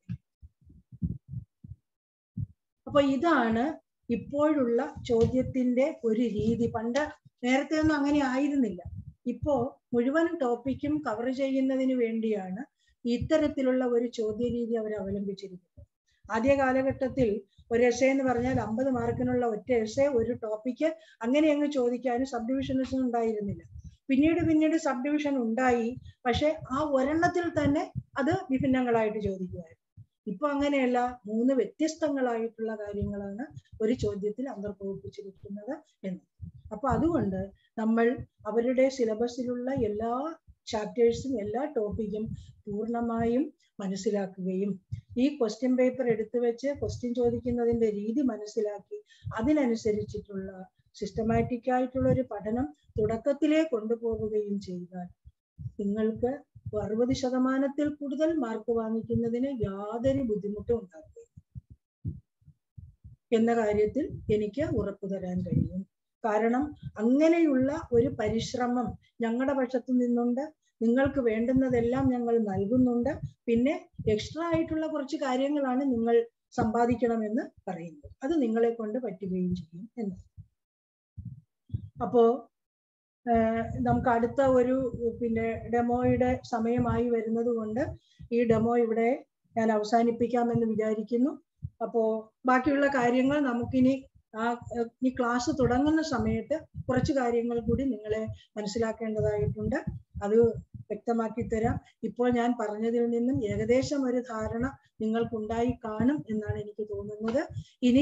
അപ്പൊ ഇതാണ് ഇപ്പോഴുള്ള ചോദ്യത്തിന്റെ ഒരു രീതി പണ്ട് നേരത്തെ ഒന്നും അങ്ങനെ ആയിരുന്നില്ല ഇപ്പോ മുഴുവൻ ടോപ്പിക്കും കവർ ചെയ്യുന്നതിന് വേണ്ടിയാണ് ഇത്തരത്തിലുള്ള ഒരു ചോദ്യ രീതി അവർ അവലംബിച്ചിരിക്കുന്നത് ആദ്യ കാലഘട്ടത്തിൽ ഒരു എസ് എന്ന് പറഞ്ഞാൽ അമ്പത് മാർക്കിനുള്ള ഒറ്റ എസ് ഒരു ടോപ്പിക്ക് അങ്ങനെ അങ്ങ് ചോദിക്കാനും സബ് ഡിവിഷൻസ് ഉണ്ടായിരുന്നില്ല പിന്നീട് പിന്നീട് സബ് ഡിവിഷൻ ഉണ്ടായി പക്ഷെ ആ ഒരെണ്ണത്തിൽ തന്നെ അത് വിഭിന്നങ്ങളായിട്ട് ചോദിക്കുമായിരുന്നു ഇപ്പൊ അങ്ങനെയല്ല മൂന്ന് വ്യത്യസ്തങ്ങളായിട്ടുള്ള കാര്യങ്ങളാണ് ഒരു ചോദ്യത്തിൽ അന്തർഭവിപ്പിച്ചിരിക്കുന്നത് എന്ന് അപ്പൊ അതുകൊണ്ട് നമ്മൾ അവരുടെ സിലബസിലുള്ള എല്ലാ ചാപ്റ്റേഴ്സും എല്ലാ ടോപ്പിക്കും പൂർണ്ണമായും മനസ്സിലാക്കുകയും ഈ ക്വസ്റ്റ്യൻ പേപ്പർ എടുത്തു വെച്ച് ക്വസ്റ്റ്യൻ ചോദിക്കുന്നതിന്റെ രീതി മനസ്സിലാക്കി അതിനനുസരിച്ചിട്ടുള്ള സിസ്റ്റമാറ്റിക് ആയിട്ടുള്ള ഒരു പഠനം തുടക്കത്തിലേ കൊണ്ടുപോവുകയും ചെയ്താൽ നിങ്ങൾക്ക് അറുപത് ശതമാനത്തിൽ കൂടുതൽ മാർക്ക് വാങ്ങിക്കുന്നതിന് യാതൊരു ബുദ്ധിമുട്ടും ഉണ്ടാകുകയില്ല എന്ന കാര്യത്തിൽ എനിക്ക് ഉറപ്പു തരാൻ കഴിയും കാരണം അങ്ങനെയുള്ള ഒരു പരിശ്രമം ഞങ്ങളുടെ പക്ഷത്തു നിന്നുണ്ട് നിങ്ങൾക്ക് വേണ്ടുന്നതെല്ലാം ഞങ്ങൾ നൽകുന്നുണ്ട് പിന്നെ എക്സ്ട്രാ ആയിട്ടുള്ള കുറച്ച് കാര്യങ്ങളാണ് നിങ്ങൾ സമ്പാദിക്കണമെന്ന് പറയുന്നത് അത് നിങ്ങളെ കൊണ്ട് പറ്റുകയും ചെയ്യും എന്ന് അപ്പോ നമുക്ക് അടുത്ത ഒരു പിന്നെ ഡെമോയുടെ സമയമായി വരുന്നത് കൊണ്ട് ഈ ഡെമോ ഇവിടെ ഞാൻ അവസാനിപ്പിക്കാമെന്ന് വിചാരിക്കുന്നു അപ്പോ ബാക്കിയുള്ള കാര്യങ്ങൾ നമുക്കിനി ആ ഈ ക്ലാസ് തുടങ്ങുന്ന സമയത്ത് കുറച്ച് കാര്യങ്ങൾ കൂടി നിങ്ങളെ മനസ്സിലാക്കേണ്ടതായിട്ടുണ്ട് അത് വ്യക്തമാക്കി തരാം ഇപ്പോൾ ഞാൻ പറഞ്ഞതിൽ നിന്നും ഏകദേശം ഒരു ധാരണ നിങ്ങൾക്കുണ്ടായി കാണും എന്നാണ് എനിക്ക് തോന്നുന്നത് ഇനി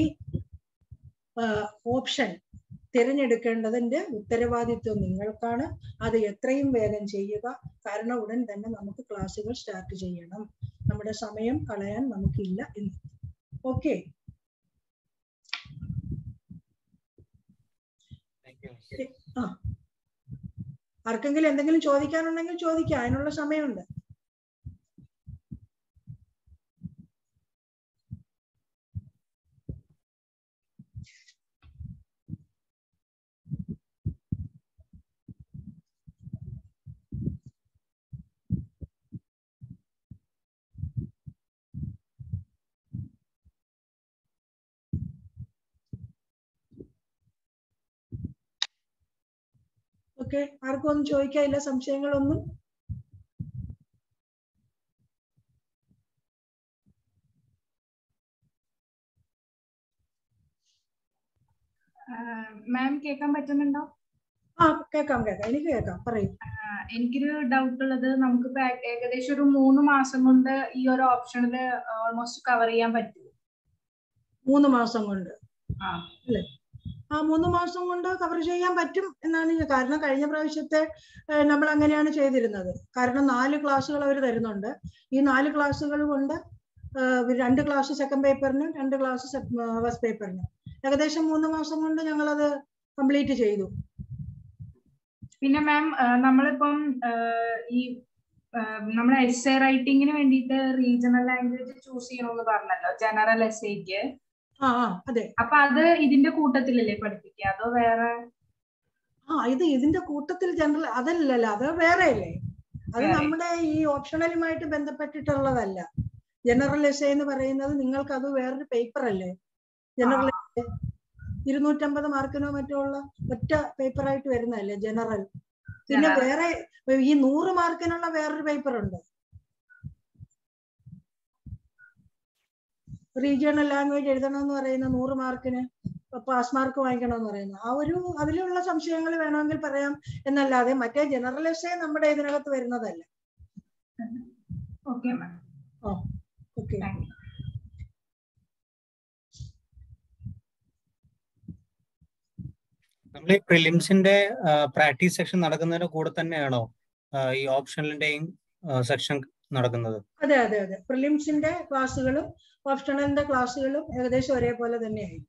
ഓപ്ഷൻ തിരഞ്ഞെടുക്കേണ്ടതിന്റെ ഉത്തരവാദിത്വം നിങ്ങൾക്കാണ് അത് എത്രയും വേഗം ചെയ്യുക കാരണം ഉടൻ തന്നെ നമുക്ക് ക്ലാസ്സുകൾ സ്റ്റാർട്ട് ചെയ്യണം നമ്മുടെ സമയം കളയാൻ നമുക്കില്ല എന്ന് ഓക്കെ ആ ആർക്കെങ്കിലും എന്തെങ്കിലും ചോദിക്കാനുണ്ടെങ്കിൽ ചോദിക്കാം അതിനുള്ള സമയമുണ്ട് ഓക്കെ ആർക്കും ഒന്നും ചോദിക്കാനില്ല സംശയങ്ങളൊന്നും മാം കേൾക്കാൻ പറ്റുന്നുണ്ടോ ആ കേക്കാം കേക്കാം എനിക്ക് കേക്കാം പറയൂ എനിക്കൊരു ഡൗട്ട് ഉള്ളത് നമുക്കിപ്പോ ഏകദേശം ഒരു മൂന്ന് മാസം കൊണ്ട് ഈ ഒരു ഓപ്ഷനിൽ ഓൾമോസ്റ്റ് കവർ ചെയ്യാൻ പറ്റും മൂന്ന് മാസം കൊണ്ട് ആ അല്ലേ ആ മൂന്ന് മാസം കൊണ്ട് കവർ ചെയ്യാൻ പറ്റും എന്നാണ് ഞാൻ കാരണം കഴിഞ്ഞ പ്രാവശ്യത്തെ ഏഹ്, നമ്മൾ അങ്ങനെയാണ് ചെയ്തിരുന്നത് കാരണം നാല് ക്ലാസ്സുകൾ അവർ തരുന്നുണ്ട് ഈ നാല് ക്ലാസ്സുകൾ കൊണ്ട് ഏഹ്, രണ്ട് ക്ലാസ് സെക്കൻഡ് പേപ്പറിനും രണ്ട് ക്ലാസ് ഫസ്റ്റ് പേപ്പറിനും ഏകദേശം മൂന്ന് മാസം കൊണ്ട് ഞങ്ങളത് കംപ്ലീറ്റ് ചെയ്തു പിന്നെ മാം നമ്മളിപ്പം ആ, ഈ നമ്മുടെ എസ് എ റൈറ്റിംഗിന് വേണ്ടിയിട്ട് റീജിയണൽ ലാംഗ്വേജ് ചൂസ് ചെയ്യണമെന്ന് പറഞ്ഞല്ലോ ജനറൽ എസ് എക്ക് ആ ആ അതെ അപ്പൊ അത് ഇതിന്റെ കൂട്ടത്തിലല്ലേ പഠിപ്പിക്കുക അതോ വേറെ ആ ഇത് ഇതിന്റെ കൂട്ടത്തിൽ ജനറൽ അതല്ലല്ലോ അത് വേറെ അല്ലേ അത് വേറെ. നമ്മുടെ ഈ ഓപ്ഷണലുമായിട്ട് ബന്ധപ്പെട്ടിട്ടുള്ളതല്ല ജനറൽ എസ് എന്ന് പറയുന്നത് നിങ്ങൾക്ക് അത് വേറൊരു പേപ്പർ അല്ലേ ജനറൽ ഇരുന്നൂറ്റമ്പത് മാർക്കിനോ മറ്റോ ഉള്ള ഒറ്റ പേപ്പർ ആയിട്ട് വരുന്നതല്ലേ ജനറൽ പിന്നെ General. വേറെ ഈ നൂറ് മാർക്കിനുള്ള വേറൊരു പേപ്പർ ഉണ്ട് റീജിയണൽ ലാംഗ്വേജ് എഴുതണമെന്ന് പറയുന്ന നൂറ് മാർക്കിന് പാസ് മാർക്ക് വാങ്ങിക്കണമെന്ന് പറയുന്നത് ആ ഒരു അതിലുള്ള സംശയങ്ങൾ വേണമെങ്കിൽ പറയാം എന്നല്ലാതെ മറ്റേ ജനറൽ എസ് നമ്മുടെ ഇതിനകത്ത് വരുന്നതല്ല okay mam okay thank you നമ്മൾ ഈ പ്രിലിംസിന്റെ പ്രാക്ടീസ് സെക്ഷൻ നടക്കുന്നതിന്റെ കൂടെ തന്നെയാണോ ഈ ഓപ്ഷണലിന്റെയും സെക്ഷൻ നടക്കുന്നത് അതെ അതെ അതെ പ്രിലിംസിന്റെ ക്ലാസ്സുകളും ഓപ്ഷണലിന്റെ ക്ലാസ്സുകളും ഏകദേശം ഒരേപോലെ തന്നെയായിരിക്കും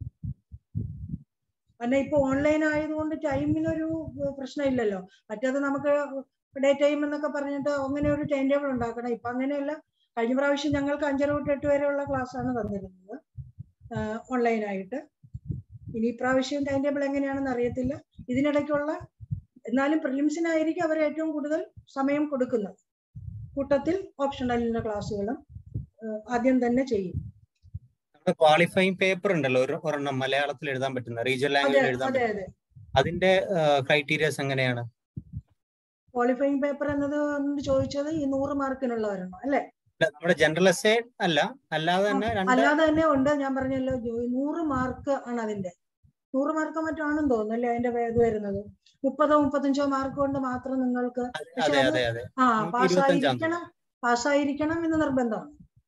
കാരണം ഇപ്പൊ ഓൺലൈൻ ആയതുകൊണ്ട് ടൈമിനൊരു പ്രശ്നമില്ലല്ലോ മറ്റേത് നമുക്ക് ഡേ ടൈം എന്നൊക്കെ പറഞ്ഞിട്ട് അങ്ങനെ ഒരു ടൈം ടേബിൾ ഉണ്ടാക്കണം ഇപ്പൊ അങ്ങനെയല്ല കഴിഞ്ഞ പ്രാവശ്യം ഞങ്ങൾക്ക് അഞ്ചര തൊട്ട് എട്ട് വരെയുള്ള ക്ലാസ് ആണ് തന്നിരുന്നത് ഓൺലൈൻ ആയിട്ട് ഇനി ഇപ്രാവശ്യം ടൈം ടേബിൾ എങ്ങനെയാണെന്ന് അറിയത്തില്ല ഇതിനിടയ്ക്കുള്ള എന്നാലും പ്രിലിംസിനായിരിക്കും അവർ ഏറ്റവും കൂടുതൽ സമയം കൊടുക്കുന്നത് കൂട്ടത്തിൽ ഓപ്ഷണലിന്റെ ക്ലാസ്സുകളും ആദ്യം തന്നെ ചെയ്യും നമ്മുടെ ക്വാളിഫൈങ് പേപ്പർ ഉണ്ടല്ലോ ഒരു ഒരെണ്ണം മലയാളത്തിൽ എഴുതാൻ പറ്റുന്ന റീജിയണൽ അതെ ലാംഗ്വേജിൽ എഴുതാൻ അതെ പറ്റുന്ന അതെ അതിന്റെ ക്രൈറ്റീരിയസ് എങ്ങനെയാണ് ക്വാളിഫയിങ് പേപ്പർ എന്നത് ഒന്ന് ചോദിച്ചത് ഈ നൂറ് മാർക്കിനുള്ളവരാണോ അല്ലെ അല്ല, നമ്മുടെ ജനറൽ എസ്സേ അല്ല അല്ലാതെ തന്നെ രണ്ട് അല്ലാതെ തന്നെ ഉണ്ട് ഞാൻ പറഞ്ഞല്ലോ ജോ- നൂറ് മാർക്ക് ആണ് അതിന്റെ നൂറ് മാർക്ക് മറ്റാണെന്ന് തോന്നുന്നു അല്ലേ അതിന്റെ ഇത് വരുന്നത് മുപ്പതോ മുപ്പത്തഞ്ചോ മാർക്ക് കൊണ്ട് മാത്രം നിങ്ങൾക്ക് പക്ഷെ അതെ അത് അതെ അതെ ആ നൂറ്റി ഇരുപത്തഞ്ചാണ് പാസ്സായിരിക്കണം പാസ്സായിരിക്കണം എന്ന് നിർബന്ധമാണ്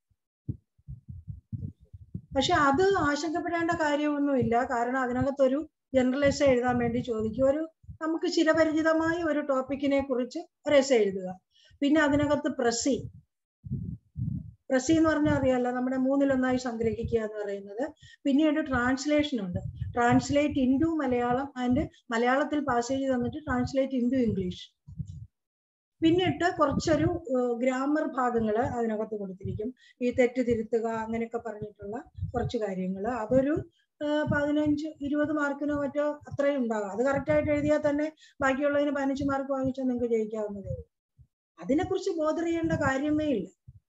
പക്ഷെ അത് ആശങ്കപ്പെടേണ്ട കാര്യമൊന്നുമില്ല കാരണം അതിനകത്തൊരു ജനറൽ എസ് എഴുതാൻ വേണ്ടി ചോദിക്കും ഒരു നമുക്ക് ചിരപരിചിതമായ ഒരു ടോപ്പിക്കിനെ കുറിച്ച് ഒരു എസ് എഴുതുക പിന്നെ അതിനകത്ത് പ്രസി പ്രസി എന്ന് പറഞ്ഞാൽ അറിയാലോ നമ്മുടെ മൂന്നിലൊന്നായി സംഗ്രഹിക്കുക എന്ന് പറയുന്നത് പിന്നീട് ട്രാൻസ്ലേഷൻ ഉണ്ട് ട്രാൻസ്ലേറ്റ് ഇൻറ്റു മലയാളം ആൻഡ് മലയാളത്തിൽ പാസേജ് തന്നിട്ട് ട്രാൻസ്ലേറ്റ് ഇൻറ്റു ഇംഗ്ലീഷ് പിന്നിട്ട് കുറച്ചൊരു ഗ്രാമർ ഭാഗങ്ങൾ അതിനകത്ത് കൊടുത്തിരിക്കും ഈ തെറ്റ് തിരുത്തുക അങ്ങനെയൊക്കെ പറഞ്ഞിട്ടുള്ള കുറച്ച് കാര്യങ്ങൾ അതൊരു ആ, പതിനഞ്ച് ഇരുപത് മാർക്കിനോ മറ്റോ അത്രയും ഉണ്ടാകും അത് correct ആയിട്ട് എഴുതിയാൽ തന്നെ ബാക്കിയുള്ളതിന് പതിനഞ്ച് മാർക്ക് വാങ്ങിച്ചാൽ നിങ്ങൾക്ക് ജയിക്കാവുന്നതേ ഉള്ളൂ അതിനെക്കുറിച്ച് ബോധർ ചെയ്യേണ്ട കാര്യമേ ഇല്ല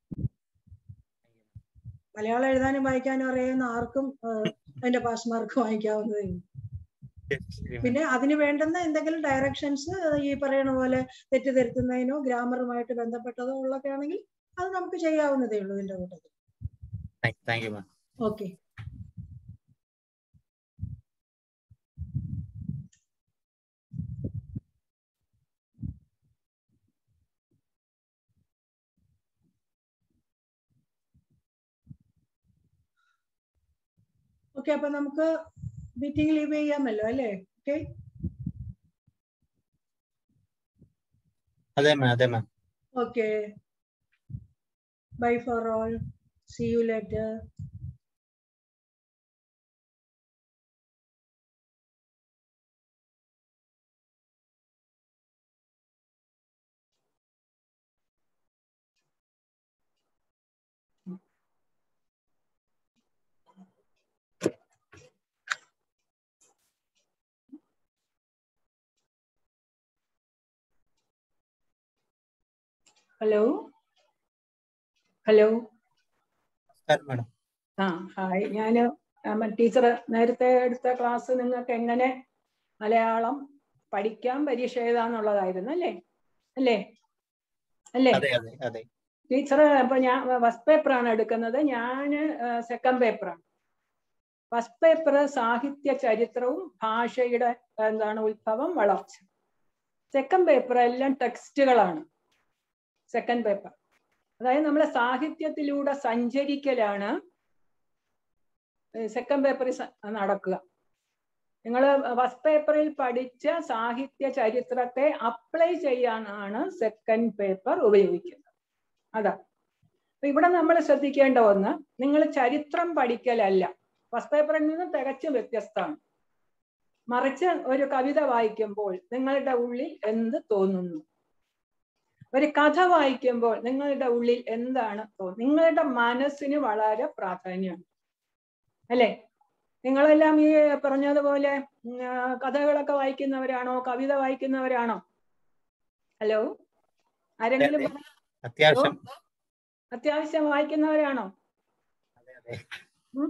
മലയാളം എഴുതാനും വായിക്കാനും അറിയാവുന്ന ആർക്കും ആ, അതിന്റെ പാസ് മാർക്ക് വാങ്ങിക്കാവുന്നതേ ഉള്ളൂ പിന്നെ അതിന് വേണ്ടുന്ന എന്തെങ്കിലും ഡയറക്ഷൻസ് ഈ പറയുന്ന പോലെ തെറ്റ് തിരുത്തുന്നതിനോ ഗ്രാമറുമായിട്ട് ബന്ധപ്പെട്ടതോ ഉള്ളൊക്കെ ആണെങ്കിൽ അത് നമുക്ക് ചെയ്യാവുന്നതേ ഉള്ളൂ ഇതിന്റെ കൂട്ടത്തിൽ thank you mam okay okay അപ്പൊ നമുക്ക് മീറ്റിംഗ് ലീവ് ചെയ്യാമല്ലോ അല്ലേ ഓക്കെ അതെ മാം അതെ mam okay bye for all see you later hello hello madam ആ ഹായ് ഞാന് ടീച്ചർ നേരത്തെ എടുത്ത ക്ലാസ് നിങ്ങൾക്ക് എങ്ങനെ മലയാളം പഠിക്കാം പരീക്ഷ എഴുതാന്നുള്ളതായിരുന്നു അല്ലേ അല്ലേ അല്ലേ അതെ അതെ അതെ ടീച്ചർ ഇപ്പൊ ഞാൻ ഫസ്റ്റ് പേപ്പറാണ് എടുക്കുന്നത് ഞാൻ സെക്കൻഡ് പേപ്പറാണ് ഫസ്റ്റ് പേപ്പർ സാഹിത്യ ചരിത്രവും ഭാഷയുടെ എന്താണ് ഉത്ഭവം വളർച്ച സെക്കൻഡ് പേപ്പർ എല്ലാം ടെക്സ്റ്റുകളാണ് സെക്കൻഡ് പേപ്പർ അതായത് നമ്മളെ സാഹിത്യത്തിലൂടെ സഞ്ചരിക്കലാണ് സെക്കൻഡ് പേപ്പറിൽ നടക്കുക നിങ്ങൾ ഫസ്റ്റ് പേപ്പറിൽ പഠിച്ച സാഹിത്യ ചരിത്രത്തെ അപ്ലൈ ചെയ്യാനാണ് സെക്കൻഡ് പേപ്പർ ഉപയോഗിക്കുന്നത് അതാ അപ്പൊ ഇവിടെ നമ്മൾ ശ്രദ്ധിക്കേണ്ട ഒന്ന് നിങ്ങൾ ചരിത്രം പഠിക്കലല്ല ഫസ്റ്റ് പേപ്പറിൽ നിന്ന് തികച്ചും വ്യത്യസ്തമാണ് മറിച്ച് ഒരു കവിത വായിക്കുമ്പോൾ നിങ്ങളുടെ ഉള്ളിൽ എന്ത് തോന്നുന്നു ഒരു കഥ വായിക്കുമ്പോൾ നിങ്ങളുടെ ഉള്ളിൽ എന്താണ് തോന്നുന്നത് നിങ്ങളുടെ മനസ്സിന് വളരെ പ്രാധാന്യമുണ്ട് അല്ലേ നിങ്ങളെല്ലാം ഈ പറഞ്ഞതുപോലെ ഉം, ആ, കഥകളൊക്കെ വായിക്കുന്നവരാണോ കവിത വായിക്കുന്നവരാണോ ഹലോ ആരെങ്കിലും അതെ. പറ- അത്യാവശ്യം അത്യാവശ്യം വായിക്കുന്നവരാണോ അതെ അതെ ഉം?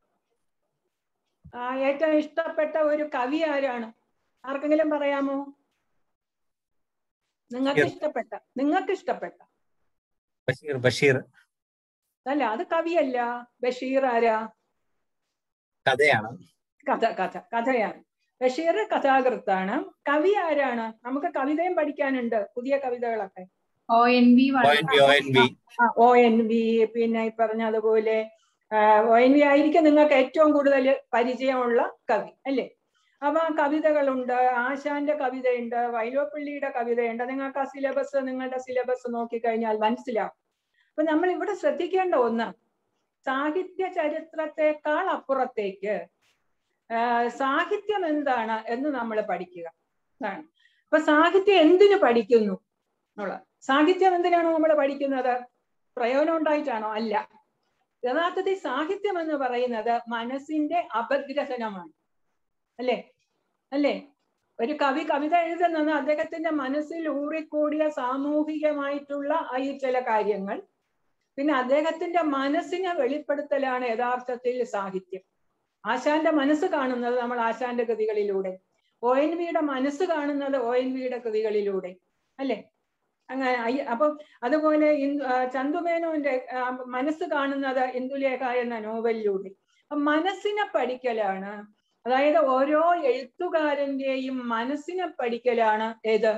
ആ ഏറ്റവും ഇഷ്ടപ്പെട്ട ഒരു കവി ആരാണ് ആർക്കെങ്കിലും പറയാമോ നിങ്ങൾക്ക് ബഷീർ. ഇഷ്ടപ്പെട്ട നിങ്ങൾക്ക് ഇഷ്ടപ്പെട്ട ബഷീർ ബഷീർ അല്ല അത് കവിയല്ല ബഷീർ ആരാ കഥയാണ് കഥ കഥ കഥയാണ് ബഷീർ കഥാകൃത്താണ് കവി ആരാണ് നമുക്ക് കവിതയും പഠിക്കാനുണ്ട് പുതിയ കവിതകളൊക്കെ O N V O N V O N V O N V പിന്നെ ഈ പറഞ്ഞതുപോലെ ഒ എൻ വി ആയിരിക്കും നിങ്ങൾക്ക് ഏറ്റവും കൂടുതൽ പരിചയമുള്ള കവി അല്ലേ അപ്പൊ ആ കവിതകളുണ്ട് ആശാന്റെ കവിതയുണ്ട് വൈലോപ്പള്ളിയുടെ കവിതയുണ്ട് നിങ്ങൾക്ക് ആ സിലബസ് നിങ്ങളുടെ സിലബസ് നോക്കിക്കഴിഞ്ഞാൽ മനസ്സിലാവും അപ്പൊ നമ്മൾ ഇവിടെ ശ്രദ്ധിക്കേണ്ട ഒന്ന് സാഹിത്യ ചരിത്രത്തെക്കാൾ അപ്പുറത്തേക്ക് ആ, സാഹിത്യം എന്താണ് എന്ന് നമ്മൾ പഠിക്കുക അതാണ് അപ്പൊ സാഹിത്യം എന്തിനു പഠിക്കുന്നു എന്നുള്ളത് സാഹിത്യം എന്തിനാണോ നമ്മൾ പഠിക്കുന്നത് പ്രയോജനം ഉണ്ടായിട്ടാണോ അല്ല യഥാർത്ഥത്തിൽ സാഹിത്യം എന്ന് പറയുന്നത് മനസ്സിന്റെ അപഗ്രഹനമാണ് അല്ലേ അല്ലേ ഒരു കവി കവിത എഴുതുന്നത് അദ്ദേഹത്തിന്റെ മനസ്സിൽ ഊറിക്കൂടിയ സാമൂഹികമായിട്ടുള്ള ഈ ചില കാര്യങ്ങൾ പിന്നെ അദ്ദേഹത്തിന്റെ മനസ്സിനെ വെളിപ്പെടുത്തലാണ് യഥാർത്ഥത്തിൽ സാഹിത്യം ആശാന്റെ മനസ്സ് കാണുന്നത് നമ്മൾ ആശാന്റെ കൃതികളിലൂടെ ഒ എൻ വിയുടെ മനസ്സ് കാണുന്നത് ഒ എൻ വിയുടെ കൃതികളിലൂടെ അല്ലേ അങ്ങനെ അയ്യ- അപ്പം അതുപോലെ ഇൻ- ആ, ചന്തുമേനോന്റെ ആ, മനസ്സ് കാണുന്നത് ഇന്ദുലേഖ എന്ന നോവലിലൂടെ അപ്പം മനസ്സിനെ പഠിക്കലാണ് അതായത് ഓരോ എഴുത്തുകാരന്റെയും മനസ്സിനെ പഠിക്കലാണ് ഏത്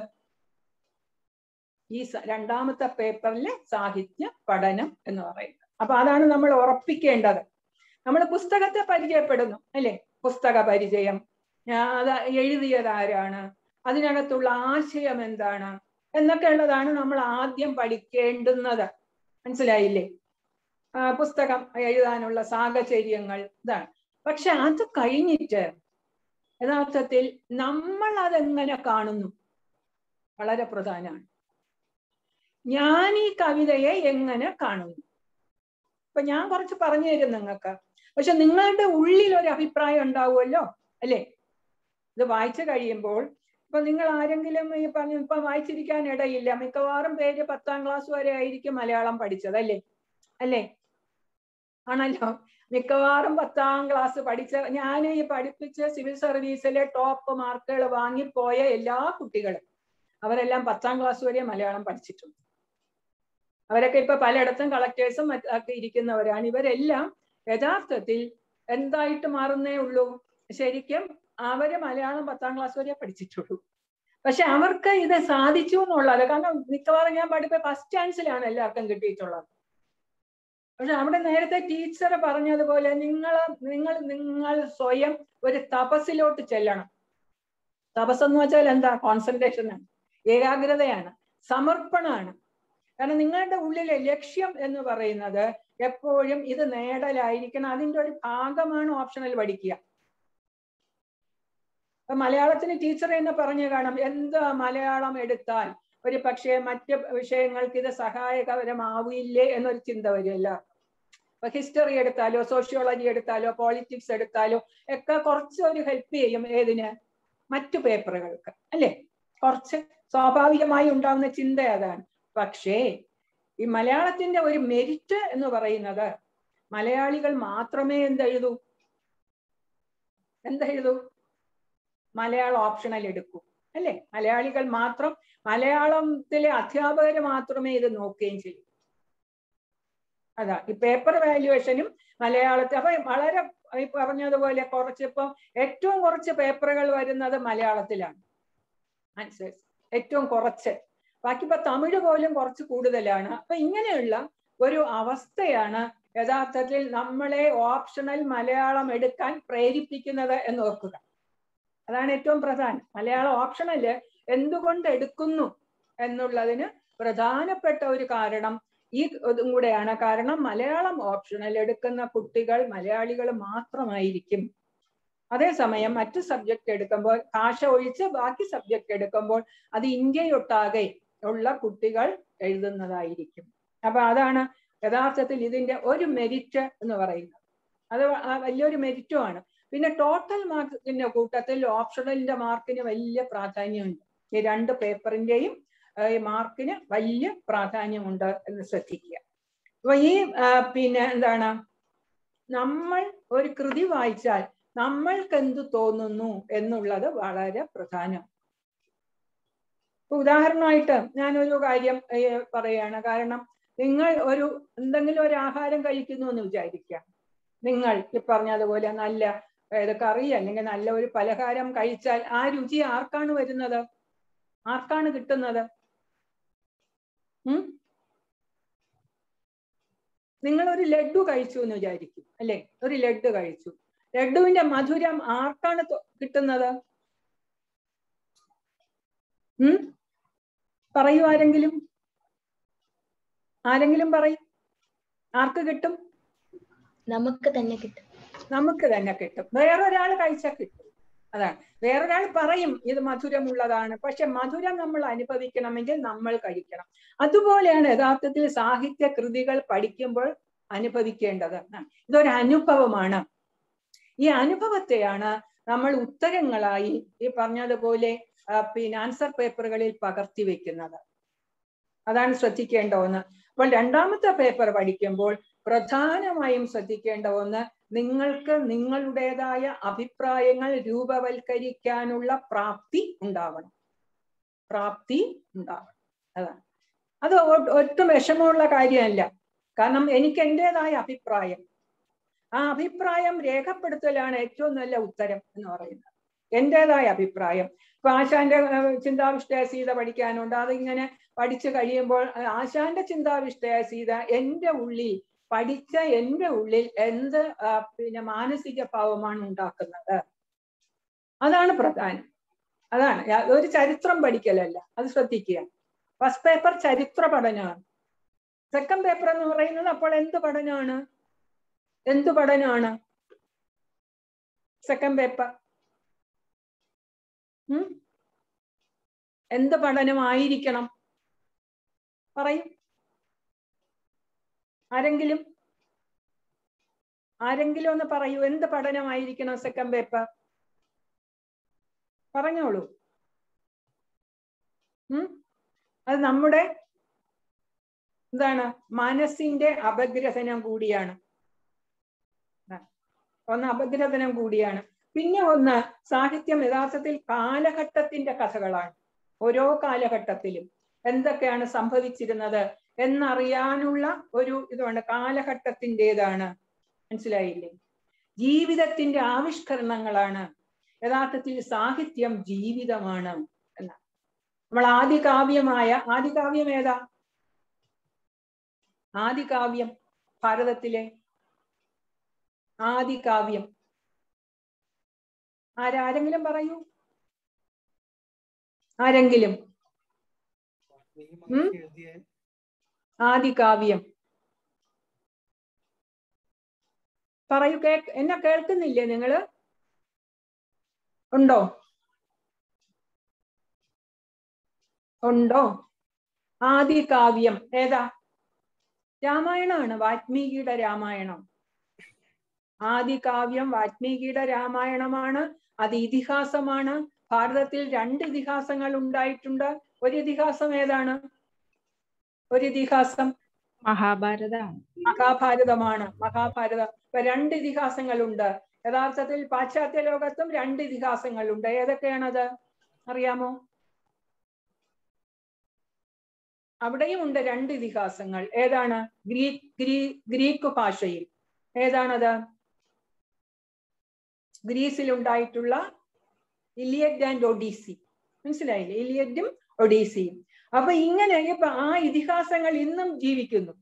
ഈ സ- രണ്ടാമത്തെ പേപ്പറിലെ സാഹിത്യ പഠനം എന്ന് പറയുന്നത് അപ്പൊ അതാണ് നമ്മൾ ഉറപ്പിക്കേണ്ടത് നമ്മൾ പുസ്തകത്തെ പരിചയപ്പെടുന്നു അല്ലെ പുസ്തക പരിചയം ആ, അത് എഴുതിയത് ആരാണ് അതിനകത്തുള്ള ആശയം എന്താണ് എന്നൊക്കെ ഉള്ളതാണ് നമ്മൾ ആദ്യം പഠിക്കേണ്ടുന്നത് മനസ്സിലായില്ലേ ആ, പുസ്തകം എഴുതാനുള്ള സാഹചര്യങ്ങൾ ഇതാണ് പക്ഷെ അത് കഴിഞ്ഞിട്ട് യഥാർത്ഥത്തിൽ നമ്മൾ അതെങ്ങനെ കാണുന്നു വളരെ പ്രധാനമാണ് ഞാൻ ഈ കവിതയെ എങ്ങനെ കാണുന്നു ഇപ്പൊ ഞാൻ കുറച്ച് പറഞ്ഞു തരും നിങ്ങൾക്ക് പക്ഷെ നിങ്ങളുടെ ഉള്ളിൽ ഒരു അഭിപ്രായം ഉണ്ടാവുമല്ലോ അല്ലേ ഇത് വായിച്ചു കഴിയുമ്പോൾ ഇപ്പൊ നിങ്ങൾ ആരെങ്കിലും ഈ പറഞ്ഞു ഇപ്പൊ വായിച്ചിരിക്കാൻ ഇടയില്ല മിക്കവാറും പേര് പത്താം ക്ലാസ് വരെ ആയിരിക്കും മലയാളം പഠിച്ചത് അല്ലേ അല്ലേ ആണല്ലോ മിക്കവാറും പത്താം ക്ലാസ് പഠിച്ച ഞാൻ ഈ പഠിപ്പിച്ച സിവിൽ സർവീസിലെ ടോപ്പ് മാർക്കുകൾ വാങ്ങിപ്പോയ എല്ലാ കുട്ടികളും അവരെല്ലാം പത്താം ക്ലാസ് വരെ മലയാളം പഠിച്ചിട്ടുണ്ട് അവരൊക്കെ ഇപ്പൊ പലയിടത്തും കളക്ടേഴ്സും ഒക്കെ ഇരിക്കുന്നവരാണ് ഇവരെല്ലാം യഥാർത്ഥത്തിൽ എന്തായിട്ട് മാറുന്നേ ഉള്ളൂ ശരിക്കും അവര് മലയാളം പത്താം ക്ലാസ് വരെ പഠിച്ചിട്ടുള്ളൂ പക്ഷെ അവർക്ക് ഇത് സാധിച്ചു എന്നുള്ളത് കാരണം മിക്കവാറും ഞാൻ പഠിപ്പ ഫസ്റ്റ് ചാൻസിലാണ് എല്ലാവർക്കും കിട്ടിയിട്ടുള്ളത് പക്ഷെ അവിടെ നേരത്തെ ടീച്ചർ പറഞ്ഞതുപോലെ നിങ്ങൾ നിങ്ങൾ നിങ്ങൾ സ്വയം ഒരു തപസ്സിലോട്ട് ചെല്ലണം തപസ് എന്ന് വെച്ചാൽ എന്താ കോൺസെൻട്രേഷൻ ആണ് ഏകാഗ്രതയാണ് സമർപ്പണമാണ് കാരണം നിങ്ങളുടെ ഉള്ളിലെ ലക്ഷ്യം എന്ന് പറയുന്നത് എപ്പോഴും ഇത് നേടലായിരിക്കണം അതിന്റെ ഒരു ഭാഗമാണ് ഓപ്ഷണൽ പഠിക്കുക ഇപ്പൊ മലയാളത്തിന് ടീച്ചർ എന്ന് പറഞ്ഞു കാണാം എന്താ മലയാളം എടുത്താൽ ഒരു പക്ഷേ മറ്റ് വിഷയങ്ങൾക്ക് ഇത് സഹായകരമാവില്ലേ എന്നൊരു ചിന്ത വരും എല്ലാവർക്കും ഇപ്പൊ ഹിസ്റ്ററി എടുത്താലോ സോഷ്യോളജി എടുത്താലോ പോളിറ്റിക്സ് എടുത്താലോ ഒക്കെ കുറച്ച് ഒരു ഹെൽപ്പ് ചെയ്യും ഏതിന് മറ്റു പേപ്പറുകൾക്ക് അല്ലേ കുറച്ച് സ്വാഭാവികമായി ഉണ്ടാവുന്ന ചിന്ത അതാണ് പക്ഷേ ഈ മലയാളത്തിന്റെ ഒരു മെരിറ്റ് എന്ന് പറയുന്നത് മലയാളികൾ മാത്രമേ എന്തെഴുതൂ എന്തെഴുതൂ മലയാളം ഓപ്ഷണൽ എടുക്കൂ അല്ലേ മലയാളികൾ മാത്രം മലയാളത്തിലെ അധ്യാപകർ മാത്രമേ ഇത് നോക്കുകയും ചെയ്യൂ അതാ ഈ പേപ്പർ വാല്യുവേഷനും മലയാളത്തിൽ അപ്പൊ വളരെ ഈ പറഞ്ഞതുപോലെ കുറച്ചിപ്പം ഏറ്റവും കുറച്ച് പേപ്പറുകൾ വരുന്നത് മലയാളത്തിലാണ് ആൻസേഴ്സ് ഏറ്റവും കുറച്ച് ബാക്കി ഇപ്പൊ തമിഴ് പോലും കുറച്ച് കൂടുതലാണ് അപ്പൊ ഇങ്ങനെയുള്ള ഒരു അവസ്ഥയാണ് യഥാർത്ഥത്തിൽ നമ്മളെ ഓപ്ഷണൽ മലയാളം എടുക്കാൻ പ്രേരിപ്പിക്കുന്നത് എന്ന് ഓർക്കുക അതാണ് ഏറ്റവും പ്രധാനം മലയാളം ഓപ്ഷണല് എന്തുകൊണ്ട് എടുക്കുന്നു എന്നുള്ളതിന് പ്രധാനപ്പെട്ട ഒരു കാരണം ഈ ഇതും കൂടെയാണ് കാരണം മലയാളം ഓപ്ഷണൽ എടുക്കുന്ന കുട്ടികൾ മലയാളികൾ മാത്രമായിരിക്കും അതേസമയം മറ്റു സബ്ജക്ട് എടുക്കുമ്പോൾ ഭാഷ ഒഴിച്ച് ബാക്കി സബ്ജക്ട് എടുക്കുമ്പോൾ അത് ഇന്ത്യയൊട്ടാകെ ഉള്ള കുട്ടികൾ എഴുതുന്നതായിരിക്കും അപ്പൊ അതാണ് യഥാർത്ഥത്തിൽ ഇതിന്റെ ഒരു മെരിറ്റ് എന്ന് പറയുന്നത് അത് വലിയൊരു മെരിറ്റുമാണ് പിന്നെ ടോട്ടൽ മാർക്കിന്റെ കൂട്ടത്തിൽ ഓപ്ഷണലിന്റെ മാർക്കിന് വലിയ പ്രാധാന്യമുണ്ട് ഈ രണ്ട് പേപ്പറിന്റെയും ഈ മാർക്കിന് വലിയ പ്രാധാന്യമുണ്ട് എന്ന് ശ്രദ്ധിക്കുക അപ്പൊ ഈ പിന്നെ എന്താണ് നമ്മൾ ഒരു കൃതി വായിച്ചാൽ നമ്മൾക്ക് എന്ത് തോന്നുന്നു എന്നുള്ളത് വളരെ പ്രധാനം ഉദാഹരണമായിട്ട് ഞാനൊരു കാര്യം പറയാണ് കാരണം നിങ്ങൾ ഒരു എന്തെങ്കിലും ഒരു ആഹാരം കഴിക്കുന്നു എന്ന് വിചാരിക്കാം നിങ്ങൾ ഈ പറഞ്ഞതുപോലെ നല്ല ഏത് കറി അല്ലെങ്കിൽ നല്ല ഒരു പലഹാരം കഴിച്ചാൽ ആ രുചി ആർക്കാണ് വരുന്നത് ആർക്കാണ് കിട്ടുന്നത് ഉം നിങ്ങൾ ഒരു ലഡു കഴിച്ചു എന്ന് വിചാരിക്കും അല്ലെ ഒരു ലഡു കഴിച്ചു ലഡുവിന്റെ മധുരം ആർക്കാണ് തൊ- കിട്ടുന്നത് ഉം പറയൂ ആരെങ്കിലും ആരെങ്കിലും പറയും ആർക്ക് കിട്ടും നമുക്ക് തന്നെ കിട്ടും നമുക്ക് തന്നെ കിട്ടും വേറൊരാൾ കഴിച്ചാൽ കിട്ടും അതാണ് വേറൊരാൾ പറയും ഇത് മധുരമുള്ളതാണ് പക്ഷെ മധുരം നമ്മൾ അനുഭവിക്കണമെങ്കിൽ നമ്മൾ കഴിക്കണം അതുപോലെയാണ് യഥാർത്ഥത്തിൽ സാഹിത്യ കൃതികൾ പഠിക്കുമ്പോൾ അനുഭവിക്കേണ്ടത് ആ, ഇതൊരു അനുഭവമാണ് ഈ അനുഭവത്തെയാണ് നമ്മൾ ഉത്തരങ്ങളായി ഈ പറഞ്ഞതുപോലെ ആ, പിന്നെ ആൻസർ പേപ്പറുകളിൽ പകർത്തി വെക്കുന്നത് അതാണ് ശ്രദ്ധിക്കേണ്ട ഒന്ന് അപ്പോൾ രണ്ടാമത്തെ പേപ്പർ പഠിക്കുമ്പോൾ പ്രധാനമായും ശ്രദ്ധിക്കേണ്ട ഒന്ന് നിങ്ങൾക്ക് നിങ്ങളുടേതായ അഭിപ്രായങ്ങൾ രൂപവൽക്കരിക്കാനുള്ള പ്രാപ്തി ഉണ്ടാവണം പ്രാപ്തി ഉണ്ടാവണം അതാണ് അത് ഒ- ഒട്ടും വിഷമമുള്ള കാര്യമല്ല കാരണം എനിക്ക് എന്റേതായ അഭിപ്രായം ആ അഭിപ്രായം രേഖപ്പെടുത്തലാണ് ഏറ്റവും നല്ല ഉത്തരം എന്ന് പറയുന്നത് എന്റേതായ അഭിപ്രായം ഇപ്പൊ ആശാന്റെ ഏഹ്, ചിന്താവിഷ്ടയ സീത പഠിക്കാനുണ്ട് അതിങ്ങനെ പഠിച്ചു കഴിയുമ്പോൾ ആ, ആശാന്റെ ചിന്താവിഷ്ടയ സീത എന്റെ ഉള്ളിൽ പഠിച്ച എന്റെ ഉള്ളിൽ എന്ത് ആ, പിന്നെ മാനസിക ഭാവമാണ് ഉണ്ടാക്കുന്നത് അതാണ് പ്രധാനം അതാണ് യാ- ഒരു ചരിത്രം പഠിക്കലല്ല അത് ശ്രദ്ധിക്കുക ഫസ്റ്റ് പേപ്പർ ചരിത്ര പഠനമാണ് സെക്കൻഡ് പേപ്പർ എന്ന് പറയുന്നത് അപ്പോൾ എന്ത് പഠനമാണ് എന്ത് പഠനമാണ് സെക്കൻഡ് പേപ്പർ ഉം എന്ത് പഠനമായിരിക്കണം പറയും ആരെങ്കിലും ആരെങ്കിലും ഒന്ന് പറയൂ എന്ത് പഠനമായിരിക്കണം സെക്കൻഡ് പേപ്പർ പറഞ്ഞോളൂ ഉം അത് നമ്മുടെ എന്താണ് മനസ്സിന്റെ അപഗ്രഥനം കൂടിയാണ് ആ, ഒന്ന് അപഗ്രഥനം കൂടിയാണ് പിന്നെ ഒന്ന് സാഹിത്യം യഥാർത്ഥത്തിൽ കാലഘട്ടത്തിന്റെ കഥകളാണ് ഓരോ കാലഘട്ടത്തിലും എന്തൊക്കെയാണ് സംഭവിച്ചിരുന്നത് എന്നറിയാനുള്ള ഒരു ഇതുണ്ട് കാലഘട്ടത്തിൻ്റെതാണ് മനസ്സിലായില്ലേ ജീവിതത്തിന്റെ ആവിഷ്കരണങ്ങളാണ് യഥാർത്ഥത്തിൽ സാഹിത്യം ജീവിതമാണ് എന്നാണ് നമ്മൾ ആദികാവ്യമായ ആദികാവ്യം ഏതാ ആദികാവ്യം ഭാരതത്തിലെ ആദികാവ്യം ആരാരെങ്കിലും പറയൂ ആരെങ്കിലും ഉം? എഴുതിയ ആദികാവ്യം പറയൂ കേ എന്നെ കേൾക്കുന്നില്ലേ നിങ്ങള് ഉണ്ടോ ഉണ്ടോ ആദികാവ്യം ഏതാ രാമായണമാണ് വാൽമീകിയുടെ രാമായണം ആദികാവ്യം വാൽമീകിയുടെ രാമായണമാണ് അത് ഇതിഹാസമാണ് ഭാരതത്തിൽ രണ്ട് ഇതിഹാസങ്ങൾ ഉണ്ടായിട്ടുണ്ട് ഒരു ഇതിഹാസം ഏതാണ് ഒരു ഇതിഹാസം മഹാഭാരതമാണ് മഹാഭാരതമാണ് മഹാഭാരതം ഇപ്പൊ രണ്ട് ഇതിഹാസങ്ങളുണ്ട് യഥാർത്ഥത്തിൽ പാശ്ചാത്യ ലോകത്തും രണ്ട് ഇതിഹാസങ്ങളുണ്ട് ഏതൊക്കെയാണത് അറിയാമോ അവിടെയും ഉണ്ട് രണ്ട് ഇതിഹാസങ്ങൾ ഏതാണ് ഗ്രീക്ക് ഗ്രീ ഗ്രീക്ക് ഭാഷയിൽ ഏതാണത് ഗ്രീസിൽ ഉണ്ടായിട്ടുള്ള ഇലിയഡ് ആൻഡ് ഒഡീസി മനസ്സിലായില്ലേ ഇലിയഡും ഒഡീസിയും അപ്പൊ ഇങ്ങനെ ഇപ്പൊ ആ ഇതിഹാസങ്ങൾ ഇന്നും ജീവിക്കുന്നു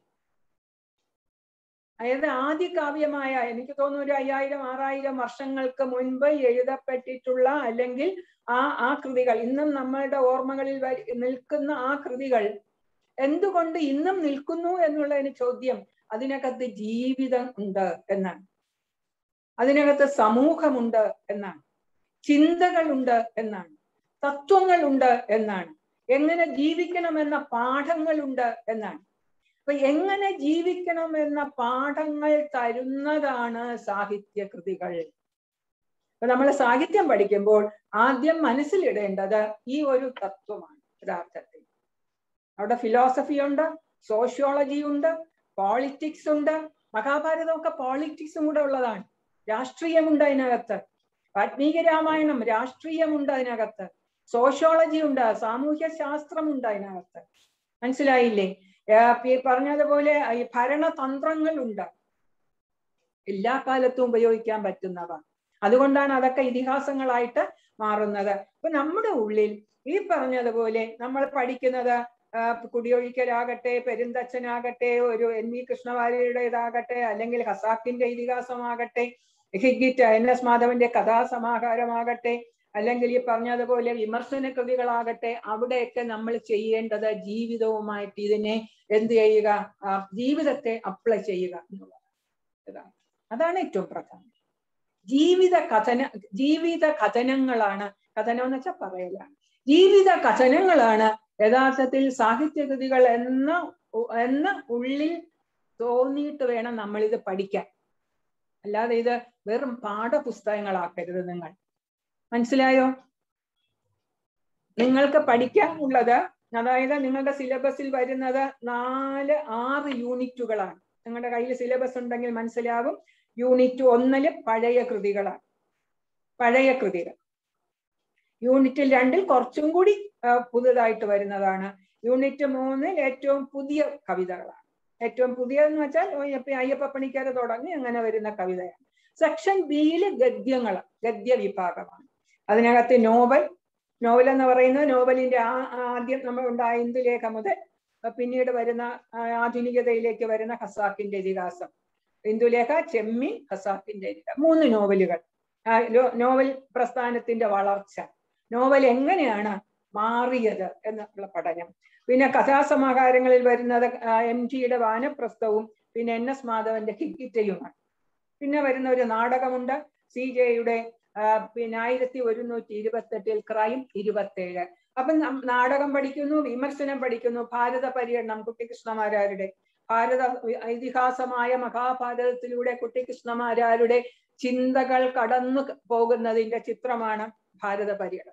അതായത് ആദ്യ കാവ്യമായ എനിക്ക് തോന്നുന്നു ഒരു അയ്യായിരം ആറായിരം വർഷങ്ങൾക്ക് മുൻപ് എഴുതപ്പെട്ടിട്ടുള്ള അല്ലെങ്കിൽ ആ ആ കൃതികൾ ഇന്നും നമ്മളുടെ ഓർമ്മകളിൽ വരി- നിൽക്കുന്ന ആ കൃതികൾ എന്തുകൊണ്ട് ഇന്നും നിൽക്കുന്നു എന്നുള്ളതിന് ചോദ്യം അതിനകത്ത് ജീവിതം ഉണ്ട് എന്നാണ് അതിനകത്ത് സമൂഹമുണ്ട് എന്നാണ് ചിന്തകളുണ്ട് എന്നാണ് തത്വങ്ങളുണ്ട് എന്നാണ് എങ്ങനെ ജീവിക്കണമെന്ന പാഠങ്ങളുണ്ട് എന്നാണ് അപ്പൊ എങ്ങനെ ജീവിക്കണം എന്ന പാഠങ്ങൾ തരുന്നതാണ് സാഹിത്യ കൃതികൾ അപ്പൊ നമ്മൾ സാഹിത്യം പഠിക്കുമ്പോൾ ആദ്യം മനസ്സിലിടേണ്ടത് ഈ ഒരു തത്വമാണ് യഥാർത്ഥത്തിൽ അവിടെ ഫിലോസഫി ഉണ്ട് സോഷ്യോളജി ഉണ്ട് പോളിറ്റിക്സ് ഉണ്ട് മഹാഭാരതമൊക്കെ പോളിറ്റിക്സും കൂടെ ഉള്ളതാണ് രാഷ്ട്രീയമുണ്ട് അതിനകത്ത് വാൽമീകി രാമായണം രാഷ്ട്രീയമുണ്ട് അതിനകത്ത് സോഷ്യോളജി ഉണ്ട് സാമൂഹ്യ ശാസ്ത്രമുണ്ട് അതിനകത്ത് മനസ്സിലായില്ലേ ഏർ ഈ പറഞ്ഞതുപോലെ ഈ ഭരണതന്ത്രങ്ങളുണ്ട് എല്ലാ കാലത്തും ഉപയോഗിക്കാൻ പറ്റുന്നവ അതുകൊണ്ടാണ് അതൊക്കെ ഇതിഹാസങ്ങളായിട്ട് മാറുന്നത് അപ്പൊ നമ്മുടെ ഉള്ളിൽ ഈ പറഞ്ഞതുപോലെ നമ്മൾ പഠിക്കുന്നത് ആ, കുടിയൊഴിക്കലാകട്ടെ പെരുന്തച്ഛനാകട്ടെ ഒരു എൻ വി കൃഷ്ണവാര്യരുടേതാകട്ടെ അല്ലെങ്കിൽ ഹസാക്കിന്റെ ഇതിഹാസമാകട്ടെ ഹിഗിറ്റ് എൻ എസ് മാധവന്റെ കഥാസമാഹാരമാകട്ടെ അല്ലെങ്കിൽ ഈ പറഞ്ഞതുപോലെ വിമർശന കൃതികളാകട്ടെ അവിടെയൊക്കെ നമ്മൾ ചെയ്യേണ്ടത് ജീവിതവുമായിട്ട് ഇതിനെ എന്ത് ചെയ്യുക ആ ജീവിതത്തെ അപ്ലൈ ചെയ്യുക എന്നുള്ളതാണ് ഇതാണ് അതാണ് ഏറ്റവും പ്രധാനം ജീവിത കഥന ജീവിത കഥനങ്ങളാണ് കഥനം എന്ന് വെച്ചാൽ പറയലാണ് ജീവിത കഥനങ്ങളാണ് യഥാർത്ഥത്തിൽ സാഹിത്യകൃതികൾ എന്ന എന്ന ഉള്ളിൽ തോന്നിയിട്ട് വേണം നമ്മൾ ഇത് പഠിക്കാൻ അല്ലാതെ ഇത് വെറും പാഠപുസ്തകങ്ങളാക്കരുത് നിങ്ങൾ മനസ്സിലായോ നിങ്ങൾക്ക് പഠിക്കാനുള്ളത് അതായത് നിങ്ങളുടെ സിലബസിൽ വരുന്നത് നാല് ആറ് യൂണിറ്റുകളാണ് നിങ്ങളുടെ കയ്യിൽ സിലബസ് ഉണ്ടെങ്കിൽ മനസ്സിലാവും യൂണിറ്റ് ഒന്നില് പഴയ കൃതികളാണ് പഴയ കൃതികൾ യൂണിറ്റ് രണ്ടിൽ കുറച്ചും കൂടി പുതുതായിട്ട് വരുന്നതാണ് യൂണിറ്റ് മൂന്നിൽ ഏറ്റവും പുതിയ കവിതകളാണ് ഏറ്റവും പുതിയതെന്ന് വെച്ചാൽ അയ്യപ്പ പണിക്കാരെ തുടങ്ങി അങ്ങനെ വരുന്ന കവിതയാണ് സെക്ഷൻ ബിയിൽ ഗദ്യങ്ങൾ ഗദ്യ വിഭാഗമാണ് അതിനകത്ത് നോവൽ നോവൽ എന്ന് പറയുന്നത് നോവലിന്റെ ആ ആദ്യം നമ്മൾ ഉണ്ടായ ഇന്ദുലേഖ മുതൽ പിന്നീട് വരുന്ന ആധുനികതയിലേക്ക് വരുന്ന ഖസാക്കിന്റെ ഇതിഹാസം ഇന്ദുലേഖ ചെമ്മീൻ ഖസാക്കിന്റെ ഇതിഹാസം മൂന്ന് നോവലുകൾ നോവൽ പ്രസ്ഥാനത്തിന്റെ വളർച്ച നോവൽ എങ്ങനെയാണ് മാറിയത് എന്നുള്ള പഠനം പിന്നെ കഥാസമാഹാരങ്ങളിൽ വരുന്നത് എം ജിയുടെ വാനപ്രസ്ഥവും പിന്നെ എൻ എസ് മാധവന്റെ ഹിക്കിറ്റയുമാണ് പിന്നെ വരുന്ന ഒരു നാടകമുണ്ട് സി ജെയുടെ പിന്നെ ആയിരത്തി ഒരുന്നൂറ്റി ഇരുപത്തെട്ടിൽ ക്രൈം ഇരുപത്തേഴ് അപ്പം നാടകം പഠിക്കുന്നു വിമർശനം പഠിക്കുന്നു ഭാരത പര്യടനം കുട്ടിക്കൃഷ്ണമാരാരുടെ ഭാരത ഇതിഹാസമായ മഹാഭാരതത്തിലൂടെ കുട്ടിക്കൃഷ്ണമാരാരുടെ ചിന്തകൾ കടന്നു പോകുന്നതിന്റെ ചിത്രമാണ് ഭാരത പര്യടനം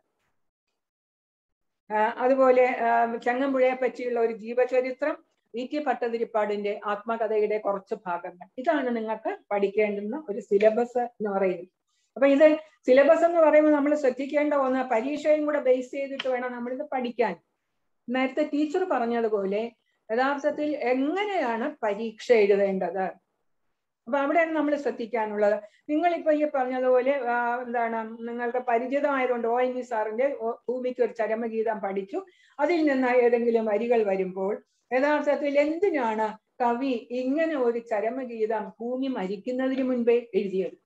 അതുപോലെ ചങ്ങമ്പുഴയെ പറ്റിയുള്ള ഒരു ജീവചരിത്രം വി ടി ഭട്ടതിരിപ്പാടിന്റെ ആത്മകഥയുടെ കുറച്ച് ഭാഗങ്ങൾ ഇതാണ് നിങ്ങൾക്ക് പഠിക്കേണ്ടുന്ന ഒരു സിലബസ് എന്ന് പറയുന്നത് അപ്പൊ ഇത് സിലബസ് എന്ന് പറയുമ്പോൾ നമ്മൾ ശ്രദ്ധിക്കേണ്ട ഒന്ന് പരീക്ഷയും കൂടെ ബേസ് ചെയ്തിട്ട് വേണം നമ്മളിത് പഠിക്കാൻ നേരത്തെ ടീച്ചർ പറഞ്ഞതുപോലെ യഥാർത്ഥത്തിൽ എങ്ങനെയാണ് പരീക്ഷ എഴുതേണ്ടത് അപ്പൊ അവിടെയാണ് നമ്മൾ ശ്രദ്ധിക്കാനുള്ളത് നിങ്ങളിപ്പോ ഈ പറഞ്ഞതുപോലെ എന്താണ് നിങ്ങൾക്ക് പരിചിതമായതുകൊണ്ട് ഒ എൻ വി സാറിന്റെ ഭൂമിക്ക് ഒരു ചരമഗീതം പഠിച്ചു അതിൽ നിന്ന് ഏതെങ്കിലും വരികൾ വരുമ്പോൾ യഥാർത്ഥത്തിൽ എന്തിനാണ് കവി ഇങ്ങനെ ഒരു ചരമഗീതം ഭൂമി മരിക്കുന്നതിന് മുൻപേ എഴുതിയത്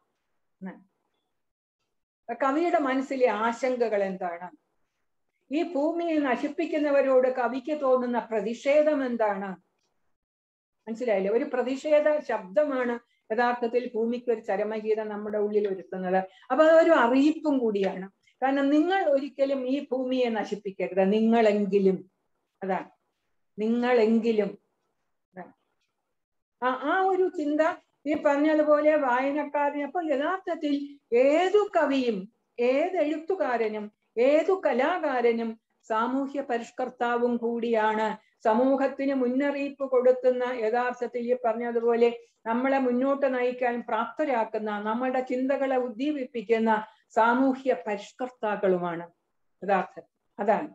കവിയുടെ മനസ്സിലെ ആശങ്കകൾ എന്താണ് ഈ ഭൂമിയെ നശിപ്പിക്കുന്നവരോട് കവിക്ക് തോന്നുന്ന പ്രതിഷേധം എന്താണ് മനസ്സിലായില്ലേ ഒരു പ്രതിഷേധ ശബ്ദമാണ് യഥാർത്ഥത്തിൽ ഭൂമിക്ക് ഒരു ചരമഗീതം നമ്മുടെ ഉള്ളിൽ ഒരുത്തുന്നത് അപ്പൊ അതൊരു അറിയിപ്പും കൂടിയാണ് കാരണം നിങ്ങൾ ഒരിക്കലും ഈ ഭൂമിയെ നശിപ്പിക്കരുത് നിങ്ങളെങ്കിലും അതാണ് നിങ്ങളെങ്കിലും ആ ആ ഒരു ചിന്ത ഈ പറഞ്ഞതുപോലെ വായനക്കാരനെ അപ്പൊ യഥാർത്ഥത്തിൽ ഏതു കവിയും ഏത് എഴുത്തുകാരനും ഏതു കലാകാരനും സാമൂഹ്യ പരിഷ്കർത്താവും കൂടിയാണ് സമൂഹത്തിന് മുന്നറിയിപ്പ് കൊടുക്കുന്ന യഥാർത്ഥത്തിൽ ഈ പറഞ്ഞതുപോലെ നമ്മളെ മുന്നോട്ട് നയിക്കാൻ പ്രാപ്തരാക്കുന്ന നമ്മളുടെ ചിന്തകളെ ഉദ്ദീപിപ്പിക്കുന്ന സാമൂഹ്യ പരിഷ്കർത്താക്കളുമാണ് യഥാർത്ഥത്തിൽ അതാണ്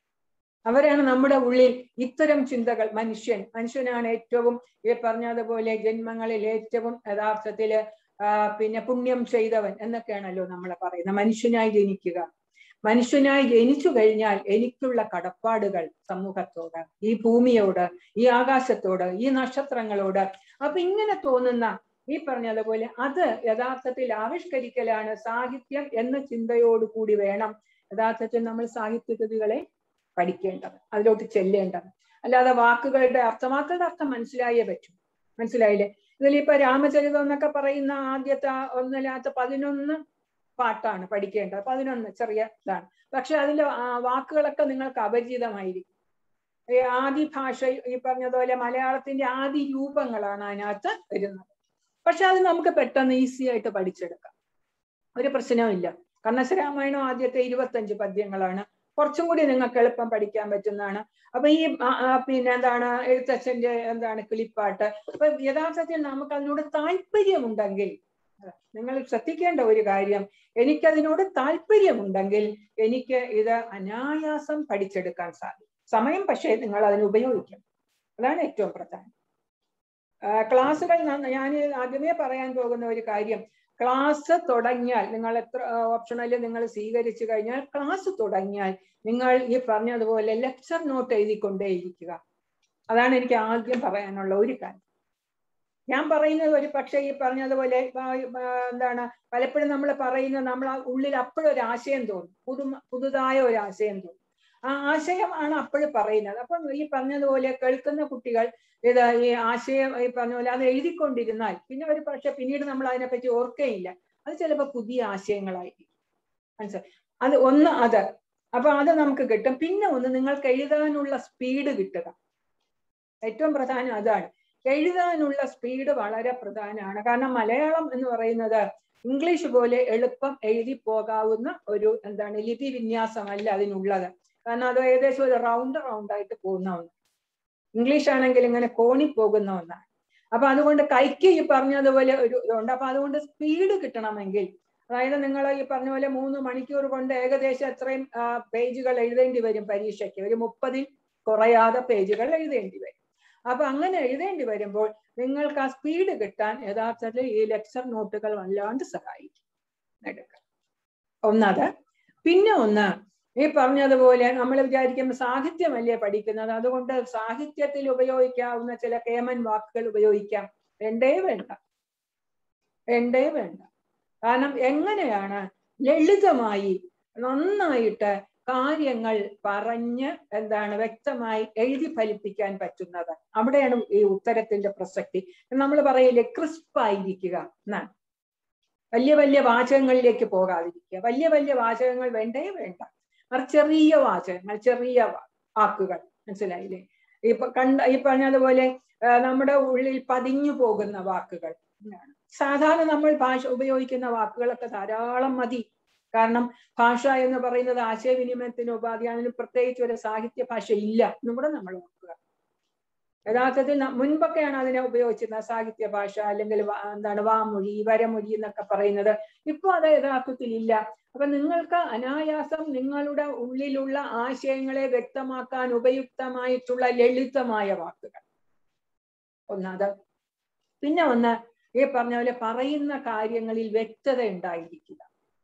അവരാണ് നമ്മുടെ ഉള്ളിൽ ഇത്തരം ചിന്തകൾ മനുഷ്യൻ മനുഷ്യനാണ് ഏറ്റവും ഈ പറഞ്ഞതുപോലെ ജന്മങ്ങളിൽ ഏറ്റവും യഥാർത്ഥത്തില് പിന്നെ പുണ്യം ചെയ്തവൻ എന്നൊക്കെയാണല്ലോ നമ്മൾ പറയുന്നത് മനുഷ്യനായി ജനിക്കുക മനുഷ്യനായി ജനിച്ചു കഴിഞ്ഞാൽ എനിക്കുള്ള കടപ്പാടുകൾ സമൂഹത്തോട് ഈ ഭൂമിയോട് ഈ ആകാശത്തോട് ഈ നക്ഷത്രങ്ങളോട് അപ്പൊ ഇങ്ങനെ തോന്നുന്ന ഈ പറഞ്ഞതുപോലെ അത് യഥാർത്ഥത്തിൽ ആവിഷ്കരിക്കലാണ് സാഹിത്യം എന്ന ചിന്തയോട് കൂടി വേണം യഥാർത്ഥത്തിൽ നമ്മൾ സാഹിത്യകൃതികളെ പഠിക്കേണ്ടത് അതിലോട്ട് ചെല്ലേണ്ടത് അല്ലാതെ വാക്കുകളുടെ അർത്ഥം വാക്കുകളുടെ അർത്ഥം മനസ്സിലായേ പറ്റൂ മനസ്സിലായില്ലേ ഇതിലിപ്പോ രാമചരിതം എന്നൊക്കെ പറയുന്ന ആദ്യത്തെ ഒന്നിനകത്ത് പതിനൊന്ന് പാട്ടാണ് പഠിക്കേണ്ടത് പതിനൊന്ന് ചെറിയ ഇതാണ് പക്ഷെ അതിലെ വാക്കുകളൊക്കെ നിങ്ങൾക്ക് അപരിചിതമായിരിക്കും ഈ ആദി ഭാഷ ഈ പറഞ്ഞതുപോലെ മലയാളത്തിന്റെ ആദി രൂപങ്ങളാണ് അതിനകത്ത് വരുന്നത് പക്ഷെ അത് നമുക്ക് പെട്ടെന്ന് ഈസി ആയിട്ട് പഠിച്ചെടുക്കാം ഒരു പ്രശ്നവുമില്ല കണ്ണശരാമായണം ആദ്യത്തെ ഇരുപത്തഞ്ച് പദ്യങ്ങളാണ് കുറച്ചും കൂടി നിങ്ങൾക്ക് എളുപ്പം പഠിക്കാൻ പറ്റുന്നതാണ് അപ്പൊ ഈ പിന്നെ എന്താണ് എഴുത്തച്ഛന്റെ എന്താണ് കിളിപ്പാട്ട് അപ്പൊ യഥാർത്ഥത്തിൽ നമുക്ക് അതിനോട് താല്പര്യമുണ്ടെങ്കിൽ നിങ്ങൾ ശ്രദ്ധിക്കേണ്ട ഒരു കാര്യം എനിക്കതിനോട് താല്പര്യമുണ്ടെങ്കിൽ എനിക്ക് ഇത് അനായാസം പഠിച്ചെടുക്കാൻ സാധിക്കും സമയം പക്ഷേ നിങ്ങൾ അതിന് ഉപയോഗിക്കണം അതാണ് ഏറ്റവും പ്രധാനം ക്ലാസ്സുകൾ ഞാൻ ആദ്യമേ പറയാൻ പോകുന്ന ഒരു കാര്യം ക്ലാസ് തുടങ്ങിയാൽ നിങ്ങൾ എത്ര ഓപ്ഷണൽ നിങ്ങൾ സ്വീകരിച്ചു കഴിഞ്ഞാൽ ക്ലാസ് തുടങ്ങിയാൽ നിങ്ങൾ ഈ പറഞ്ഞതുപോലെ ലെക്ചർ നോട്ട് എഴുതിക്കൊണ്ടേയിരിക്കുക അതാണ് എനിക്ക് ആദ്യം പറയാനുള്ള ഒരു കാര്യം ഞാൻ പറയുന്നത് ഒരു പക്ഷേ ഈ പറഞ്ഞതുപോലെ ആ, ആ, എന്താണ് പലപ്പോഴും നമ്മൾ പറയുന്നത് നമ്മൾ ആ ഉള്ളിൽ അപ്പോഴും ഒരു ആശയം തോന്നും പുതു പുതുതായ ഒരു ആശയം തോന്നും ആ ആശയമാണ് അപ്പോഴും പറയുന്നത് അപ്പം ഈ പറഞ്ഞതുപോലെ കേൾക്കുന്ന കുട്ടികൾ ഇത് ഈ ആശയം ഈ പറഞ്ഞ പോലെ അത് എഴുതിക്കൊണ്ടിരുന്നാൽ പിന്നെ ഒരു പക്ഷെ പിന്നീട് നമ്മൾ അതിനെപ്പറ്റി ഓർക്കുകയില്ല അത് ചിലപ്പോൾ പുതിയ ആശയങ്ങളായിരിക്കും മനസ്സിലായി അത് ഒന്ന് അത് അപ്പൊ അത് നമുക്ക് കിട്ടും പിന്നെ ഒന്ന് നിങ്ങൾക്ക് എഴുതാനുള്ള സ്പീഡ് കിട്ടുക ഏറ്റവും പ്രധാനം അതാണ് എഴുതാനുള്ള സ്പീഡ് വളരെ പ്രധാനമാണ് കാരണം മലയാളം എന്ന് പറയുന്നത് ഇംഗ്ലീഷ് പോലെ എളുപ്പം എഴുതി പോകാവുന്ന ഒരു എന്താണ് ലിപി വിന്യാസമല്ല അതിനുള്ളത് കാരണം അത് ഏകദേശം ഒരു റൗണ്ട് റൗണ്ട് ആയിട്ട് പോകുന്ന ഒന്ന് ഇംഗ്ലീഷ് ആണെങ്കിൽ ഇങ്ങനെ കോണി പോകുന്ന ഒന്നാണ് അപ്പൊ അതുകൊണ്ട് കൈക്ക് ഈ പറഞ്ഞതുപോലെ ഒരു ഇതുണ്ട് അപ്പൊ അതുകൊണ്ട് സ്പീഡ് കിട്ടണമെങ്കിൽ അതായത് നിങ്ങൾ ഈ പറഞ്ഞ പോലെ മൂന്ന് മണിക്കൂർ കൊണ്ട് ഏകദേശം എത്രയും പേജുകൾ എഴുതേണ്ടി വരും പരീക്ഷയ്ക്ക് ഒരു മുപ്പതിൽ കുറയാതെ പേജുകൾ എഴുതേണ്ടി വരും അപ്പൊ അങ്ങനെ എഴുതേണ്ടി വരുമ്പോൾ നിങ്ങൾക്ക് ആ സ്പീഡ് കിട്ടാൻ യഥാർത്ഥത്തിൽ ഈ ലെക്ചർ നോട്ടുകൾ വല്ലാണ്ട് സഹായിക്കും എടുക്കാം ഒന്നത് പിന്നെ ഒന്ന് ഈ പറഞ്ഞതുപോലെ നമ്മൾ വിചാരിക്കുമ്പോൾ സാഹിത്യമല്ലേ പഠിക്കുന്നത് അതുകൊണ്ട് സാഹിത്യത്തിൽ ഉപയോഗിക്കാവുന്ന ചില കേമൻ വാക്കുകൾ ഉപയോഗിക്കാം വേണ്ടേ വേണ്ട വേണ്ടേ വേണ്ട കാരണം എങ്ങനെയാണ് ലളിതമായി നന്നായിട്ട് കാര്യങ്ങൾ പറഞ്ഞ് എന്താണ് വ്യക്തമായി എഴുതി ഫലിപ്പിക്കാൻ പറ്റുന്നത് അവിടെയാണ് ഈ ഉത്തരത്തിന്റെ പ്രസക്തി നമ്മൾ പറയില്ലേ ക്രിസ്പായിരിക്കുക എന്നാണ് വലിയ വലിയ വാചകങ്ങളിലേക്ക് പോകാതിരിക്കുക വലിയ വലിയ വാചകങ്ങൾ വേണ്ടേ വേണ്ട മറിച്ച് ചെറിയ വാചകങ്ങൾ ചെറിയ വാക്കുകൾ മനസ്സിലായില്ലേ ഇപ്പൊ കണ്ട ഈ പറഞ്ഞതുപോലെ നമ്മുടെ ഉള്ളിൽ പതിഞ്ഞു പോകുന്ന വാക്കുകൾ എന്നാണ് സാധാരണ നമ്മൾ ഭാഷ ഉപയോഗിക്കുന്ന വാക്കുകളൊക്കെ ധാരാളം മതി കാരണം ഭാഷ എന്ന് പറയുന്നത് ആശയവിനിമയത്തിന് ഉപാധി അതിന് പ്രത്യേകിച്ച് ഒരു സാഹിത്യ ഭാഷ ഇല്ല എന്നും കൂടെ നമ്മൾ ഓർക്കുക യഥാർത്ഥത്തിൽ മുൻപൊക്കെയാണ് അതിനെ ഉപയോഗിച്ചിരുന്നത് സാഹിത്യ ഭാഷ അല്ലെങ്കിൽ എന്താണ് വാമൊഴി വരമൊഴി എന്നൊക്കെ പറയുന്നത് ഇപ്പൊ അത് യഥാർത്ഥത്തിൽ ഇല്ല അപ്പൊ നിങ്ങൾക്ക് അനായാസം നിങ്ങളുടെ ഉള്ളിലുള്ള ആശയങ്ങളെ വ്യക്തമാക്കാൻ ഉപയുക്തമായിട്ടുള്ള ലളിതമായ വാക്കുകൾ ഒന്നത് പിന്നെ ഒന്ന് ഈ പറഞ്ഞ പോലെ പറയുന്ന കാര്യങ്ങളിൽ വ്യക്തത ഉണ്ടായിരിക്കുക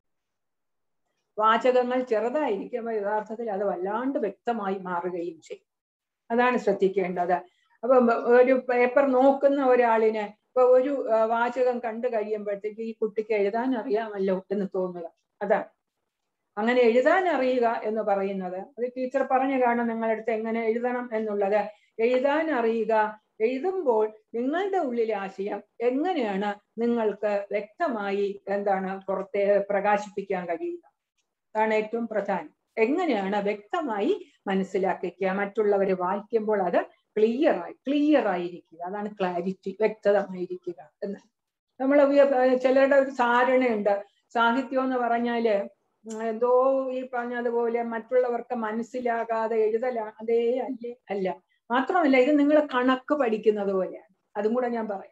വാചകങ്ങൾ ചെറുതായിരിക്കുമ്പോൾ യഥാർത്ഥത്തിൽ അത് വല്ലാണ്ട് വ്യക്തമായി മാറുകയും ചെയ്യും അതാണ് ശ്രദ്ധിക്കേണ്ടത് അപ്പൊ ഒരു പേപ്പർ നോക്കുന്ന ഒരാളിന് ഇപ്പൊ ഒരു വാചകം കണ്ടു കഴിയുമ്പോഴത്തേക്ക് ഈ കുട്ടിക്ക് എഴുതാൻ അറിയാമല്ലോ എന്ന് തോന്നുക അതാണ് അങ്ങനെ എഴുതാൻ അറിയുക എന്ന് പറയുന്നത് അത് ടീച്ചർ പറഞ്ഞു കാണും നിങ്ങളടുത്ത് എങ്ങനെ എഴുതണം എന്നുള്ളത് എഴുതാൻ അറിയുക എഴുതുമ്പോൾ നിങ്ങളുടെ ഉള്ളിലെ ആശയം എങ്ങനെയാണ് നിങ്ങൾക്ക് വ്യക്തമായി എന്താണ് പുറത്തെ പ്രകാശിപ്പിക്കാൻ കഴിയുക അതാണ് ഏറ്റവും പ്രധാനം എങ്ങനെയാണ് വ്യക്തമായി മനസ്സിലാക്കിക്കുക മറ്റുള്ളവർ വായിക്കുമ്പോൾ അത് ക്ലിയർ ആയി ക്ലിയർ ആയിരിക്കുക അതാണ് ക്ലാരിറ്റി വ്യക്തമായിരിക്കുക എന്ന് നമ്മൾ ചിലരുടെ ഒരു ധാരണയുണ്ട് സാഹിത്യം എന്ന് പറഞ്ഞാല് എന്തോ ഈ പറഞ്ഞതുപോലെ മറ്റുള്ളവർക്ക് മനസ്സിലാകാതെ എഴുതലാണ് അതേ അല്ലേ അല്ല മാത്രമല്ല ഇത് നിങ്ങൾ കണക്ക് പഠിക്കുന്നത് പോലെയാണ് അതും കൂടെ ഞാൻ പറയാം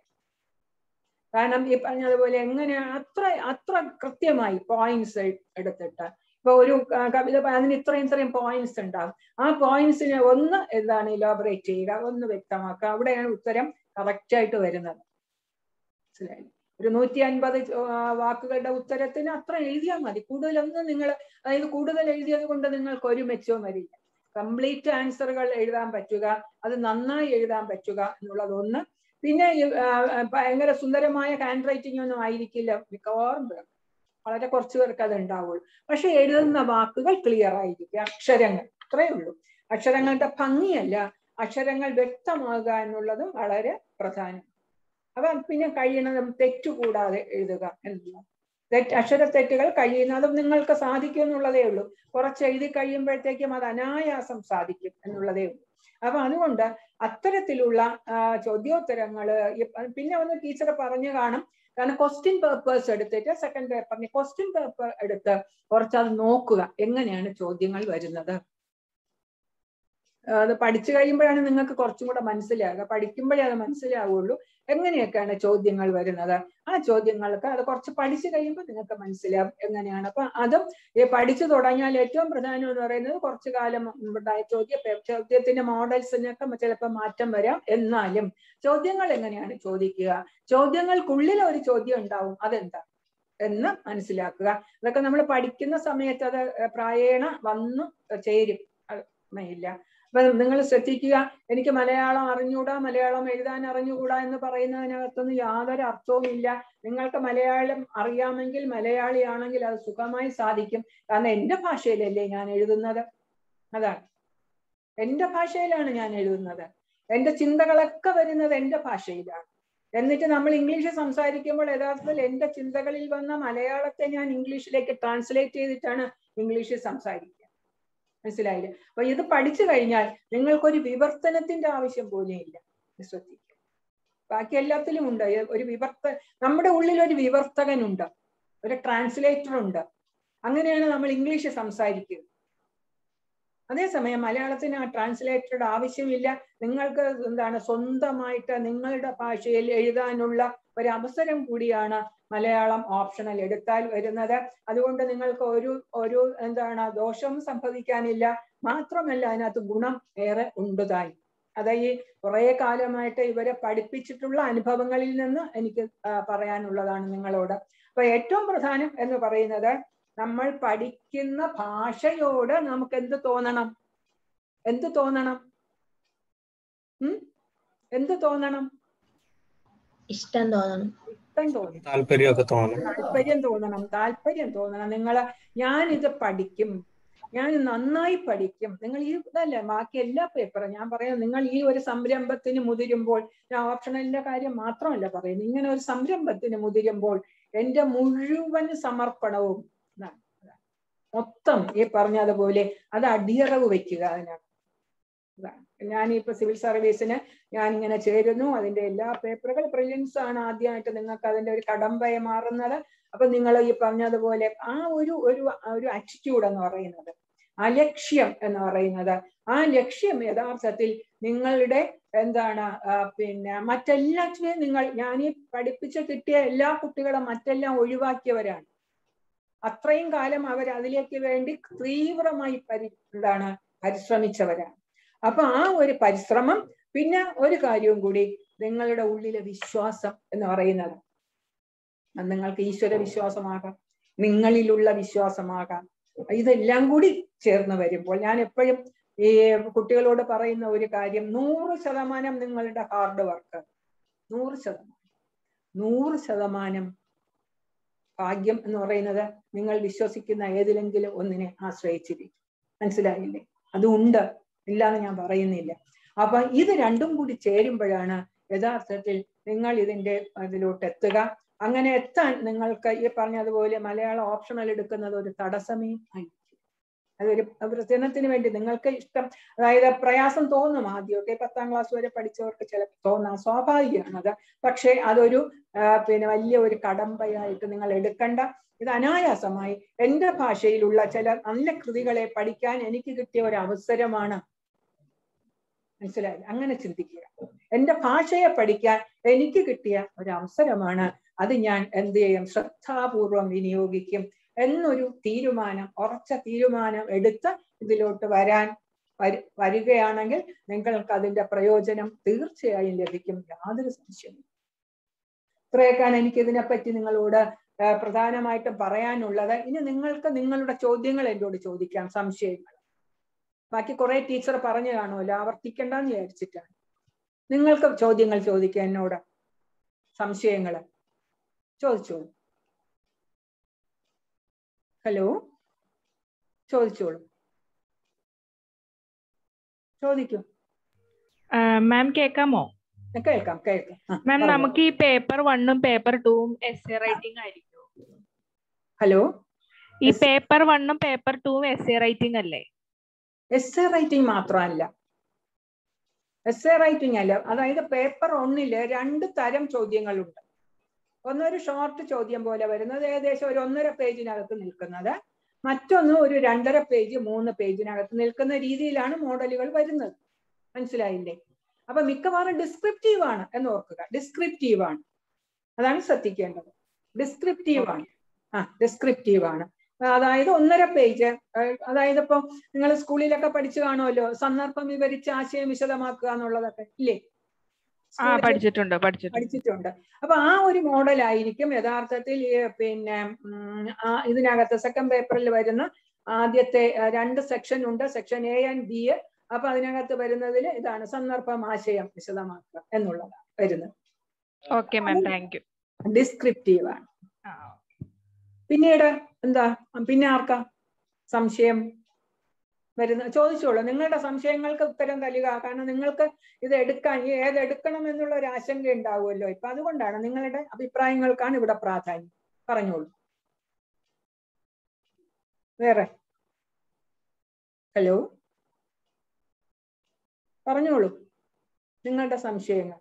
കാരണം ഈ പറഞ്ഞതുപോലെ എങ്ങനെ അത്ര അത്ര കൃത്യമായി പോയിന്റ്സ് എടുത്തിട്ട് ഇപ്പൊ ഒരു കവിത അതിന് ഇത്രയും ഇത്രയും പോയിന്റ്സ് ഉണ്ടാകും ആ പോയിന്റ്സിനെ ഒന്ന് എന്താണ് ഇലോബറേറ്റ് ചെയ്യുക ഒന്ന് വ്യക്തമാക്കുക അവിടെയാണ് ഉത്തരം കറക്റ്റ് ആയിട്ട് വരുന്നത് മനസ്സിലായി ഒരു നൂറ്റി അൻപത് വാക്കുകളുടെ ഉത്തരത്തിന് അത്ര എഴുതിയാൽ മതി കൂടുതലൊന്നും നിങ്ങൾ അതായത് കൂടുതൽ എഴുതിയത് കൊണ്ട് നിങ്ങൾക്ക് ഒരു മെച്ചവും വരില്ല കംപ്ലീറ്റ് ആൻസറുകൾ എഴുതാൻ പറ്റുക അത് നന്നായി എഴുതാൻ പറ്റുക എന്നുള്ളത് ഒന്ന് പിന്നെ ഭയങ്കര സുന്ദരമായ ഹാൻഡ് റൈറ്റിംഗ് ഒന്നും ആയിരിക്കില്ല മിക്കവാറും പേർ വളരെ കുറച്ചു പേർക്ക് അത് ഉണ്ടാവുള്ളൂ പക്ഷെ എഴുതുന്ന വാക്കുകൾ ക്ലിയർ ആയിരിക്കുക അക്ഷരങ്ങൾ അത്രയേ ഉള്ളൂ അക്ഷരങ്ങളുടെ ഭംഗിയല്ല അക്ഷരങ്ങൾ വ്യക്തമാകുക എന്നുള്ളതും വളരെ പ്രധാനം അപ്പൊ പിന്നെ കഴിയണതും തെറ്റുകൂടാതെ എഴുതുക എന്നുള്ളത് തെറ്റ് അക്ഷരത്തെറ്റുകൾ കഴിയുന്നതും നിങ്ങൾക്ക് സാധിക്കും എന്നുള്ളതേ ഉള്ളൂ കുറച്ച് എഴുതി കഴിയുമ്പോഴത്തേക്കും അത് അനായാസം സാധിക്കും എന്നുള്ളതേ ഉള്ളൂ അപ്പൊ അതുകൊണ്ട് അത്തരത്തിലുള്ള ചോദ്യോത്തരങ്ങള് പിന്നെ ഒന്ന് ടീച്ചർ പറഞ്ഞു കാണും കാരണം ക്വസ്റ്റ്യൻ പേപ്പേഴ്സ് എടുത്തിട്ട് സെക്കൻഡ് പേപ്പറിന് ക്വസ്റ്റ്യൻ പേപ്പർ എടുത്ത് കുറച്ച് അത് നോക്കുക എങ്ങനെയാണ് ചോദ്യങ്ങൾ വരുന്നത് അത് പഠിച്ചു കഴിയുമ്പോഴാണ് നിങ്ങൾക്ക് കുറച്ചും കൂടെ മനസ്സിലാകുക പഠിക്കുമ്പോഴേ അത് മനസ്സിലാവുള്ളൂ എങ്ങനെയൊക്കെയാണ് ചോദ്യങ്ങൾ വരുന്നത് ആ ചോദ്യങ്ങൾക്ക് അത് കുറച്ച് പഠിച്ചു കഴിയുമ്പോൾ നിങ്ങൾക്ക് മനസ്സിലാവും എങ്ങനെയാണ് അപ്പൊ അതും ഈ പഠിച്ചു തുടങ്ങിയാൽ ഏറ്റവും പ്രധാനം എന്ന് പറയുന്നത് കുറച്ചു കാലം മുമ്പുണ്ടായ ചോദ്യ ചോദ്യത്തിന്റെ മോഡൽസിനൊക്കെ ചിലപ്പോൾ മാറ്റം വരാം എന്നാലും ചോദ്യങ്ങൾ എങ്ങനെയാണ് ചോദിക്കുക ചോദ്യങ്ങൾക്കുള്ളിൽ ഒരു ചോദ്യം ഉണ്ടാവും അതെന്താ എന്ന് മനസ്സിലാക്കുക അതൊക്കെ നമ്മൾ പഠിക്കുന്ന സമയത്ത് അത് പ്രായേണ വന്നു ചേരും ഇല്ല അപ്പൊ നിങ്ങൾ ശ്രദ്ധിക്കുക എനിക്ക് മലയാളം അറിഞ്ഞൂടാ മലയാളം എഴുതാൻ അറിഞ്ഞുകൂടാ എന്ന് പറയുന്നതിനകത്തൊന്നും യാതൊരു അർത്ഥവുമില്ല നിങ്ങൾക്ക് മലയാളം അറിയാമെങ്കിൽ മലയാളിയാണെങ്കിൽ അത് സുഖമായി സാധിക്കും കാരണം എന്റെ ഭാഷയിലല്ലേ ഞാൻ എഴുതുന്നത് അതാണ് എന്റെ ഭാഷയിലാണ് ഞാൻ എഴുതുന്നത് എന്റെ ചിന്തകളൊക്കെ വരുന്നത് എന്റെ ഭാഷയിലാണ് എന്നിട്ട് നമ്മൾ ഇംഗ്ലീഷ് സംസാരിക്കുമ്പോൾ യഥാർത്ഥത്തിൽ എന്റെ ചിന്തകളിൽ വന്ന മലയാളത്തെ ഞാൻ ഇംഗ്ലീഷിലേക്ക് ട്രാൻസ്ലേറ്റ് ചെയ്തിട്ടാണ് ഇംഗ്ലീഷിൽ സംസാരിക്കുക മനസ്സിലായില്ലേ അപ്പൊ ഇത് പഠിച്ചു കഴിഞ്ഞാൽ നിങ്ങൾക്കൊരു വിവർത്തനത്തിന്റെ ആവശ്യം പോലും ഇല്ല ശ്രദ്ധിക്കുക ബാക്കി എല്ലാത്തിലും ഉണ്ട് ഒരു വിവർത്ത നമ്മുടെ ഉള്ളിൽ ഒരു വിവർത്തകനുണ്ട് ഒരു ട്രാൻസ്ലേറ്റർ ഉണ്ട് അങ്ങനെയാണ് നമ്മൾ ഇംഗ്ലീഷ് സംസാരിക്കുക അതേസമയം മലയാളത്തിന് ആ ട്രാൻസ്ലേറ്ററുടെ ആവശ്യമില്ല നിങ്ങൾക്ക് എന്താണ് സ്വന്തമായിട്ട് നിങ്ങളുടെ ഭാഷയിൽ എഴുതാനുള്ള ഒരു അവസരം കൂടിയാണ് മലയാളം ഓപ്ഷണൽ എടുത്താൽ വരുന്നത് അതുകൊണ്ട് നിങ്ങൾക്ക് ഒരു ഒരു എന്താണ് ദോഷവും സംഭവിക്കാനില്ല മാത്രമല്ല അതിനകത്ത് ഗുണം ഏറെ ഉണ്ട് താൻ അത് ഈ കുറെ കാലമായിട്ട് ഇവരെ പഠിപ്പിച്ചിട്ടുള്ള അനുഭവങ്ങളിൽ നിന്ന് എനിക്ക് പറയാനുള്ളതാണ് നിങ്ങളോട് അപ്പൊ ഏറ്റവും പ്രധാനം എന്ന് പറയുന്നത് നമ്മൾ പഠിക്കുന്ന ഭാഷയോട് നമുക്ക് എന്ത് തോന്നണം എന്ത് തോന്നണം ഉം എന്ത് തോന്നണം ഇഷ്ടം തോന്നണം ഇഷ്ടം തോന്നും താല്പര്യമൊക്കെ തോന്നും താല്പര്യം തോന്നണം താല്പര്യം തോന്നണം നിങ്ങൾ ഞാൻ ഇത് പഠിക്കും ഞാൻ നന്നായി പഠിക്കും നിങ്ങൾ ഈ ഇതല്ല ബാക്കി എല്ലാ പേപ്പറും ഞാൻ പറയാം നിങ്ങൾ ഈ ഒരു സംരംഭത്തിന് മുതിരുമ്പോൾ ഞാൻ ഓപ്ഷണലിന്റെ കാര്യം മാത്രമല്ല പറയുന്നത് ഇങ്ങനെ ഒരു സംരംഭത്തിന് മുതിരുമ്പോൾ എന്റെ മുഴുവൻ സമർപ്പണവും മൊത്തം ഈ പറഞ്ഞതുപോലെ അത് അടിയറവ് വെക്കുക അതിനാണ് ഞാൻ ഇപ്പൊ സിവിൽ സർവീസിന് ഞാൻ ഇങ്ങനെ ചേരുന്നു അതിന്റെ എല്ലാ പേപ്പറുകൾ പ്രിലിംസ് ആണ് ആദ്യമായിട്ട് നിങ്ങൾക്ക് അതിന്റെ ഒരു കടമ്പയെ മാറുന്നത് അപ്പൊ നിങ്ങൾ ഈ പറഞ്ഞതുപോലെ ആ ഒരു ഒരു ഒരു ആറ്റിറ്റ്യൂഡ് എന്ന് പറയുന്നത് ആ ലക്ഷ്യം എന്ന് പറയുന്നത് ആ ലക്ഷ്യം യഥാർത്ഥത്തിൽ നിങ്ങളുടെ എന്താണ് പിന്നെ മറ്റെല്ലാറ്റിനെയും നിങ്ങൾ ഞാൻ ഈ പഠിപ്പിച്ച് കിട്ടിയ എല്ലാ കുട്ടികളും മറ്റെല്ലാം ഒഴിവാക്കിയവരാണ് അത്രയും കാലം അവർ അതിലേക്ക് വേണ്ടി തീവ്രമായി പരി എന്താണ് പരിശ്രമിച്ചവരാണ് അപ്പൊ ആ ഒരു പരിശ്രമം പിന്നെ ഒരു കാര്യവും കൂടി നിങ്ങളുടെ ഉള്ളിലെ വിശ്വാസം എന്ന് പറയുന്നത് നിങ്ങൾക്ക് ഈശ്വര വിശ്വാസമാകാം നിങ്ങളിലുള്ള വിശ്വാസമാകാം ഇതെല്ലാം കൂടി ചേർന്ന് വരുമ്പോൾ ഞാൻ എപ്പോഴും ഈ കുട്ടികളോട് പറയുന്ന ഒരു കാര്യം നൂറ് ശതമാനം നിങ്ങളുടെ ഹാർഡ് വർക്ക് നൂറ് ശതമാനം നൂറ് ശതമാനം ഭാഗ്യം എന്ന് പറയുന്നത് നിങ്ങൾ വിശ്വസിക്കുന്ന ഏതിലെങ്കിലും ഒന്നിനെ ആശ്രയിച്ചിരിക്കും മനസ്സിലായില്ലേ അതുണ്ട് ഇല്ലാന്ന് ഞാൻ പറയുന്നില്ല അപ്പൊ ഇത് രണ്ടും കൂടി ചേരുമ്പോഴാണ് യഥാർത്ഥത്തിൽ നിങ്ങൾ ഇതിന്റെ അതിലോട്ട് എത്തുക അങ്ങനെ എത്താൻ നിങ്ങൾക്ക് ഈ പറഞ്ഞതുപോലെ മലയാളം ഓപ്ഷണൽ എടുക്കുന്നത് ഒരു തടസ്സമേ ആയിരിക്കും അതൊരു പ്രചരണത്തിന് വേണ്ടി നിങ്ങൾക്ക് ഇഷ്ടം അതായത് പ്രയാസം തോന്നും ആദ്യമൊക്കെ പത്താം ക്ലാസ് വരെ പഠിച്ചവർക്ക് ചിലപ്പോൾ തോന്നാം സ്വാഭാവികമാണത് പക്ഷേ അതൊരു പിന്നെ വലിയ ഒരു കടമ്പയായിട്ട് നിങ്ങൾ എടുക്കണ്ട ഇത് അനായാസമായി എൻ്റെ ഭാഷയിലുള്ള ചില നല്ല കൃതികളെ പഠിക്കാൻ എനിക്ക് കിട്ടിയ ഒരു അവസരമാണ് മനസ്സിലായി അങ്ങനെ ചിന്തിക്കുക എൻ്റെ ഭാഷയെ പഠിക്കാൻ എനിക്ക് കിട്ടിയ ഒരു അവസരമാണ് അത് ഞാൻ എന്ത് ചെയ്യും ശ്രദ്ധാപൂർവം വിനിയോഗിക്കും എന്നൊരു തീരുമാനം ഉറച്ച തീരുമാനം എടുത്ത് ഇതിലോട്ട് വരാൻ വരികയാണെങ്കിൽ നിങ്ങൾക്ക് അതിന്റെ പ്രയോജനം തീർച്ചയായും ലഭിക്കും യാതൊരു സംശയവും ഇത്രയൊക്കെയാണ് എനിക്ക് ഇതിനെപ്പറ്റി നിങ്ങളോട് പ്രധാനമായിട്ടും പറയാനുള്ളത് ഇനി നിങ്ങൾക്ക് നിങ്ങളുടെ ചോദ്യങ്ങൾ എന്നോട് ചോദിക്കാം സംശയങ്ങൾ ബാക്കി കുറെ ടീച്ചർ പറഞ്ഞു കാണുമല്ലോ ആവർത്തിക്കണ്ടെന്ന് വിചാരിച്ചിട്ടാണ് നിങ്ങൾക്ക് ചോദ്യങ്ങൾ ചോദിക്കുക എന്നോട് സംശയങ്ങൾ ചോദിച്ചോളൂ ഹലോ ചോദിച്ചോളൂ ചോദിക്കൂ മാം കേൾക്കാമോ കേൾക്കാം കേൾക്കാം മാം നമുക്ക് ഈ പേപ്പർ വണ്ണും പേപ്പർ ടൂവും എസ് എ റൈറ്റിംഗ് ആയിരിക്കും ഹലോ ഈ പേപ്പർ വണ്ണും പേപ്പർ ടൂവും എസ് എ റൈറ്റിംഗ് അല്ലേ എസ് എ റൈറ്റിംഗ് മാത്രമല്ല എസ് എ റൈറ്റിംഗ് അല്ല അതായത് പേപ്പർ ഒന്നില് രണ്ട് തരം ചോദ്യങ്ങളുണ്ട് ഒന്നൊരു ഷോർട്ട് ചോദ്യം പോലെ വരുന്നത് ഏകദേശം ഒരു ഒന്നര പേജിനകത്ത് നിൽക്കുന്നത് മറ്റൊന്ന് ഒരു രണ്ടര പേജ് മൂന്ന് പേജിനകത്ത് നിൽക്കുന്ന രീതിയിലാണ് മോഡലുകൾ വരുന്നത് മനസ്സിലായില്ലേ അപ്പൊ മിക്കവാറും ഡിസ്ക്രിപ്റ്റീവ് ആണ് എന്ന് ഓർക്കുക ഡിസ്ക്രിപ്റ്റീവ് ആണ് അതാണ് ശ്രദ്ധിക്കേണ്ടത് ഡിസ്ക്രിപ്റ്റീവ് ആണ് ആ ഡിസ്ക്രിപ്റ്റീവ് ആണ് അതായത് ഒന്നര പേജ് അതായത് ഇപ്പം നിങ്ങൾ സ്കൂളിലൊക്കെ പഠിച്ചു കാണുമല്ലോ സന്ദർഭം വിവരിച്ച് ആശയം വിശദമാക്കുക എന്നുള്ളതൊക്കെ ഇല്ലേ ആ പഠിച്ചിട്ടുണ്ട് പഠിച്ചിട്ടുണ്ട് പഠിച്ചിട്ടുണ്ട് അപ്പൊ ആ ഒരു മോഡലായിരിക്കും യഥാർത്ഥത്തിൽ പിന്നെ ആ ഇതിനകത്ത് സെക്കൻഡ് പേപ്പറിൽ വരുന്ന ആദ്യത്തെ രണ്ട് സെക്ഷൻ ഉണ്ട് സെക്ഷൻ എ ആൻഡ് ബി അപ്പൊ അതിനകത്ത് വരുന്നതിൽ ഇതാണ് സന്ദർഭം ആശയം വിശദമാക്കുക എന്നുള്ളതാണ് വരുന്നത് okay mam thank you descriptive ആണ് പിന്നീട് എന്താ പിന്നെ ആർക്കാ സംശയം വരുന്ന ചോദിച്ചോളൂ നിങ്ങളുടെ സംശയങ്ങൾക്ക് ഉത്തരം തരിക കാരണം നിങ്ങൾക്ക് ഇത് എടുക്കാൻ ഈ ഏത് എടുക്കണം എന്നുള്ള ഒരു ആശങ്ക ഉണ്ടാവുമല്ലോ ഇപ്പൊ അതുകൊണ്ടാണ് നിങ്ങളുടെ അഭിപ്രായങ്ങൾക്കാണ് ഇവിടെ പ്രാധാന്യം പറഞ്ഞോളൂ വേറെ ഹലോ പറഞ്ഞോളൂ നിങ്ങളുടെ സംശയങ്ങൾ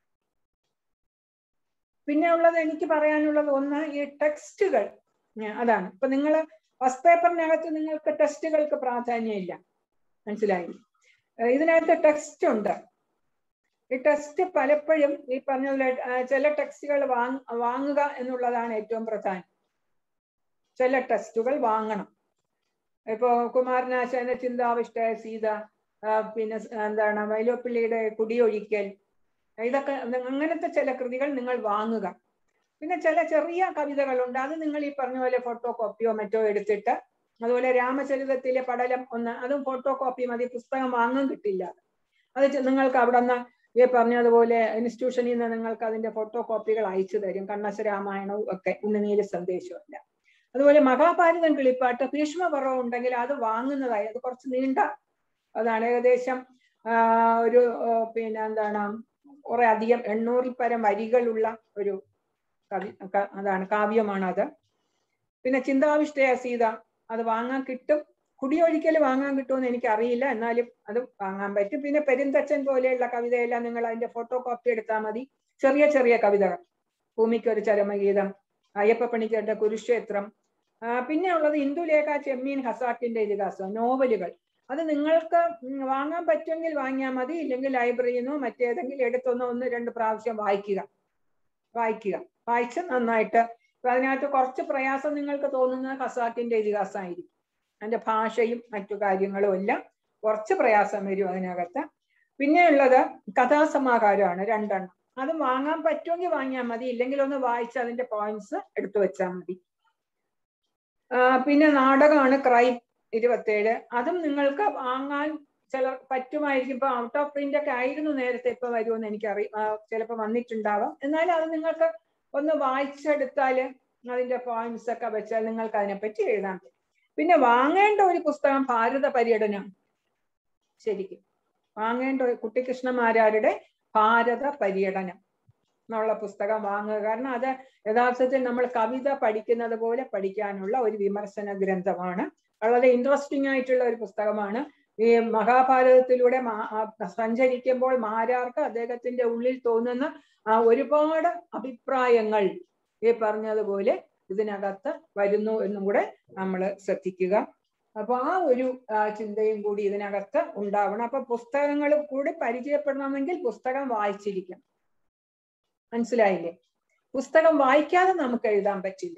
പിന്നെ ഉള്ളത് എനിക്ക് പറയാനുള്ളത് ഒന്ന് ഈ ടെക്സ്റ്റുകൾ അതാണ് ഇപ്പൊ നിങ്ങൾ ഫസ്റ്റ് പേപ്പറിനകത്ത് നിങ്ങൾക്ക് ടെസ്റ്റുകൾക്ക് പ്രാധാന്യമില്ല മനസ്സിലായി ഏഹ് ഇതിനകത്ത് ടെക്സ്റ്റ് ഉണ്ട് ഈ ടെക്സ്റ്റ് പലപ്പോഴും ഈ പറഞ്ഞ പോലെ ആ, ചില ടെക്സ്റ്റുകൾ വാങ് വാങ്ങുക എന്നുള്ളതാണ് ഏറ്റവും പ്രധാനം ചില ടെക്സ്റ്റുകൾ വാങ്ങണം ഇപ്പോ കുമാരനാശാന്റെ ചിന്താവിഷ്ട സീത ആ, പിന്നെ സ് എന്താണ് വൈലോപ്പിള്ളിയുടെ കുടിയൊഴിക്കൽ ഇതൊക്കെ അങ്ങനത്തെ ചില കൃതികൾ നിങ്ങൾ വാങ്ങുക പിന്നെ ചില ചെറിയ കവിതകളുണ്ട് അത് നിങ്ങൾ ഈ പറഞ്ഞ പോലെ ഫോട്ടോ കോപ്പിയോ മറ്റോ എടുത്തിട്ട് അതുപോലെ രാമചരിതത്തിലെ പടലം ഒന്ന് അതും ഫോട്ടോ കോപ്പി മതി പുസ്തകം വാങ്ങാൻ കിട്ടില്ല അത് ചെ- നിങ്ങൾക്ക് അവിടെ നിന്ന് ഈ പറഞ്ഞതുപോലെ ഇൻസ്റ്റിറ്റ്യൂഷനിൽ നിന്ന് നിങ്ങൾക്ക് അതിന്റെ ഫോട്ടോ കോപ്പികൾ അയച്ചു തരും കണ്ണശ രാമായണവും ഒക്കെ ഉണ്ണിനീല സന്ദേശമല്ല അതുപോലെ മഹാഭാരതം കിളിപ്പാട്ട് ഭീഷ്മപർവം ഉണ്ടെങ്കിൽ അത് വാങ്ങുന്നതായി അത് കുറച്ച് നീണ്ട അതാണ് ഏകദേശം ആ, ഒരു ആ, പിന്നെ എന്താണ് കുറെ അധികം എണ്ണൂറിൽ പരം വരികളുള്ള ഒരു കവി ക- അതാണ് കാവ്യമാണ് അത് പിന്നെ ചിന്താവിഷ്ടയ സീത അത് വാങ്ങാൻ കിട്ടും കുടിയൊഴിക്കൽ വാങ്ങാൻ കിട്ടുമെന്ന് എനിക്ക് അറിയില്ല എന്നാലും അത് വാങ്ങാൻ പറ്റും പിന്നെ പെരുന്തച്ചൻ പോലെയുള്ള കവിതയെല്ലാം നിങ്ങൾ അതിന്റെ ഫോട്ടോ കോപ്പി എടുത്താൽ മതി ചെറിയ ചെറിയ കവിതകൾ ഭൂമിക്ക് ഒരു ചരമഗീതം അയ്യപ്പ പണിക്കരുടെ കുരുക്ഷേത്രം ആ, പിന്നെ ഉള്ളത് ഇന്ദുലേഖ ചെമ്മീൻ ഹസാക്കിന്റെ ഇതിഹാസം നോവലുകൾ അത് നിങ്ങൾക്ക് ഉം വാങ്ങാൻ പറ്റുമെങ്കിൽ വാങ്ങിയാൽ മതി ഇല്ലെങ്കിൽ ലൈബ്രറിയിൽ നിന്നോ മറ്റേതെങ്കിലും എടുത്തൊന്നോ ഒന്ന് രണ്ട് പ്രാവശ്യം വായിക്കുക വായിക്കുക വായിച്ച് നന്നായിട്ട് ഇപ്പൊ അതിനകത്ത് കുറച്ച് പ്രയാസം നിങ്ങൾക്ക് തോന്നുന്നത് ഖസാക്കിന്റെ ഇതിഹാസമായിരിക്കും അതിന്റെ ഭാഷയും മറ്റു കാര്യങ്ങളും എല്ലാം കുറച്ച് പ്രയാസം വരും അതിനകത്ത് പിന്നെ ഉള്ളത് കഥാസമാഹാരമാണ് രണ്ടെണ്ണം അത് വാങ്ങാൻ പറ്റുമെങ്കിൽ വാങ്ങിയാൽ മതി ഇല്ലെങ്കിൽ ഒന്ന് വായിച്ച് അതിന്റെ പോയിന്റ്സ് എടുത്തു വെച്ചാൽ മതി ആ, പിന്നെ നാടകമാണ് ക്രൈം ഇരുപത്തേഴ് അതും നിങ്ങൾക്ക് വാങ്ങാൻ ചില പറ്റുമായിരിക്കും ഇപ്പൊ ഔട്ട് ഓഫ് പ്രിന്റ് ഒക്കെ ആയിരുന്നു നേരത്തെ ഇപ്പൊ വരുമെന്ന് എനിക്കറിയാം ചിലപ്പോൾ വന്നിട്ടുണ്ടാവാം എന്നാലും അത് നിങ്ങൾക്ക് ഒന്ന് വായിച്ചെടുത്താല് അതിന്റെ പോയിന്റ്സ് ഒക്കെ വെച്ചാൽ നിങ്ങൾക്ക് അതിനെപ്പറ്റി എഴുതാൻ പറ്റും പിന്നെ വാങ്ങേണ്ട ഒരു പുസ്തകം ഭാരത പര്യടനം ശരിക്കും വാങ്ങേണ്ട ഒരു കുട്ടിക്കൃഷ്ണമാരാരുടെ ഭാരത പര്യടനം എന്നുള്ള പുസ്തകം വാങ്ങുക കാരണം അത് യഥാർത്ഥത്തിൽ നമ്മൾ കവിത പഠിക്കുന്നത് പോലെ പഠിക്കാനുള്ള ഒരു വിമർശന ഗ്രന്ഥമാണ് വളരെ ഇൻട്രസ്റ്റിംഗ് ആയിട്ടുള്ള ഒരു പുസ്തകമാണ് ഈ മഹാഭാരതത്തിലൂടെ മാ- ആ സഞ്ചരിക്കുമ്പോൾ മാരാർക്ക് അദ്ദേഹത്തിന്റെ ഉള്ളിൽ തോന്നുന്ന ആ ഒരുപാട് അഭിപ്രായങ്ങൾ ഈ പറഞ്ഞതുപോലെ ഇതിനകത്ത് വരുന്നു എന്നും കൂടെ നമ്മൾ ശ്രദ്ധിക്കുക അപ്പൊ ആ ഒരു ആ, ചിന്തയും കൂടി ഇതിനകത്ത് ഉണ്ടാവണം അപ്പൊ പുസ്തകങ്ങൾ കൂടി പരിചയപ്പെടണമെങ്കിൽ പുസ്തകം വായിച്ചിരിക്കണം മനസ്സിലായില്ലേ പുസ്തകം വായിക്കാതെ നമുക്ക് എഴുതാൻ പറ്റില്ല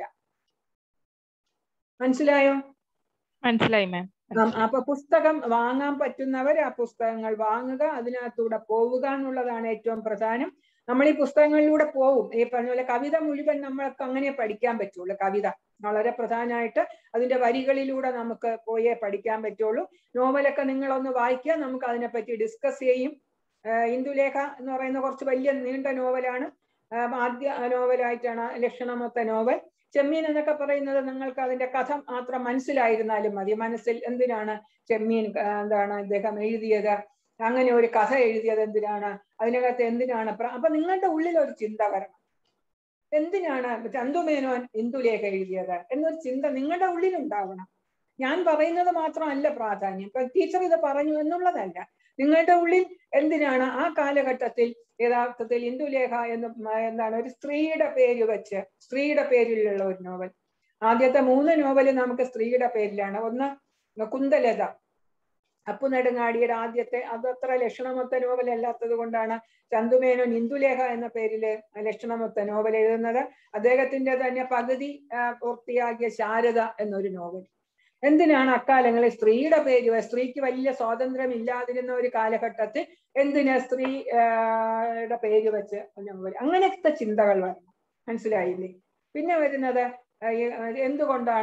മനസ്സിലായോ മനസ്സിലായി മാം ഉം, അപ്പൊ പുസ്തകം വാങ്ങാൻ പറ്റുന്നവർ ആ പുസ്തകങ്ങൾ വാങ്ങുക അതിനകത്തൂടെ പോവുക എന്നുള്ളതാണ് ഏറ്റവും പ്രധാനം നമ്മൾ ഈ പുസ്തകങ്ങളിലൂടെ പോവും ഈ പറഞ്ഞ പോലെ കവിത മുഴുവൻ നമ്മൾക്ക് അങ്ങനെ പഠിക്കാൻ പറ്റുള്ളൂ കവിത വളരെ പ്രധാനമായിട്ട് അതിന്റെ വരികളിലൂടെ നമുക്ക് പോയേ പഠിക്കാൻ പറ്റുള്ളൂ നോവലൊക്കെ നിങ്ങളൊന്ന് വായിക്കുക നമുക്ക് അതിനെപ്പറ്റി ഡിസ്കസ് ചെയ്യും ആഹ് ഇന്ദുലേഖ എന്ന് പറയുന്ന കുറച്ച് വലിയ നീണ്ട നോവലാണ് ആഹ് ആദ്യ നോവലായിട്ടാണ് ലക്ഷണമൊത്ത നോവൽ ചെമ്മീൻ എന്നൊക്കെ പറയുന്നത് നിങ്ങൾക്ക് അതിന്റെ കഥ മാത്രം മനസ്സിലായിരുന്നാലും മതി മനസ്സിൽ എന്തിനാണ് ചെമ്മീൻ ആ, എന്താണ് ഇദ്ദേഹം എഴുതിയത് അങ്ങനെ ഒരു കഥ എഴുതിയത് എന്തിനാണ് അതിനകത്ത് എന്തിനാണ് പ്ര- അപ്പൊ നിങ്ങളുടെ ഉള്ളിൽ ഒരു ചിന്ത വരണം എന്തിനാണ് ചന്തുമേനോൻ ഇന്ദുലേഖ എഴുതിയത് എന്നൊരു ചിന്ത നിങ്ങളുടെ ഉള്ളിൽ ഉണ്ടാവണം ഞാൻ പറയുന്നത് മാത്രമല്ല പ്രാധാന്യം ഇപ്പൊ ടീച്ചർ ഇത് പറഞ്ഞു എന്നുള്ളതല്ല നിങ്ങളുടെ ഉള്ളിൽ എന്തിനാണ് ആ കാലഘട്ടത്തിൽ യഥാർത്ഥത്തിൽ ഇന്ദുലേഖ എന്ന് മ- എന്താണ് ഒരു സ്ത്രീയുടെ പേര് വെച്ച് സ്ത്രീയുടെ പേരിലുള്ള ഒരു നോവൽ ആദ്യത്തെ മൂന്ന് നോവൽ നമുക്ക് സ്ത്രീയുടെ പേരിലാണ് ഒന്ന് കുന്തലത അപ്പു നെടുങ്ങാടിയുടെ ആദ്യത്തെ അതത്ര ലക്ഷണമൊത്ത നോവൽ അല്ലാത്തത് കൊണ്ടാണ് ചന്തുമേനോൻ ഇന്ദുലേഖ എന്ന പേരില് ലക്ഷണമൊത്ത നോവൽ എഴുതുന്നത് അദ്ദേഹത്തിന്റെ തന്നെ പകുതി ആ, പൂർത്തിയാക്കിയ ശാരദ എന്നൊരു നോവൽ എന്തിനാണ് അക്കാലങ്ങളിൽ സ്ത്രീയുടെ പേര് വെ- സ്ത്രീക്ക് വലിയ സ്വാതന്ത്ര്യം ഇല്ലാതിരുന്ന ഒരു കാലഘട്ടത്തിൽ എന്തിനാ സ്ത്രീ ആ, യുടെ പേര് വെച്ച് നോവൽ അങ്ങനത്തെ ചിന്തകൾ വരണം മനസ്സിലായില്ലേ പിന്നെ വരുന്നത് ആ, ഈ, ആ, എന്തുകൊണ്ടാണ്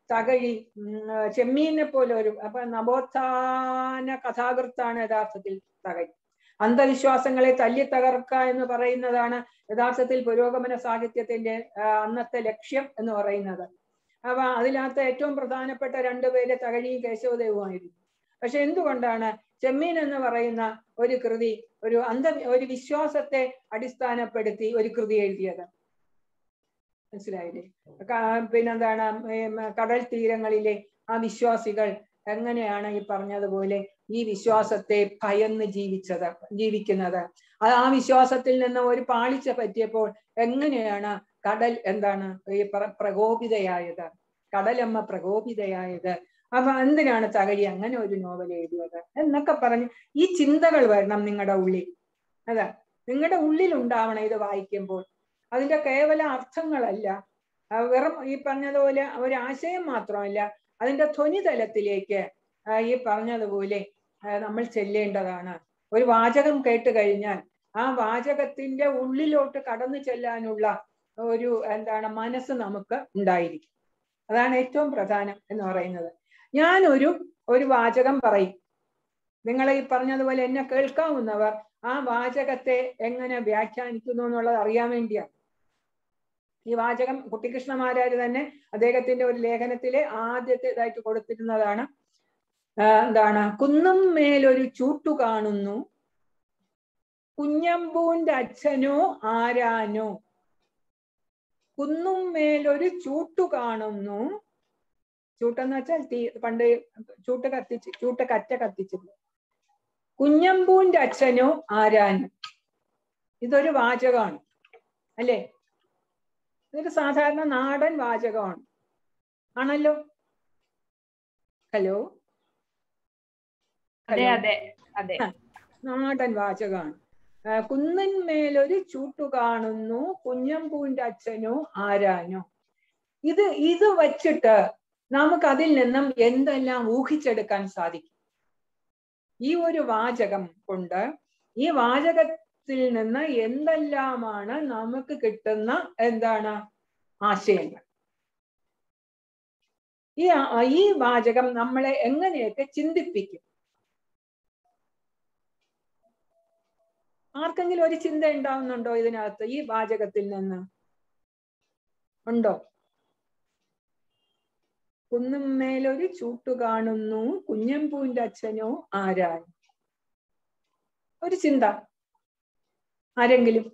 തകഴി ഉം, ചെമ്മീനെ പോലെ ഒരു അപ്പൊ നവോത്ഥാന കഥാകൃത്താണ് യഥാർത്ഥത്തിൽ തകഴി അന്ധവിശ്വാസങ്ങളെ തല്ലി തകർക്കുക എന്ന് പറയുന്നതാണ് യഥാർത്ഥത്തിൽ പുരോഗമന സാഹിത്യത്തിന്റെ ആ, അന്നത്തെ ലക്ഷ്യം എന്ന് പറയുന്നത് അപ്പൊ അതിനകത്ത് ഏറ്റവും പ്രധാനപ്പെട്ട രണ്ടുപേര് തകഴിയും കേശവദേവുമായിരുന്നു പക്ഷെ എന്തുകൊണ്ടാണ് ചെമ്മീൻ എന്ന് പറയുന്ന ഒരു കൃതി ഒരു അന്ധ ഒരു വിശ്വാസത്തെ അടിസ്ഥാനപ്പെടുത്തി ഒരു കൃതി എഴുതിയത് മനസ്സിലായില്ലേ ക- പിന്നെന്താണ് ഉം, കടൽ തീരങ്ങളിലെ ആ വിശ്വാസികൾ എങ്ങനെയാണ് ഈ പറഞ്ഞതുപോലെ ഈ വിശ്വാസത്തെ ഭയന്ന് ജീവിച്ചത് ജീവിക്കുന്നത് അത് ആ വിശ്വാസത്തിൽ നിന്ന് ഒരു പാളിച്ച പറ്റിയപ്പോൾ എങ്ങനെയാണ് കടൽ എന്താണ് ഈ പ്ര- പ്രകോപിതയായത് കടലമ്മ പ്രകോപിതയായത് അപ്പൊ എന്തിനാണ് തകഴി അങ്ങനെ ഒരു നോവൽ എഴുതിയത് എന്നൊക്കെ പറഞ്ഞ് ഈ ചിന്തകൾ വരണം നിങ്ങളുടെ ഉള്ളിൽ അതാ നിങ്ങളുടെ ഉള്ളിൽ ഉണ്ടാവണം ഇത് വായിക്കുമ്പോൾ അതിന്റെ കേവല അർത്ഥങ്ങളല്ല ആ വെറും ഈ പറഞ്ഞതുപോലെ ഒരു ആശയം മാത്രമല്ല അതിന്റെ ധ്വനിതലത്തിലേക്ക് ആ ഈ പറഞ്ഞതുപോലെ ആ നമ്മൾ ചെല്ലേണ്ടതാണ് ഒരു വാചകം കേട്ട് കഴിഞ്ഞാൽ ആ വാചകത്തിന്റെ ഉള്ളിലോട്ട് കടന്നു ചെല്ലാനുള്ള ഒരു എന്താണ് മനസ്സ് നമുക്ക് ഉണ്ടായിരിക്കും അതാണ് ഏറ്റവും പ്രധാനം എന്ന് പറയുന്നത് ഞാൻ ഒരു ഒരു വാചകം പറയും നിങ്ങൾ ഈ പറഞ്ഞതുപോലെ എന്നെ കേൾക്കാവുന്നവർ ആ വാചകത്തെ എങ്ങനെ വ്യാഖ്യാനിക്കുന്നു എന്നുള്ളത് അറിയാൻ വേണ്ടിയാണ് ഈ വാചകം കുട്ടിക്കൃഷ്ണമാരാര് തന്നെ അദ്ദേഹത്തിന്റെ ഒരു ലേഖനത്തിലെ ആദ്യത്തെ ഇതായിട്ട് കൊടുത്തിരുന്നതാണ് ആ, എന്താണ് കുന്നും മേലൊരു ചൂട്ടു കാണുന്നു കുഞ്ഞമ്പൂന്റെ അച്ഛനോ ആരാനോ കുന്നും മേലൊരു ചൂട്ടു കാണുന്നു ചൂട്ടെന്ന് വെച്ചാൽ തീ പണ്ട് ചൂട്ട് കത്തിച്ച് ചൂട്ട് കറ്റ കത്തിച്ചിരുന്നു കുഞ്ഞമ്പൂന്റെ അച്ഛനോ ആരാനോ ഇതൊരു വാചകമാണ് അല്ലേ ഇതൊരു സാധാരണ നാടൻ വാചകമാണ് ആണല്ലോ ഹലോ അതെ ഹലോ അതെ അതെ നാടൻ വാചകമാണ് ആ, കുന്നിന്മേലൊരു ചൂട്ടു കാണുന്നു കുഞ്ഞമ്പൂന്റെ അച്ഛനോ ആരാനോ ഇത് ഇത് വച്ചിട്ട് നമുക്ക് അതിൽ നിന്നും എന്തെല്ലാം ഊഹിച്ചെടുക്കാൻ സാധിക്കും ഈ ഒരു വാചകം കൊണ്ട് ഈ വാചകത്തിൽ നിന്ന് എന്തെല്ലാമാണ് നമുക്ക് കിട്ടുന്ന എന്താണ് ആശയങ്ങൾ ഈ ആ- ഈ വാചകം നമ്മളെ എങ്ങനെയൊക്കെ ചിന്തിപ്പിക്കും ആർക്കെങ്കിലും ഒരു ചിന്ത ഉണ്ടാവുന്നുണ്ടോ ഇതിനകത്ത് ഈ വാചകത്തിൽ നിന്ന് ഉണ്ടോ കുന്നും മേലൊരു ചൂട്ടു കാണുന്നു കുഞ്ഞമ്പൂന്റെ അച്ഛനോ ആരാണ് ഒരു ചിന്ത ആരെങ്കിലും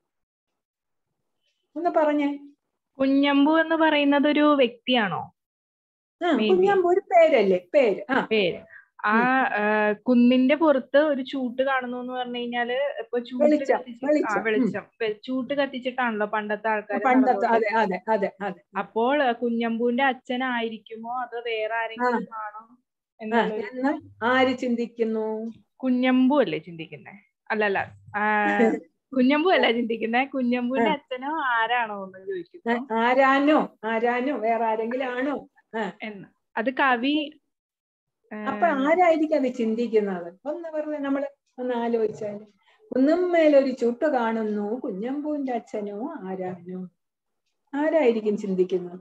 ഒന്ന് പറഞ്ഞേ കുഞ്ഞമ്പു എന്ന് പറയുന്നത് ഒരു വ്യക്തിയാണോ ആ Maybe. കുഞ്ഞമ്പൂ ഒരു പേരല്ലേ പേര് ആ പേര് ആ ആ, കുന്നിന്റെ പുറത്ത് ഒരു ചൂട്ട് കാണുന്നു എന്ന് പറഞ്ഞു കഴിഞ്ഞാല് ഇപ്പൊ ചൂട്ട് വെളിച്ചം, കത്തിച്ച് ആ വെളിച്ചം, ഉം. വെളിച്ചം വെ- ചൂട്ട് കത്തിച്ചിട്ടാണല്ലോ പണ്ടത്തെ ആൾക്കാർ പണ്ടത്തെ അതെ അതെ അതെ അതെ അപ്പോൾ ആ, കുഞ്ഞമ്പൂന്റെ അച്ഛനായിരിക്കുമോ അത് വേറെ ആരെങ്കിലും ആണോ ആ, എന്നുള്ളൊരു എന്ന് ആര് ചിന്തിക്കുന്നു കുഞ്ഞമ്പു അല്ലേ ചിന്തിക്കുന്നേ അല്ലല്ല ആ, കുഞ്ഞമ്പു അല്ല ചിന്തിക്കുന്നേ കുഞ്ഞമ്പുവിന്റെ അച്ഛനോ ആരാണോ എന്ന് ആ, ചോദിക്കുന്നു ആരാനോ ആരാനോ വേറെ ആരെങ്കിലും ആണോ എന്ന് അത് കവി ആ, അപ്പൊ ആരായിരിക്കും അത് ചിന്തിക്കുന്നത് ഒന്ന് വെറുതെ നമ്മള് ഒന്ന് ആലോചിച്ചാല് കുന്നും മേലൊരു ചുട്ടു കാണുന്നു കുഞ്ഞമ്പൂന്റെ അച്ഛനോ ആരാനോ ആരായിരിക്കും ചിന്തിക്കുന്നത്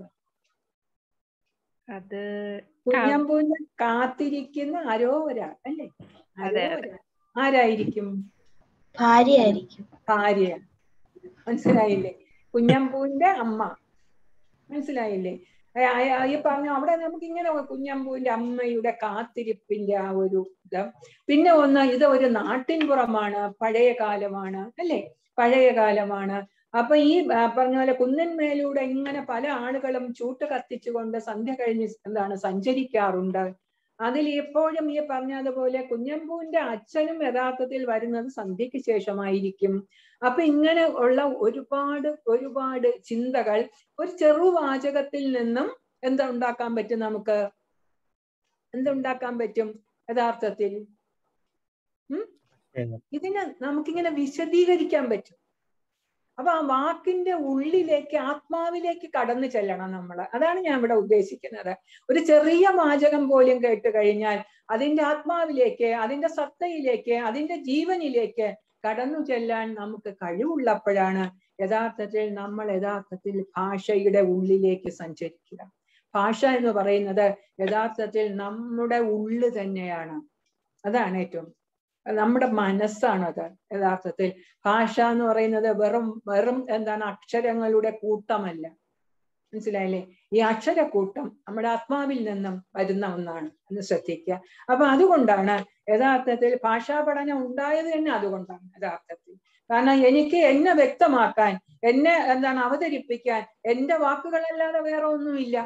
അത് കുഞ്ഞമ്പൂന്റെ കാത്തിരിക്കുന്ന ആരോ ഒരാൾ അല്ലേ ആരോ അതെ, അതെ. ഒരാൾ. ആരായിരിക്കും ഭാര്യയായിരിക്കും ഭാര്യ മനസ്സിലായില്ലേ കുഞ്ഞമ്പൂന്റെ അമ്മ മനസ്സിലായില്ലേ ആ- ആ- ഈ പറഞ്ഞ അവിടെ നമുക്ക് ഇങ്ങനെ കുഞ്ഞമ്പൂന്റെ അമ്മയുടെ കാത്തിരിപ്പിന്റെ ആ ഒരു ഇത് പിന്നെ ഒന്ന് ഇത് ഒരു നാട്ടിൻപുറമാണ് പഴയ കാലമാണ് അല്ലേ പഴയ കാലമാണ് അപ്പൊ ഈ ആ, പറഞ്ഞ പോലെ കുന്നിന്മേലൂടെ ഇങ്ങനെ പല ആളുകളും ചൂട്ട് കത്തിച്ചുകൊണ്ട് സന്ധ്യ കഴിഞ്ഞ് എന്താണ് സഞ്ചരിക്കാറുണ്ട് അതിൽ എപ്പോഴും ഈ പറഞ്ഞതുപോലെ കുഞ്ഞമ്പൂന്റെ അച്ഛനും യഥാർത്ഥത്തിൽ വരുന്നത് സന്ധ്യയ്ക്ക് ശേഷമായിരിക്കും അപ്പൊ ഇങ്ങനെ ഉള്ള ഒരുപാട് ഒരുപാട് ചിന്തകൾ ഒരു ചെറുവാചകത്തിൽ നിന്നും എന്താ ഉണ്ടാക്കാൻ പറ്റും നമുക്ക് എന്തുണ്ടാക്കാൻ പറ്റും യഥാർത്ഥത്തിൽ ഉം ഇതിനെ നമുക്കിങ്ങനെ വിശദീകരിക്കാൻ പറ്റും അപ്പൊ ആ വാക്കിന്റെ ഉള്ളിലേക്ക് ആത്മാവിലേക്ക് കടന്നു ചെല്ലണം നമ്മൾ അതാണ് ഞാൻ ഇവിടെ ഉദ്ദേശിക്കുന്നത് ഒരു ചെറിയ വാചകം പോലും കേട്ട് കഴിഞ്ഞാൽ അതിന്റെ ആത്മാവിലേക്ക് അതിന്റെ സത്തയിലേക്ക് അതിന്റെ ജീവനിലേക്ക് കടന്നു ചെല്ലാൻ നമുക്ക് കഴിവുള്ളപ്പോഴാണ് യഥാർത്ഥത്തിൽ നമ്മൾ യഥാർത്ഥത്തിൽ ഭാഷയുടെ ഉള്ളിലേക്ക് സഞ്ചരിക്കുക ഭാഷ എന്ന് പറയുന്നത് യഥാർത്ഥത്തിൽ നമ്മുടെ ഉള്ളു തന്നെയാണ് അതാണ് ഏറ്റവും നമ്മുടെ മനസ്സാണത് യഥാർത്ഥത്തിൽ ഭാഷ എന്ന് പറയുന്നത് വെറും വെറും എന്താണ് അക്ഷരങ്ങളുടെ കൂട്ടമല്ല മനസ്സിലായില്ലേ ഈ അക്ഷരക്കൂട്ടം നമ്മുടെ ആത്മാവിൽ നിന്നും വരുന്ന ഒന്നാണ് എന്ന് ശ്രദ്ധിക്കുക അപ്പൊ അതുകൊണ്ടാണ് യഥാർത്ഥത്തിൽ ഭാഷാ പഠനം ഉണ്ടായത് തന്നെ അതുകൊണ്ടാണ് യഥാർത്ഥത്തിൽ കാരണം എനിക്ക് എന്നെ വ്യക്തമാക്കാൻ എന്നെ എന്താണ് അവതരിപ്പിക്കാൻ എന്റെ വാക്കുകളല്ലാതെ വേറെ ഒന്നുമില്ല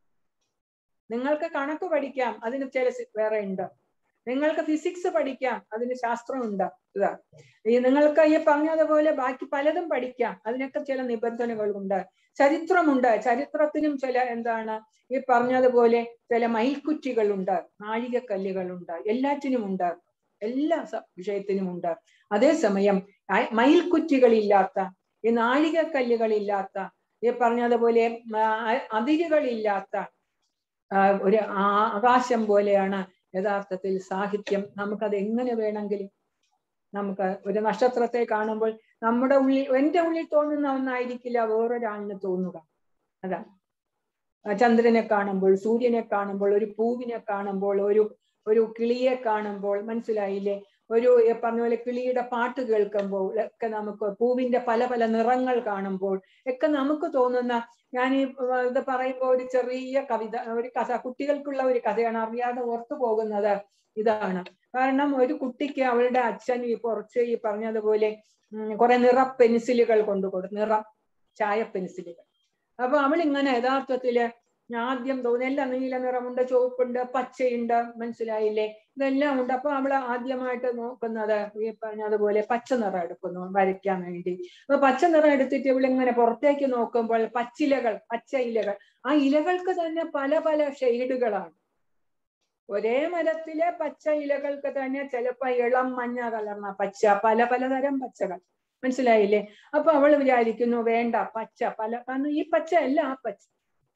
നിങ്ങൾക്ക് കണക്ക് പഠിക്കാം അതിന് ചില സി- വേറെ ഉണ്ട് നിങ്ങൾക്ക് ഫിസിക്സ് പഠിക്കാം അതിന് ശാസ്ത്രമുണ്ട് ഇതാ ഈ നിങ്ങൾക്ക് ഈ പറഞ്ഞതുപോലെ ബാക്കി പലതും പഠിക്കാം അതിനൊക്കെ ചില നിബന്ധനകളുണ്ട് ചരിത്രമുണ്ട് ചരിത്രത്തിനും ചില എന്താണ് ഈ പറഞ്ഞതുപോലെ ചില മയിൽക്കുറ്റികളുണ്ട് നാഴികക്കല്ലുകളുണ്ട് എല്ലാറ്റിനുമുണ്ട് എല്ലാ സ- വിഷയത്തിനുമുണ്ട് അതേസമയം ആ- മയിൽക്കുറ്റികളില്ലാത്ത ഈ നാഴികക്കല്ലുകളില്ലാത്ത ഈ പറഞ്ഞതുപോലെ ആ, അതിരുകളില്ലാത്ത ആ, ഒരു ആ- ആകാശം പോലെയാണ് യഥാർത്ഥത്തിൽ സാഹിത്യം നമുക്കത് എങ്ങനെ വേണമെങ്കിലും നമുക്ക് ഒരു നക്ഷത്രത്തെ കാണുമ്പോൾ നമ്മുടെ ഉള്ളിൽ എന്റെ ഉള്ളിൽ തോന്നുന്ന ഒന്നായിരിക്കില്ല വേറൊരാളിന് തോന്നുക അതാണ് ആ ചന്ദ്രനെ കാണുമ്പോൾ സൂര്യനെ കാണുമ്പോൾ ഒരു പൂവിനെ കാണുമ്പോൾ ഒരു ഒരു കിളിയെ കാണുമ്പോൾ മനസ്സിലായില്ലേ ഒരു ഈ പറഞ്ഞ പോലെ കിളിയുടെ പാട്ട് കേൾക്കുമ്പോൾ ഒക്കെ നമുക്ക് പൂവിന്റെ പല പല നിറങ്ങൾ കാണുമ്പോൾ ഒക്കെ നമുക്ക് തോന്നുന്ന ഞാൻ ഈ ഇത് പറയുമ്പോൾ ഒരു ചെറിയ കവിത ഒരു കഥ കുട്ടികൾക്കുള്ള ഒരു കഥയാണ് അറിയാതെ ഓർത്തു പോകുന്നത് ഇതാണ് കാരണം ഒരു കുട്ടിക്ക് അവളുടെ അച്ഛൻ ഈ കുറച്ച് ഈ പറഞ്ഞതുപോലെ ഉം, കുറെ നിറ പെൻസിലുകൾ കൊണ്ടു കൊടുത്തു നിറം ചായ പെൻസിലുകൾ അപ്പൊ അവൾ ഇങ്ങനെ യഥാർത്ഥത്തില് ആദ്യം തോന്നി എല്ലാം നീല നിറമുണ്ട് ചുവപ്പുണ്ട് പച്ചയുണ്ട് മനസ്സിലായില്ലേ ഇതെല്ലാം ഉണ്ട് അപ്പൊ അവള് ആദ്യമായിട്ട് നോക്കുന്നത് ഈ പറഞ്ഞതുപോലെ പച്ച നിറം എടുക്കുന്നു വരയ്ക്കാൻ വേണ്ടി അപ്പൊ പച്ച നിറം എടുത്തിട്ട് ഇവളിങ്ങനെ പുറത്തേക്ക് നോക്കുമ്പോൾ പച്ചിലകൾ പച്ച ഇലകൾ ആ ഇലകൾക്ക് തന്നെ പല പല ഷെയ്ഡുകളാണ് ഒരേ മരത്തിലെ പച്ച ഇലകൾക്ക് തന്നെ ചിലപ്പോ ഇളം മഞ്ഞ കലർന്ന പച്ച പല പലതരം പച്ചകൾ മനസ്സിലായില്ലേ അപ്പൊ അവൾ വിചാരിക്കുന്നു വേണ്ട പച്ച പല കാരണം ഈ പച്ച അല്ല ആ പച്ച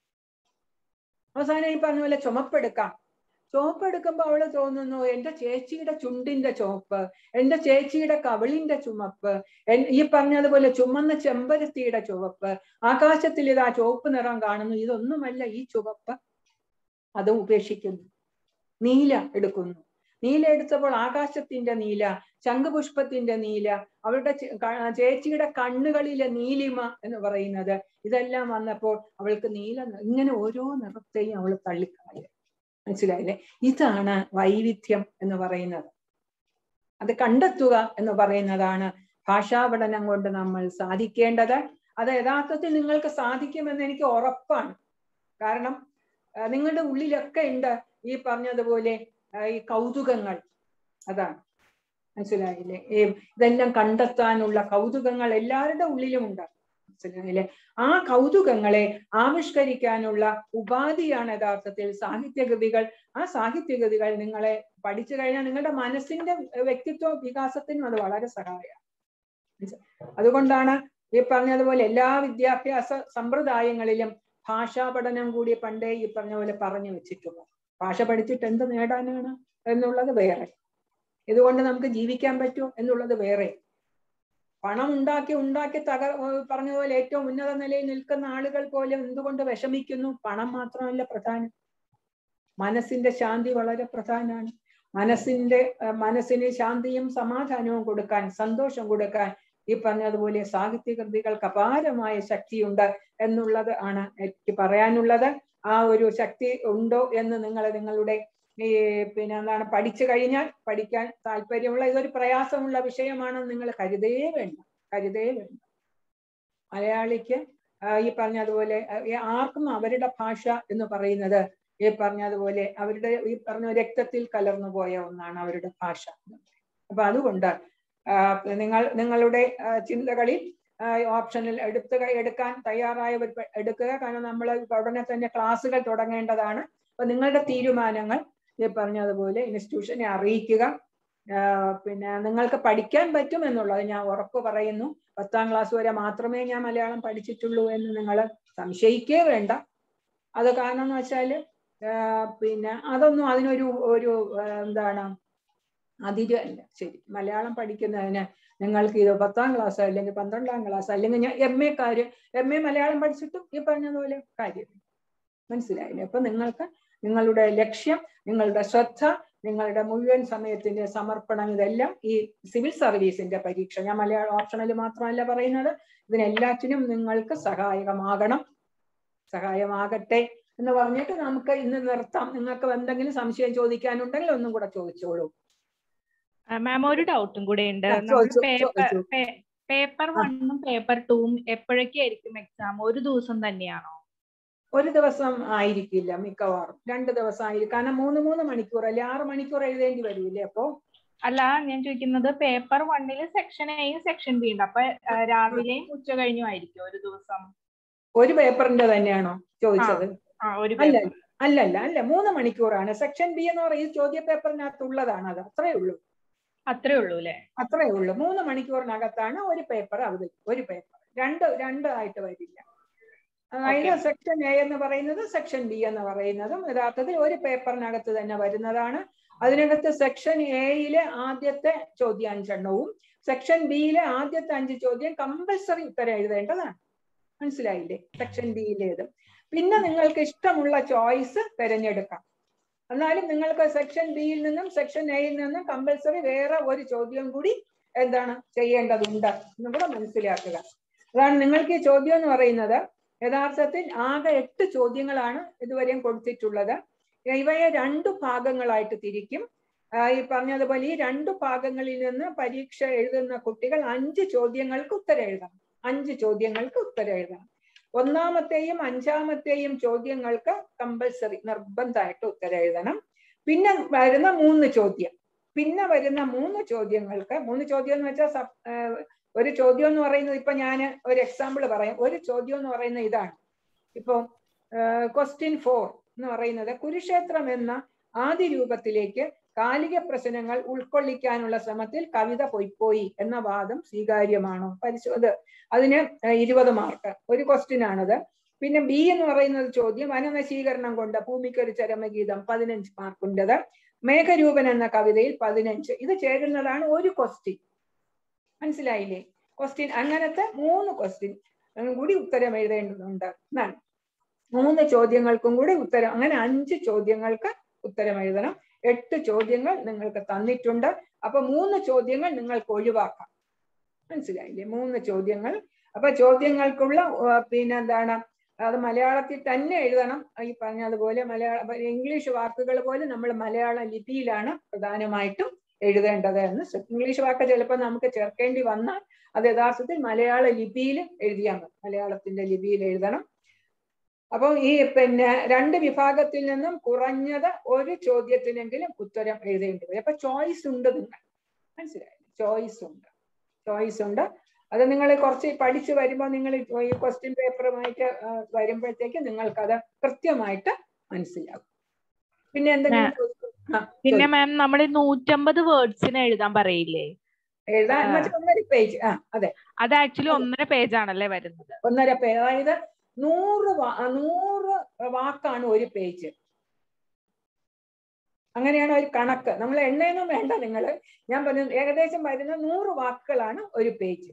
അവസാനം ഈ പറഞ്ഞ പോലെ ചുമപ്പെടുക്കാം ചുവപ്പെടുക്കുമ്പോ അവള് തോന്നുന്നു എന്റെ ചേച്ചിയുടെ ചുണ്ടിന്റെ ചുവപ്പ് എന്റെ ചേച്ചിയുടെ കവിളിന്റെ ചുമപ്പ് എൻ- ഈ പറഞ്ഞതുപോലെ ചുമന്ന ചെമ്പരത്തിയുടെ ചുവപ്പ് ആകാശത്തിൽ ഇതാ ചുവപ്പ് നിറം കാണുന്നു ഇതൊന്നുമല്ല ഈ ചുവപ്പ് അത് ഉപേക്ഷിക്കുന്നു നീല എടുക്കുന്നു നീല എടുത്തപ്പോൾ ആകാശത്തിന്റെ നീല ശംഖുപുഷ്പത്തിന്റെ നീല അവളുടെ ചെ- ക- ചേച്ചിയുടെ കണ്ണുകളിലെ നീലിമ എന്ന് പറയുന്നത് ഇതെല്ലാം വന്നപ്പോൾ അവൾക്ക് നീല നി- ഇങ്ങനെ ഓരോ നിറത്തെയും അവൾ തള്ളിക്കളയുക മനസ്സിലായില്ലേ ഇതാണ് വൈവിധ്യം എന്ന് പറയുന്നത് അത് കണ്ടെത്തുക എന്ന് പറയുന്നതാണ് ഭാഷാ പഠനം കൊണ്ട് നമ്മൾ സാധിക്കേണ്ടത് അത് യഥാർത്ഥത്തിൽ നിങ്ങൾക്ക് സാധിക്കുമെന്ന് എനിക്ക് ഉറപ്പാണ് കാരണം ആ, നിങ്ങളുടെ ഉള്ളിലൊക്കെ ഉണ്ട് ഈ പറഞ്ഞതുപോലെ ആ, ഈ കൗതുകങ്ങൾ അതാണ് മനസ്സിലായില്ലേ ഈ ഇതെല്ലാം കണ്ടെത്താനുള്ള കൗതുകങ്ങൾ എല്ലാവരുടെ ഉള്ളിലും ഉണ്ട് മനസ്സിലായില്ലേ ആ കൗതുകങ്ങളെ ആവിഷ്കരിക്കാനുള്ള ഉപാധിയാണ് യഥാർത്ഥത്തിൽ സാഹിത്യകൃതികൾ ആ സാഹിത്യകൃതികൾ നിങ്ങളെ പഠിച്ചു കഴിഞ്ഞാൽ നിങ്ങളുടെ മനസ്സിന്റെ വ്യക്തിത്വ വികാസത്തിനും അത് വളരെ സഹായമാണ് അതുകൊണ്ടാണ് ഈ പറഞ്ഞതുപോലെ എല്ലാ വിദ്യാഭ്യാസ സമ്പ്രദായങ്ങളിലും ഭാഷാ പഠനം കൂടി പണ്ടേ ഈ പറഞ്ഞ പോലെ പറഞ്ഞു വെച്ചിട്ടുണ്ട് ഭാഷ പഠിച്ചിട്ട് എന്ത് നേടാനാണ് എന്നുള്ളത് വേറെ ഇതുകൊണ്ട് നമുക്ക് ജീവിക്കാൻ പറ്റുമോ എന്നുള്ളത് വേറെ പണം ഉണ്ടാക്കി ഉണ്ടാക്കി തക പറഞ്ഞ പോലെ ഏറ്റവും ഉന്നത നിലയിൽ നിൽക്കുന്ന ആളുകൾ പോലും എന്തുകൊണ്ട് വിഷമിക്കുന്നു പണം മാത്രമല്ല പ്രധാനം മനസ്സിന്റെ ശാന്തി വളരെ പ്രധാനമാണ് മനസ്സിന്റെ അഹ് മനസ്സിന് ശാന്തിയും സമാധാനവും കൊടുക്കാൻ സന്തോഷം കൊടുക്കാൻ ഈ പറഞ്ഞതുപോലെ സാഹിത്യകൃതികൾക്ക് അപാരമായ ശക്തിയുണ്ട് എന്നുള്ളത് ആണ് എനിക്ക് പറയാനുള്ളത് ആ ഒരു ശക്തി ഉണ്ടോ എന്ന് നിങ്ങൾ നിങ്ങളുടെ ഈ പിന്നെ എന്താണ് പഠിച്ചു കഴിഞ്ഞാൽ പഠിക്കാൻ താല്പര്യമുള്ള ഇതൊരു പ്രയാസമുള്ള വിഷയമാണെന്ന് നിങ്ങൾ കരുതേ വേണ്ട കരുതേ വേണ്ട മലയാളിക്ക് ആ, ഈ പറഞ്ഞതുപോലെ ആ, ഈ ആർക്കും അവരുടെ ഭാഷ എന്ന് പറയുന്നത് ഈ പറഞ്ഞതുപോലെ അവരുടെ ഈ പറഞ്ഞ രക്തത്തിൽ കലർന്നു പോയ ഒന്നാണ് അവരുടെ ഭാഷ അപ്പൊ അതുകൊണ്ട് ആ, നിങ്ങൾ നിങ്ങളുടെ ആ, ചിന്തകളിൽ ഓപ്ഷനിൽ എടുത്ത് എടുക്കാൻ തയ്യാറായവർ പ- എടുക്കുക കാരണം നമ്മൾ ഉടനെ തന്നെ ക്ലാസ്സുകൾ തുടങ്ങേണ്ടതാണ് അപ്പൊ നിങ്ങളുടെ തീരുമാനങ്ങൾ ഈ പറഞ്ഞതുപോലെ ഇൻസ്റ്റിറ്റ്യൂഷനെ അറിയിക്കുക ആ, പിന്നെ നിങ്ങൾക്ക് പഠിക്കാൻ പറ്റും എന്നുള്ളത് ഞാൻ ഉറപ്പ് പറയുന്നു പത്താം ക്ലാസ് വരെ മാത്രമേ ഞാൻ മലയാളം പഠിച്ചിട്ടുള്ളൂ എന്ന് നിങ്ങൾ സംശയിക്കേ വേണ്ട അത് കാരണം എന്ന് വെച്ചാല് ആ, പിന്നെ അതൊന്നും അതിനൊരു ഒരു ആ, എന്താണ് അതിര് അല്ല ശരി മലയാളം പഠിക്കുന്നതിന് നിങ്ങൾക്ക് ഇത് പത്താം ക്ലാസ് അല്ലെങ്കിൽ പന്ത്രണ്ടാം ക്ലാസ് അല്ലെങ്കിൽ ഞാൻ എം എക്കാര് എം എ മലയാളം പഠിച്ചിട്ടും ഈ പറഞ്ഞതുപോലെ കാര്യം മനസ്സിലായില്ലേ അപ്പൊ നിങ്ങൾക്ക് നിങ്ങളുടെ ലക്ഷ്യം നിങ്ങളുടെ ശ്രദ്ധ നിങ്ങളുടെ മുഴുവൻ സമയത്തിന്റെ സമർപ്പണം ഇതെല്ലാം ഈ സിവിൽ സർവീസിന്റെ പരീക്ഷ ഞാൻ മലയാളം ഓപ്ഷണൽ മാത്രമല്ല പറയുന്നത് ഇതിനെല്ലാറ്റിനും നിങ്ങൾക്ക് സഹായകമാകണം സഹായമാകട്ടെ എന്ന് പറഞ്ഞിട്ട് നമുക്ക് ഇന്ന് നിർത്താം നിങ്ങൾക്ക് എന്തെങ്കിലും സംശയം ചോദിക്കാനുണ്ടെങ്കിൽ ഒന്നും കൂടെ ചോദിച്ചോളൂ മാം ഒരു ഡൗട്ടും കൂടെ ഉണ്ട് ആ, നമ്മൾ ചോദിച്ചോ, പേപ്പർ ചോദിച്ചോ. പേപ്പർ വണ്ണും പേപ്പർ ടൂവും എപ്പോഴൊക്കെയായിരിക്കും എക്സാം ഒരു ദിവസം തന്നെയാണോ ഒരു ദിവസം ആയിരിക്കില്ല മിക്കവാറും രണ്ട് ദിവസം ആയിരിക്കും കാരണം മൂന്ന് മൂന്ന് മണിക്കൂർ അല്ലെ ആറ് മണിക്കൂർ എഴുതേണ്ടി വരൂലേ അപ്പോ അല്ല ഞാൻ ചോദിക്കുന്നത് പേപ്പർ വണ്ണില് സെക്ഷൻ എയും സെക്ഷൻ ബി ഉണ്ട് അപ്പൊ ആ, രാവിലെയും ഉച്ച കഴിഞ്ഞും ആയിരിക്കും ഒരു ദിവസം ഒരു പേപ്പറിന്റെ തന്നെയാണോ ചോദിച്ചത് ആ ഒരു അല്ല പേപ്പർ അല്ലല്ല അല്ല മൂന്ന് മണിക്കൂറാണ് സെക്ഷൻ ബി എന്ന് പറയുന്നത് ഈ ചോദ്യ പേപ്പറിനകത്ത് ഉള്ളതാണ് അത് അത്രേ ഉള്ളൂ അത്രേ ഉള്ളൂ അല്ലെ അത്രേ ഉള്ളൂ മൂന്ന് മണിക്കൂറിനകത്താണ് ഒരു പേപ്പർ അവതരി ഒരു പേപ്പർ രണ്ട് രണ്ട് ആയിട്ട് വരില്ല അതായത് Okay. സെക്ഷൻ എ എന്ന് പറയുന്നത് സെക്ഷൻ ബി എന്ന് പറയുന്നതും യഥാർത്ഥത്തിൽ ഒരു പേപ്പറിനകത്ത് തന്നെ വരുന്നതാണ് അതിനകത്ത് സെക്ഷൻ എയിലെ ആദ്യത്തെ ചോദ്യം അഞ്ചെണ്ണവും സെക്ഷൻ ബിയിലെ ആദ്യത്തെ അഞ്ച് ചോദ്യം കമ്പൽസറി ഉത്തരം എഴുതേണ്ടതാണ് മനസ്സിലായില്ലേ സെക്ഷൻ ബിയിലേത് പിന്നെ നിങ്ങൾക്ക് ഇഷ്ടമുള്ള ചോയ്സ് തിരഞ്ഞെടുക്കാം എന്നാലും നിങ്ങൾക്ക് സെക്ഷൻ ബിയിൽ നിന്നും സെക്ഷൻ എയിൽ നിന്നും കമ്പൽസറി വേറെ ഒരു ചോദ്യം കൂടി എന്താണ് ചെയ്യേണ്ടതുണ്ട് എന്നും കൂടെ മനസ്സിലാക്കുക അതാണ് നിങ്ങൾക്ക് ഈ ചോദ്യം എന്ന് പറയുന്നത് യഥാർത്ഥത്തിൽ ആകെ എട്ട് ചോദ്യങ്ങളാണ് ഇതുവരെയും കൊടുത്തിട്ടുള്ളത് ഇവയെ രണ്ടു ഭാഗങ്ങളായിട്ട് തിരിക്കും ആ, ഈ പറഞ്ഞതുപോലെ ഈ രണ്ടു ഭാഗങ്ങളിൽ നിന്ന് പരീക്ഷ എഴുതുന്ന കുട്ടികൾ അഞ്ച് ചോദ്യങ്ങൾക്ക് ഉത്തരം എഴുതണം അഞ്ച് ചോദ്യങ്ങൾക്ക് ഉത്തരം എഴുതണം ഒന്നാമത്തെയും അഞ്ചാമത്തെയും ചോദ്യങ്ങൾക്ക് കമ്പൽസറി നിർബന്ധമായിട്ട് ഉത്തരം എഴുതണം പിന്നെ വരുന്ന മൂന്ന് ചോദ്യം പിന്നെ വരുന്ന മൂന്ന് ചോദ്യങ്ങൾക്ക് മൂന്ന് ചോദ്യം എന്ന് വെച്ചാൽ സബ് ഏഹ് ഒരു ചോദ്യം എന്ന് പറയുന്നത് ഇപ്പൊ ഞാൻ ഒരു എക്സാമ്പിൾ പറയാം ഒരു ചോദ്യം എന്ന് പറയുന്നത് ഇതാണ് ഇപ്പൊ ക്വസ്റ്റ്യൻ ഫോർ എന്ന് പറയുന്നത് കുരുക്ഷേത്രം എന്ന ആദ്യ രൂപത്തിലേക്ക് കാലിക പ്രശ്നങ്ങൾ ഉൾക്കൊള്ളിക്കാനുള്ള ശ്രമത്തിൽ കവിത പൊയ്പോയി എന്ന വാദം സ്വീകാര്യമാണോ പരിശോധ അതിന് ഇരുപത് മാർക്ക് ഒരു ക്വസ്റ്റ്യൻ ആണത് പിന്നെ ബി എന്ന് പറയുന്നത് ചോദ്യം വനനശീകരണം കൊണ്ട് ഭൂമിക്ക് ഒരു ചരമഗീതം പതിനഞ്ച് മാർക്കുണ്ടത് മേഘരൂപൻ എന്ന കവിതയിൽ പതിനഞ്ച് ഇത് ചേരുന്നതാണ് ഒരു ക്വസ്റ്റ്യൻ മനസ്സിലായില്ലേ ക്വസ്റ്റ്യൻ അങ്ങനത്തെ മൂന്ന് ക്വസ്റ്റ്യൻ കൂടി ഉത്തരം എഴുതേണ്ടതുണ്ട് എന്നാണ് മൂന്ന് ചോദ്യങ്ങൾക്കും കൂടി ഉത്തരം അങ്ങനെ അഞ്ച് ചോദ്യങ്ങൾക്ക് ഉത്തരം എഴുതണം എട്ട് ചോദ്യങ്ങൾ നിങ്ങൾക്ക് തന്നിട്ടുണ്ട് അപ്പൊ മൂന്ന് ചോദ്യങ്ങൾ നിങ്ങൾക്ക് ഒഴിവാക്കാം മനസ്സിലായില്ലേ മൂന്ന് ചോദ്യങ്ങൾ അപ്പൊ ചോദ്യങ്ങൾക്കുള്ള ആ, പിന്നെ എന്താണ് അത് മലയാളത്തിൽ തന്നെ എഴുതണം ഈ പറഞ്ഞതുപോലെ മലയാള ഇംഗ്ലീഷ് വാക്കുകൾ പോലെ നമ്മൾ മലയാള ലിപിയിലാണ് പ്രധാനമായിട്ടും എഴുതേണ്ടത് എന്ന് ശ്രദ്ധ- ഇംഗ്ലീഷ് വാക്ക് ചിലപ്പോൾ നമുക്ക് ചേർക്കേണ്ടി വന്നാൽ അത് യഥാർത്ഥത്തിൽ മലയാള ലിപിയിൽ എഴുതിയാൽ മതി മലയാളത്തിന്റെ ലിപിയിൽ എഴുതണം അപ്പോൾ ഈ പിന്നെ രണ്ട് വിഭാഗത്തിൽ നിന്നും കുറഞ്ഞത് ഒരു ചോദ്യത്തിനെങ്കിലും ഉത്തരം എഴുതേണ്ടി വരും അപ്പൊ ചോയ്സ് ഉണ്ട് നിങ്ങൾ മനസ്സിലായി ചോയ്സ് ഉണ്ട് ചോയ്സ് ഉണ്ട് അത് നിങ്ങൾ കുറച്ച് പഠിച്ചു വരുമ്പോൾ നിങ്ങൾ ഈ ക്വസ്റ്റ്യൻ പേപ്പറുമായിട്ട് ആ, വരുമ്പോഴത്തേക്ക് നിങ്ങൾക്കത് കൃത്യമായിട്ട് മനസ്സിലാകും പിന്നെ എന്തെങ്കിലും ചോദിച്ചോ? ആ, പിന്നെ ചോദിച്ചോ. മാം നമ്മൾ നൂറ്റമ്പത് വേർഡ്സിന് എഴുതാൻ പറയില്ലേ എഴുതാൻ ആ. മറ്റേ ഒന്നര പേജ് ആ അതെ അത് ആക്ച്വലി ഒന്നര പേജ് ആണല്ലേ വരുന്നത് ഒന്നര പേജ് അതായത് നൂറ് വാ- ആ, നൂറ് വാക്കാണ് ഒരു പേജ് അങ്ങനെയാണ് ഒരു കണക്ക് നമ്മൾ എണ്ണയൊന്നും വേണ്ട നിങ്ങൾ ഞാൻ പറഞ്ഞു ഏകദേശം വരുന്ന നൂറ് വാക്കുകളാണ് ഒരു പേജ്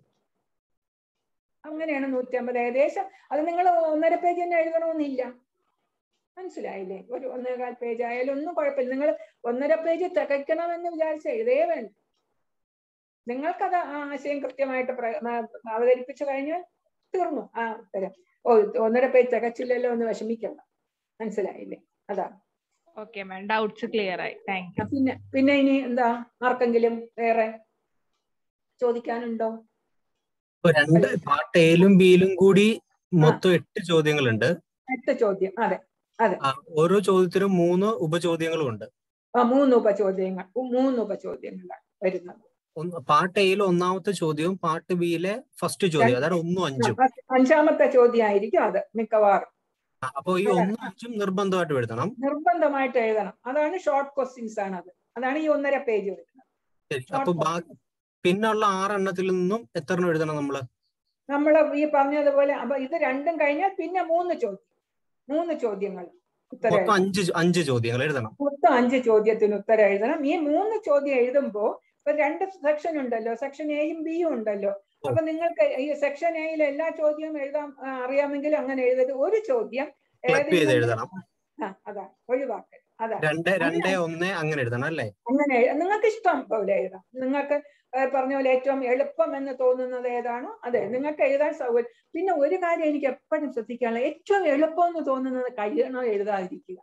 അങ്ങനെയാണ് നൂറ്റമ്പത് ഏകദേശം അത് നിങ്ങൾ ഒന്നര പേജ് തന്നെ എഴുതണമെന്നില്ല മനസ്സിലായില്ലേ ഒരു ഒന്നേകാൽ പേജ് ആയാലും ഒന്നും കുഴപ്പമില്ല നിങ്ങൾ ഒന്നര പേജ് തികയ്ക്കണമെന്ന് വിചാരിച്ച് എഴുതേ വേണ്ട നിങ്ങൾക്കത് ആ ആശയം കൃത്യമായിട്ട് പ്ര- ആ, അവതരിപ്പിച്ചു കഴിഞ്ഞാൽ തീർന്നു ആ ഉത്തരം ഓ ഒന്നര പേജ് തികച്ചില്ലല്ലോ എന്ന് വിഷമിക്കണ്ട മനസ്സിലായില്ലേ അതാണ് ഓക്കെ മാം ഡൗട്ട്സ് ക്ലിയർ ആയി താങ്ക് ആ, പിന്നെ പിന്നെ ഇനി എന്താ ആർക്കെങ്കിലും വേറെ ചോദിക്കാനുണ്ടോ ഇപ്പൊ രണ്ട് പാർട്ട് എയിലും ബിയിലും കൂടി മൊത്തം എട്ട് ചോദ്യങ്ങളുണ്ട് എട്ട് ചോദ്യം അതെ ആ, ഓരോ ചോദ്യത്തിനും മൂന്ന് ഉപചോദ്യങ്ങളും ഉണ്ട് ആ മൂന്ന് ഉപചോദ്യങ്ങൾ ഉ- മൂന്ന് ഉപചോദ്യങ്ങളാണ് വരുന്നത് ഒന്ന് പാർട്ട് എയിലെ ഒന്നാമത്തെ ചോദ്യവും പാർട്ട് ബിയിലെ ഫസ്റ്റ് ചോദ്യം അതാണ് ഒന്നും അഞ്ചും ആ, അഞ്ചാമത്തെ ചോദ്യമായിരിക്കും അത് മിക്കവാറും ആ, അപ്പൊ ഈ ഒന്നും അഞ്ചും നിർബന്ധമായിട്ട് എഴുതണം നിർബന്ധമായിട്ട് എഴുതണം അതാണ് ഷോർട്ട് ക്വസ്റ്റ്യൻസ് ആണ് അത് അതാണ് ഈ ഒന്നര പേജ് വരുന്നത് ശരി അപ്പൊ ബാക്കി പിന്നുള്ള ആറെണ്ണത്തിൽ നിന്നും എത്ര എണ്ണം എഴുതണം നമ്മള് നമ്മൾ ഈ പറഞ്ഞതുപോലെ അപ്പൊ ഇത് രണ്ടും കഴിഞ്ഞാൽ പിന്നെ മൂന്ന് ചോദ്യം മൂന്ന് ചോദ്യങ്ങൾ ഉത്തരം മൊത്തം എഴുതണം. അഞ്ച് അഞ്ച് ചോദ്യങ്ങൾ എഴുതണം മൊത്തം അഞ്ച് ചോദ്യത്തിന് ഉത്തരം എഴുതണം ഈ മൂന്ന് ചോദ്യം എഴുതുമ്പോ ഇപ്പൊ രണ്ട് സെക്ഷൻ ഉണ്ടല്ലോ സെക്ഷൻ എയും ബിയും ഉണ്ടല്ലോ അപ്പൊ നിങ്ങൾക്ക് ഈ സെക്ഷൻ എയിൽ എല്ലാ ചോദ്യവും എഴുതാൻ ആ, അറിയാമെങ്കിൽ അങ്ങനെ എഴുതരുത് ഒരു ചോദ്യം ക്ലബ് ചെയ്ത് ഏതെങ്കിലും എഴുതണം ആ, അതാ ഒഴിവാക്കൽ അതാ രണ്ട് രണ്ട് ഒന്ന് അങ്ങനെ എഴുതണം അല്ലേ അങ്ങനെ നിങ്ങൾക്ക് ഇഷ്ടം പോലെ എഴുതാം നിങ്ങൾക്ക് ഏഹ് പറഞ്ഞ പോലെ ഏറ്റവും എളുപ്പം എന്ന് തോന്നുന്നത് ഏതാണോ അതെ നിങ്ങൾക്ക് എഴുതാൻ സൗകര്യം പിന്നെ ഒരു കാര്യം എനിക്ക് എപ്പോഴും ശ്രദ്ധിക്കാനുള്ള ഏറ്റവും എളുപ്പം എന്ന് തോന്നുന്നത് കഴിയണോ എഴുതാതിരിക്കുക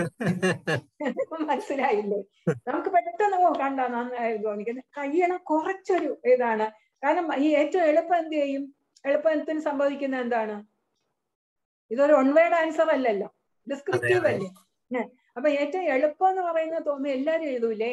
മനസ്സിലായില്ലേ നമുക്ക് പെട്ടെന്ന് ഓ കണ്ടാ നന്നായി തോന്നിക്കുന്നത് കഴിയണം കുറച്ചൊരു ഇതാണ് കാരണം ഈ ഏറ്റവും എളുപ്പം എന്ത് ചെയ്യും എളുപ്പത്തിന് സംഭവിക്കുന്ന എന്താണ് ഇതൊരു വൺ വേർഡ് ആൻസർ അല്ലല്ലോ ഡിസ്ക്രിപ്റ്റീവ് അതെ. അല്ലേ ഏ, അപ്പൊ ഏറ്റവും എളുപ്പം എന്ന് പറയുന്നത് തോന്നുന്നു എല്ലാരും എഴുതൂലേ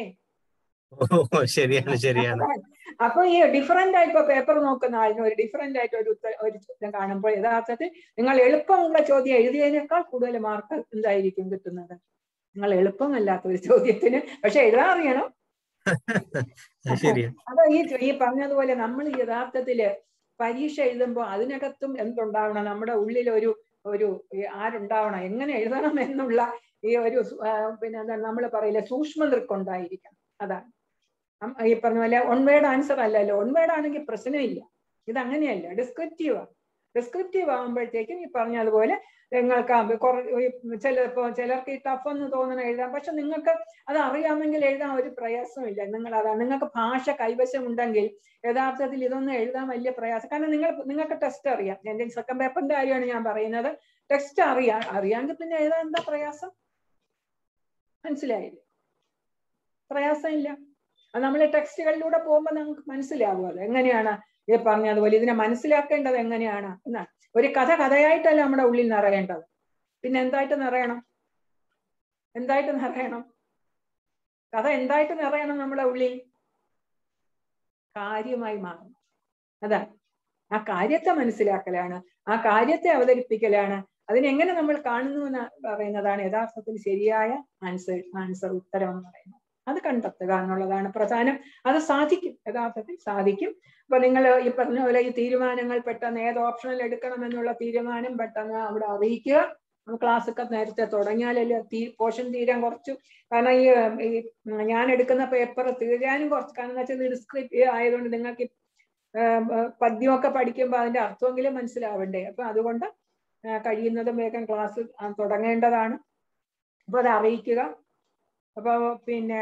ഓ ശരിയാണ് ശരിയാണ് അപ്പൊ ഈ ഡിഫറെന്റ് ആയിട്ട് ഇപ്പൊ പേപ്പർ നോക്കുന്ന ആളിന് ഒരു ഡിഫറെന്റ് ആയിട്ട് ഒരു ഉത്തര- ഒരു ചോദ്യം കാണുമ്പോൾ യഥാർത്ഥത്തിൽ നിങ്ങൾ എളുപ്പമുള്ള ചോദ്യം എഴുതിയതിനേക്കാൾ കൂടുതൽ മാർക്ക് എന്തായിരിക്കും കിട്ടുന്നത് നിങ്ങൾ എളുപ്പമല്ലാത്ത ഒരു ചോദ്യത്തിന് പക്ഷെ എഴുതാൻ അറിയണം അത് ശരിയാണ് അത് ഈ ഈ പറഞ്ഞതുപോലെ നമ്മൾ യഥാർത്ഥത്തില് പരീക്ഷ എഴുതുമ്പോൾ അതിനകത്തും എന്തുണ്ടാവണം നമ്മുടെ ഉള്ളിൽ ഒരു ഒരു ഈ ആരുണ്ടാവണം എങ്ങനെ എഴുതണം എന്നുള്ള ഈ ഒരു സു- ആ, പിന്നെ എന്താ നമ്മൾ പറയില്ല സൂക്ഷ്മ ദൃക്കുണ്ടായിരിക്കണം അതാണ് അം- ഈ പറഞ്ഞ പോലെ ഒൺ വേർഡ് ആൻസർ അല്ലല്ലോ ഒൺ വേർഡ് ആണെങ്കിൽ പ്രശ്നമില്ല ഇത് അങ്ങനെയല്ല ഡിസ്ക്രിപ്റ്റീവ് ആണ് ഡിസ്ക്രിപ്റ്റീവ് ആകുമ്പോഴത്തേക്കും ഈ പറഞ്ഞതുപോലെ നിങ്ങൾക്ക് ആ കുറ- ഈ ചിലപ്പോ ചിലർക്ക് ഈ ടഫ് എന്ന് തോന്നണ എഴുതാം പക്ഷെ നിങ്ങൾക്ക് അത് അറിയാമെങ്കിൽ എഴുതാൻ ഒരു പ്രയാസമില്ല നിങ്ങൾ അതാണ് നിങ്ങൾക്ക് ഭാഷ കൈവശം ഉണ്ടെങ്കിൽ യഥാർത്ഥത്തിൽ ഇതൊന്നും എഴുതാൻ വലിയ പ്രയാസം കാരണം നിങ്ങൾ നിങ്ങൾക്ക് ടെസ്റ്റ് അറിയാം എന്റെ സെക്കൻഡ് പേപ്പറിന്റെ കാര്യമാണ് ഞാൻ പറയുന്നത് ടെക്സ്റ്റ് അറിയാം അറിയാമെങ്കിൽ പിന്നെ എഴുതാൻ എന്താ പ്രയാസം മനസ്സിലായില്ലേ പ്രയാസമില്ല അത് നമ്മൾ ടെക്സ്റ്റുകളിലൂടെ പോകുമ്പോൾ നമുക്ക് മനസ്സിലാവും അത് എങ്ങനെയാണ് ഈ പറഞ്ഞതുപോലെ ഇതിനെ മനസ്സിലാക്കേണ്ടത് എങ്ങനെയാണ് എന്നാ ഒരു കഥ കഥയായിട്ടല്ല നമ്മുടെ ഉള്ളിൽ നിറയേണ്ടത് പിന്നെ എന്തായിട്ട് നിറയണം എന്തായിട്ട് നിറയണം കഥ എന്തായിട്ട് നിറയണം നമ്മുടെ ഉള്ളിൽ കാര്യമായി മാറണം അതാണ് ആ കാര്യത്തെ മനസ്സിലാക്കലാണ് ആ കാര്യത്തെ അവതരിപ്പിക്കലാണ് അതിനെങ്ങനെ നമ്മൾ കാണുന്നു എന്ന് പറയുന്നതാണ് യഥാർത്ഥത്തിൽ ശരിയായ ആൻസർ ആൻസർ ഉത്തരം എന്ന് പറയുന്നത് അത് കണ്ടെത്തുക എന്നുള്ളതാണ് പ്രധാനം അത് സാധിക്കും യഥാർത്ഥത്തിൽ സാധിക്കും അപ്പൊ നിങ്ങൾ ഈ പറഞ്ഞ പോലെ ഈ തീരുമാനങ്ങൾ പെട്ടെന്ന് ഏത് ഓപ്ഷനിൽ എടുക്കണം എന്നുള്ള തീരുമാനം പെട്ടെന്ന് അവിടെ അറിയിക്കുക ക്ലാസ് ഒക്കെ നേരത്തെ തുടങ്ങിയാലല്ലേ തീ പോർഷൻ തീരാൻ കുറച്ചു കാരണം ഈ ഈ ഞാൻ എടുക്കുന്ന പേപ്പർ തീരാനും കുറച്ച് കാരണം എന്താ വെച്ചാൽ ഡിസ്ക്രിപ്റ്റ് ആയതുകൊണ്ട് നിങ്ങൾക്ക് ഈ, ഏം, ഏ, പദ്യമൊക്കെ പഠിക്കുമ്പോൾ അതിന്റെ അർത്ഥമെങ്കിലും മനസ്സിലാവണ്ടേ അപ്പൊ അതുകൊണ്ട് ആ, കഴിയുന്നതും വേഗം ക്ലാസ് തുടങ്ങേണ്ടതാണ് അപ്പൊ അത് അറിയിക്കുക അപ്പൊ പിന്നെ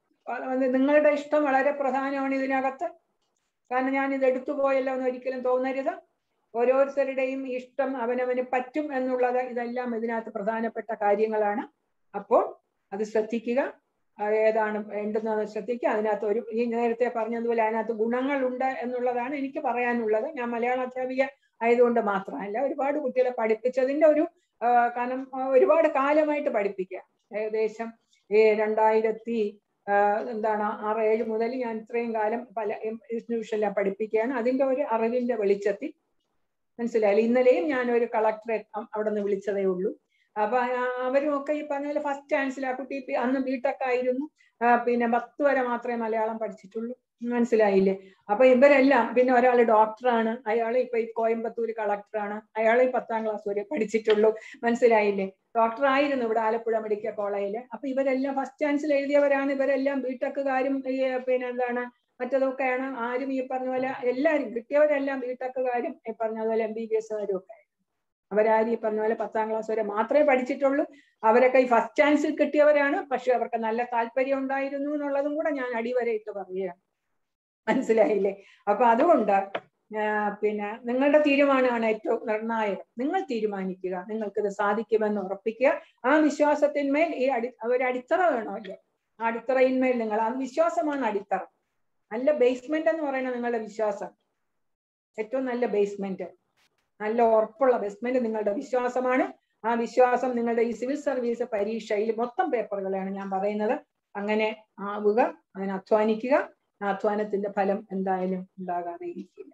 അത് നിങ്ങളുടെ ഇഷ്ടം വളരെ പ്രധാനമാണ് ഇതിനകത്ത് കാരണം ഞാൻ ഇത് എടുത്തു പോയല്ലോ എന്ന് ഒരിക്കലും തോന്നരുത് ഓരോരുത്തരുടെയും ഇഷ്ടം അവനവന് പറ്റും എന്നുള്ളത് ഇതെല്ലാം ഇതിനകത്ത് പ്രധാനപ്പെട്ട കാര്യങ്ങളാണ് അപ്പോൾ അത് ശ്രദ്ധിക്കുക ആ, ഏതാണ് വേണ്ടുന്നത് ശ്രദ്ധിക്കുക അതിനകത്ത് ഒരു ഈ നേരത്തെ പറഞ്ഞതുപോലെ അതിനകത്ത് ഗുണങ്ങളുണ്ട് എന്നുള്ളതാണ് എനിക്ക് പറയാനുള്ളത് ഞാൻ മലയാള അധ്യാപിക ആയതുകൊണ്ട് മാത്രമല്ല ഒരുപാട് കുട്ടികളെ പഠിപ്പിച്ചതിന്റെ ഒരു ആ, കാരണം ആ, ഒരുപാട് കാലമായിട്ട് പഠിപ്പിക്കുക ഏകദേശം ഈ രണ്ടായിരത്തി ആ, എന്താണ് ആറ് ഏഴ് മുതൽ ഞാൻ ഇത്രയും കാലം പല ഇൻസ്റ്റിറ്റ്യൂഷനിലാണ് പഠിപ്പിക്കുകയാണ് അതിന്റെ ഒരു അറിവിന്റെ വെളിച്ചത്തിൽ മനസ്സിലായില്ല ഇന്നലെയും ഞാൻ ഒരു കളക്ടറെ അവിടെ നിന്ന് വിളിച്ചതേ ഉള്ളൂ അപ്പൊ ആ- അവരും ഒക്കെ ഈ പറഞ്ഞ പോലെ ഫസ്റ്റ് ചാൻസിൽ ആ കുട്ടി ഇപ്പൊ അന്ന് ബിടെക് ആയിരുന്നു ആ, പിന്നെ പത്ത് വരെ മാത്രമേ മലയാളം പഠിച്ചിട്ടുള്ളൂ മനസ്സിലായില്ലേ അപ്പൊ ഇവരെല്ലാം പിന്നെ ഒരാൾ ഡോക്ടറാണ് അയാൾ ഇപ്പൊ ഈ കോയമ്പത്തൂർ കളക്ടറാണ് അയാൾ ഈ പത്താം ക്ലാസ് വരെ പഠിച്ചിട്ടുള്ളൂ മനസ്സിലായില്ലേ ഡോക്ടർ ആയിരുന്നു ഇവിടെ ആലപ്പുഴ മെഡിക്കൽ കോളേജില് അപ്പൊ ഇവരെല്ലാം ഫസ്റ്റ് ചാൻസിൽ എഴുതിയവരാണ് ഇവരെല്ലാം ബിടെക്കുകാരും ഈ പിന്നെ എന്താണ് മറ്റതൊക്കെയാണ് ആരും ഈ പറഞ്ഞ പോലെ എല്ലാവരും കിട്ടിയവരെല്ലാം ബിടെക്കുകാരും ഈ പറഞ്ഞ പോലെ എം ബി ബി എസ്സുകാരും ഒക്കെ അവരാരും ഈ പറഞ്ഞ പോലെ പത്താം ക്ലാസ് വരെ മാത്രമേ പഠിച്ചിട്ടുള്ളൂ അവരൊക്കെ ഈ ഫസ്റ്റ് ചാൻസിൽ കിട്ടിയവരാണ് പക്ഷെ അവർക്ക് നല്ല താല്പര്യം ഉണ്ടായിരുന്നു എന്നുള്ളതും കൂടെ ഞാൻ അടിവരയിട്ട് പറയുകയാണ് മനസ്സിലായില്ലേ അപ്പൊ അതുകൊണ്ട് ആ, പിന്നെ നിങ്ങളുടെ തീരുമാനമാണ് ഏറ്റവും നിർണായകം നിങ്ങൾ തീരുമാനിക്കുക നിങ്ങൾക്കിത് സാധിക്കുമെന്ന് ഉറപ്പിക്കുക ആ വിശ്വാസത്തിന്മേൽ ഈ അടി ഒരു അടിത്തറ വേണമല്ലോ ആ അടിത്തറയിന്മേൽ നിങ്ങൾ ആ വിശ്വാസമാണ് അടിത്തറ നല്ല ബേസ്മെന്റ് എന്ന് പറയുന്നത് നിങ്ങളുടെ വിശ്വാസം ഏറ്റവും നല്ല ബേസ്മെന്റ് നല്ല ഉറപ്പുള്ള ബേസ്മെന്റ് നിങ്ങളുടെ വിശ്വാസമാണ് ആ വിശ്വാസം നിങ്ങളുടെ ഈ സിവിൽ സർവീസ് പരീക്ഷയിൽ മൊത്തം പേപ്പറുകളാണ് ഞാൻ പറയുന്നത് അങ്ങനെ ആവുക അതിന് അധ്വാനിക്കുക ആ അധ്വാനത്തിന്റെ ഫലം എന്തായാലും ഉണ്ടാകാതെ ഇരിക്കില്ല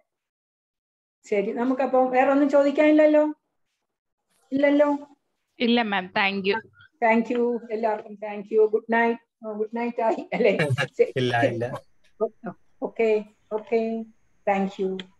ശരി നമുക്കപ്പോ വേറെ ഒന്നും ചോദിക്കാനില്ലല്ലോ ഇല്ലല്ലോ ഇല്ല mam thank you thank you എല്ലാവർക്കും thank you good night good night ആയി അല്ലേ ഇല്ല ഇല്ല ഓക്കെ ഓക്കെ താങ്ക് യു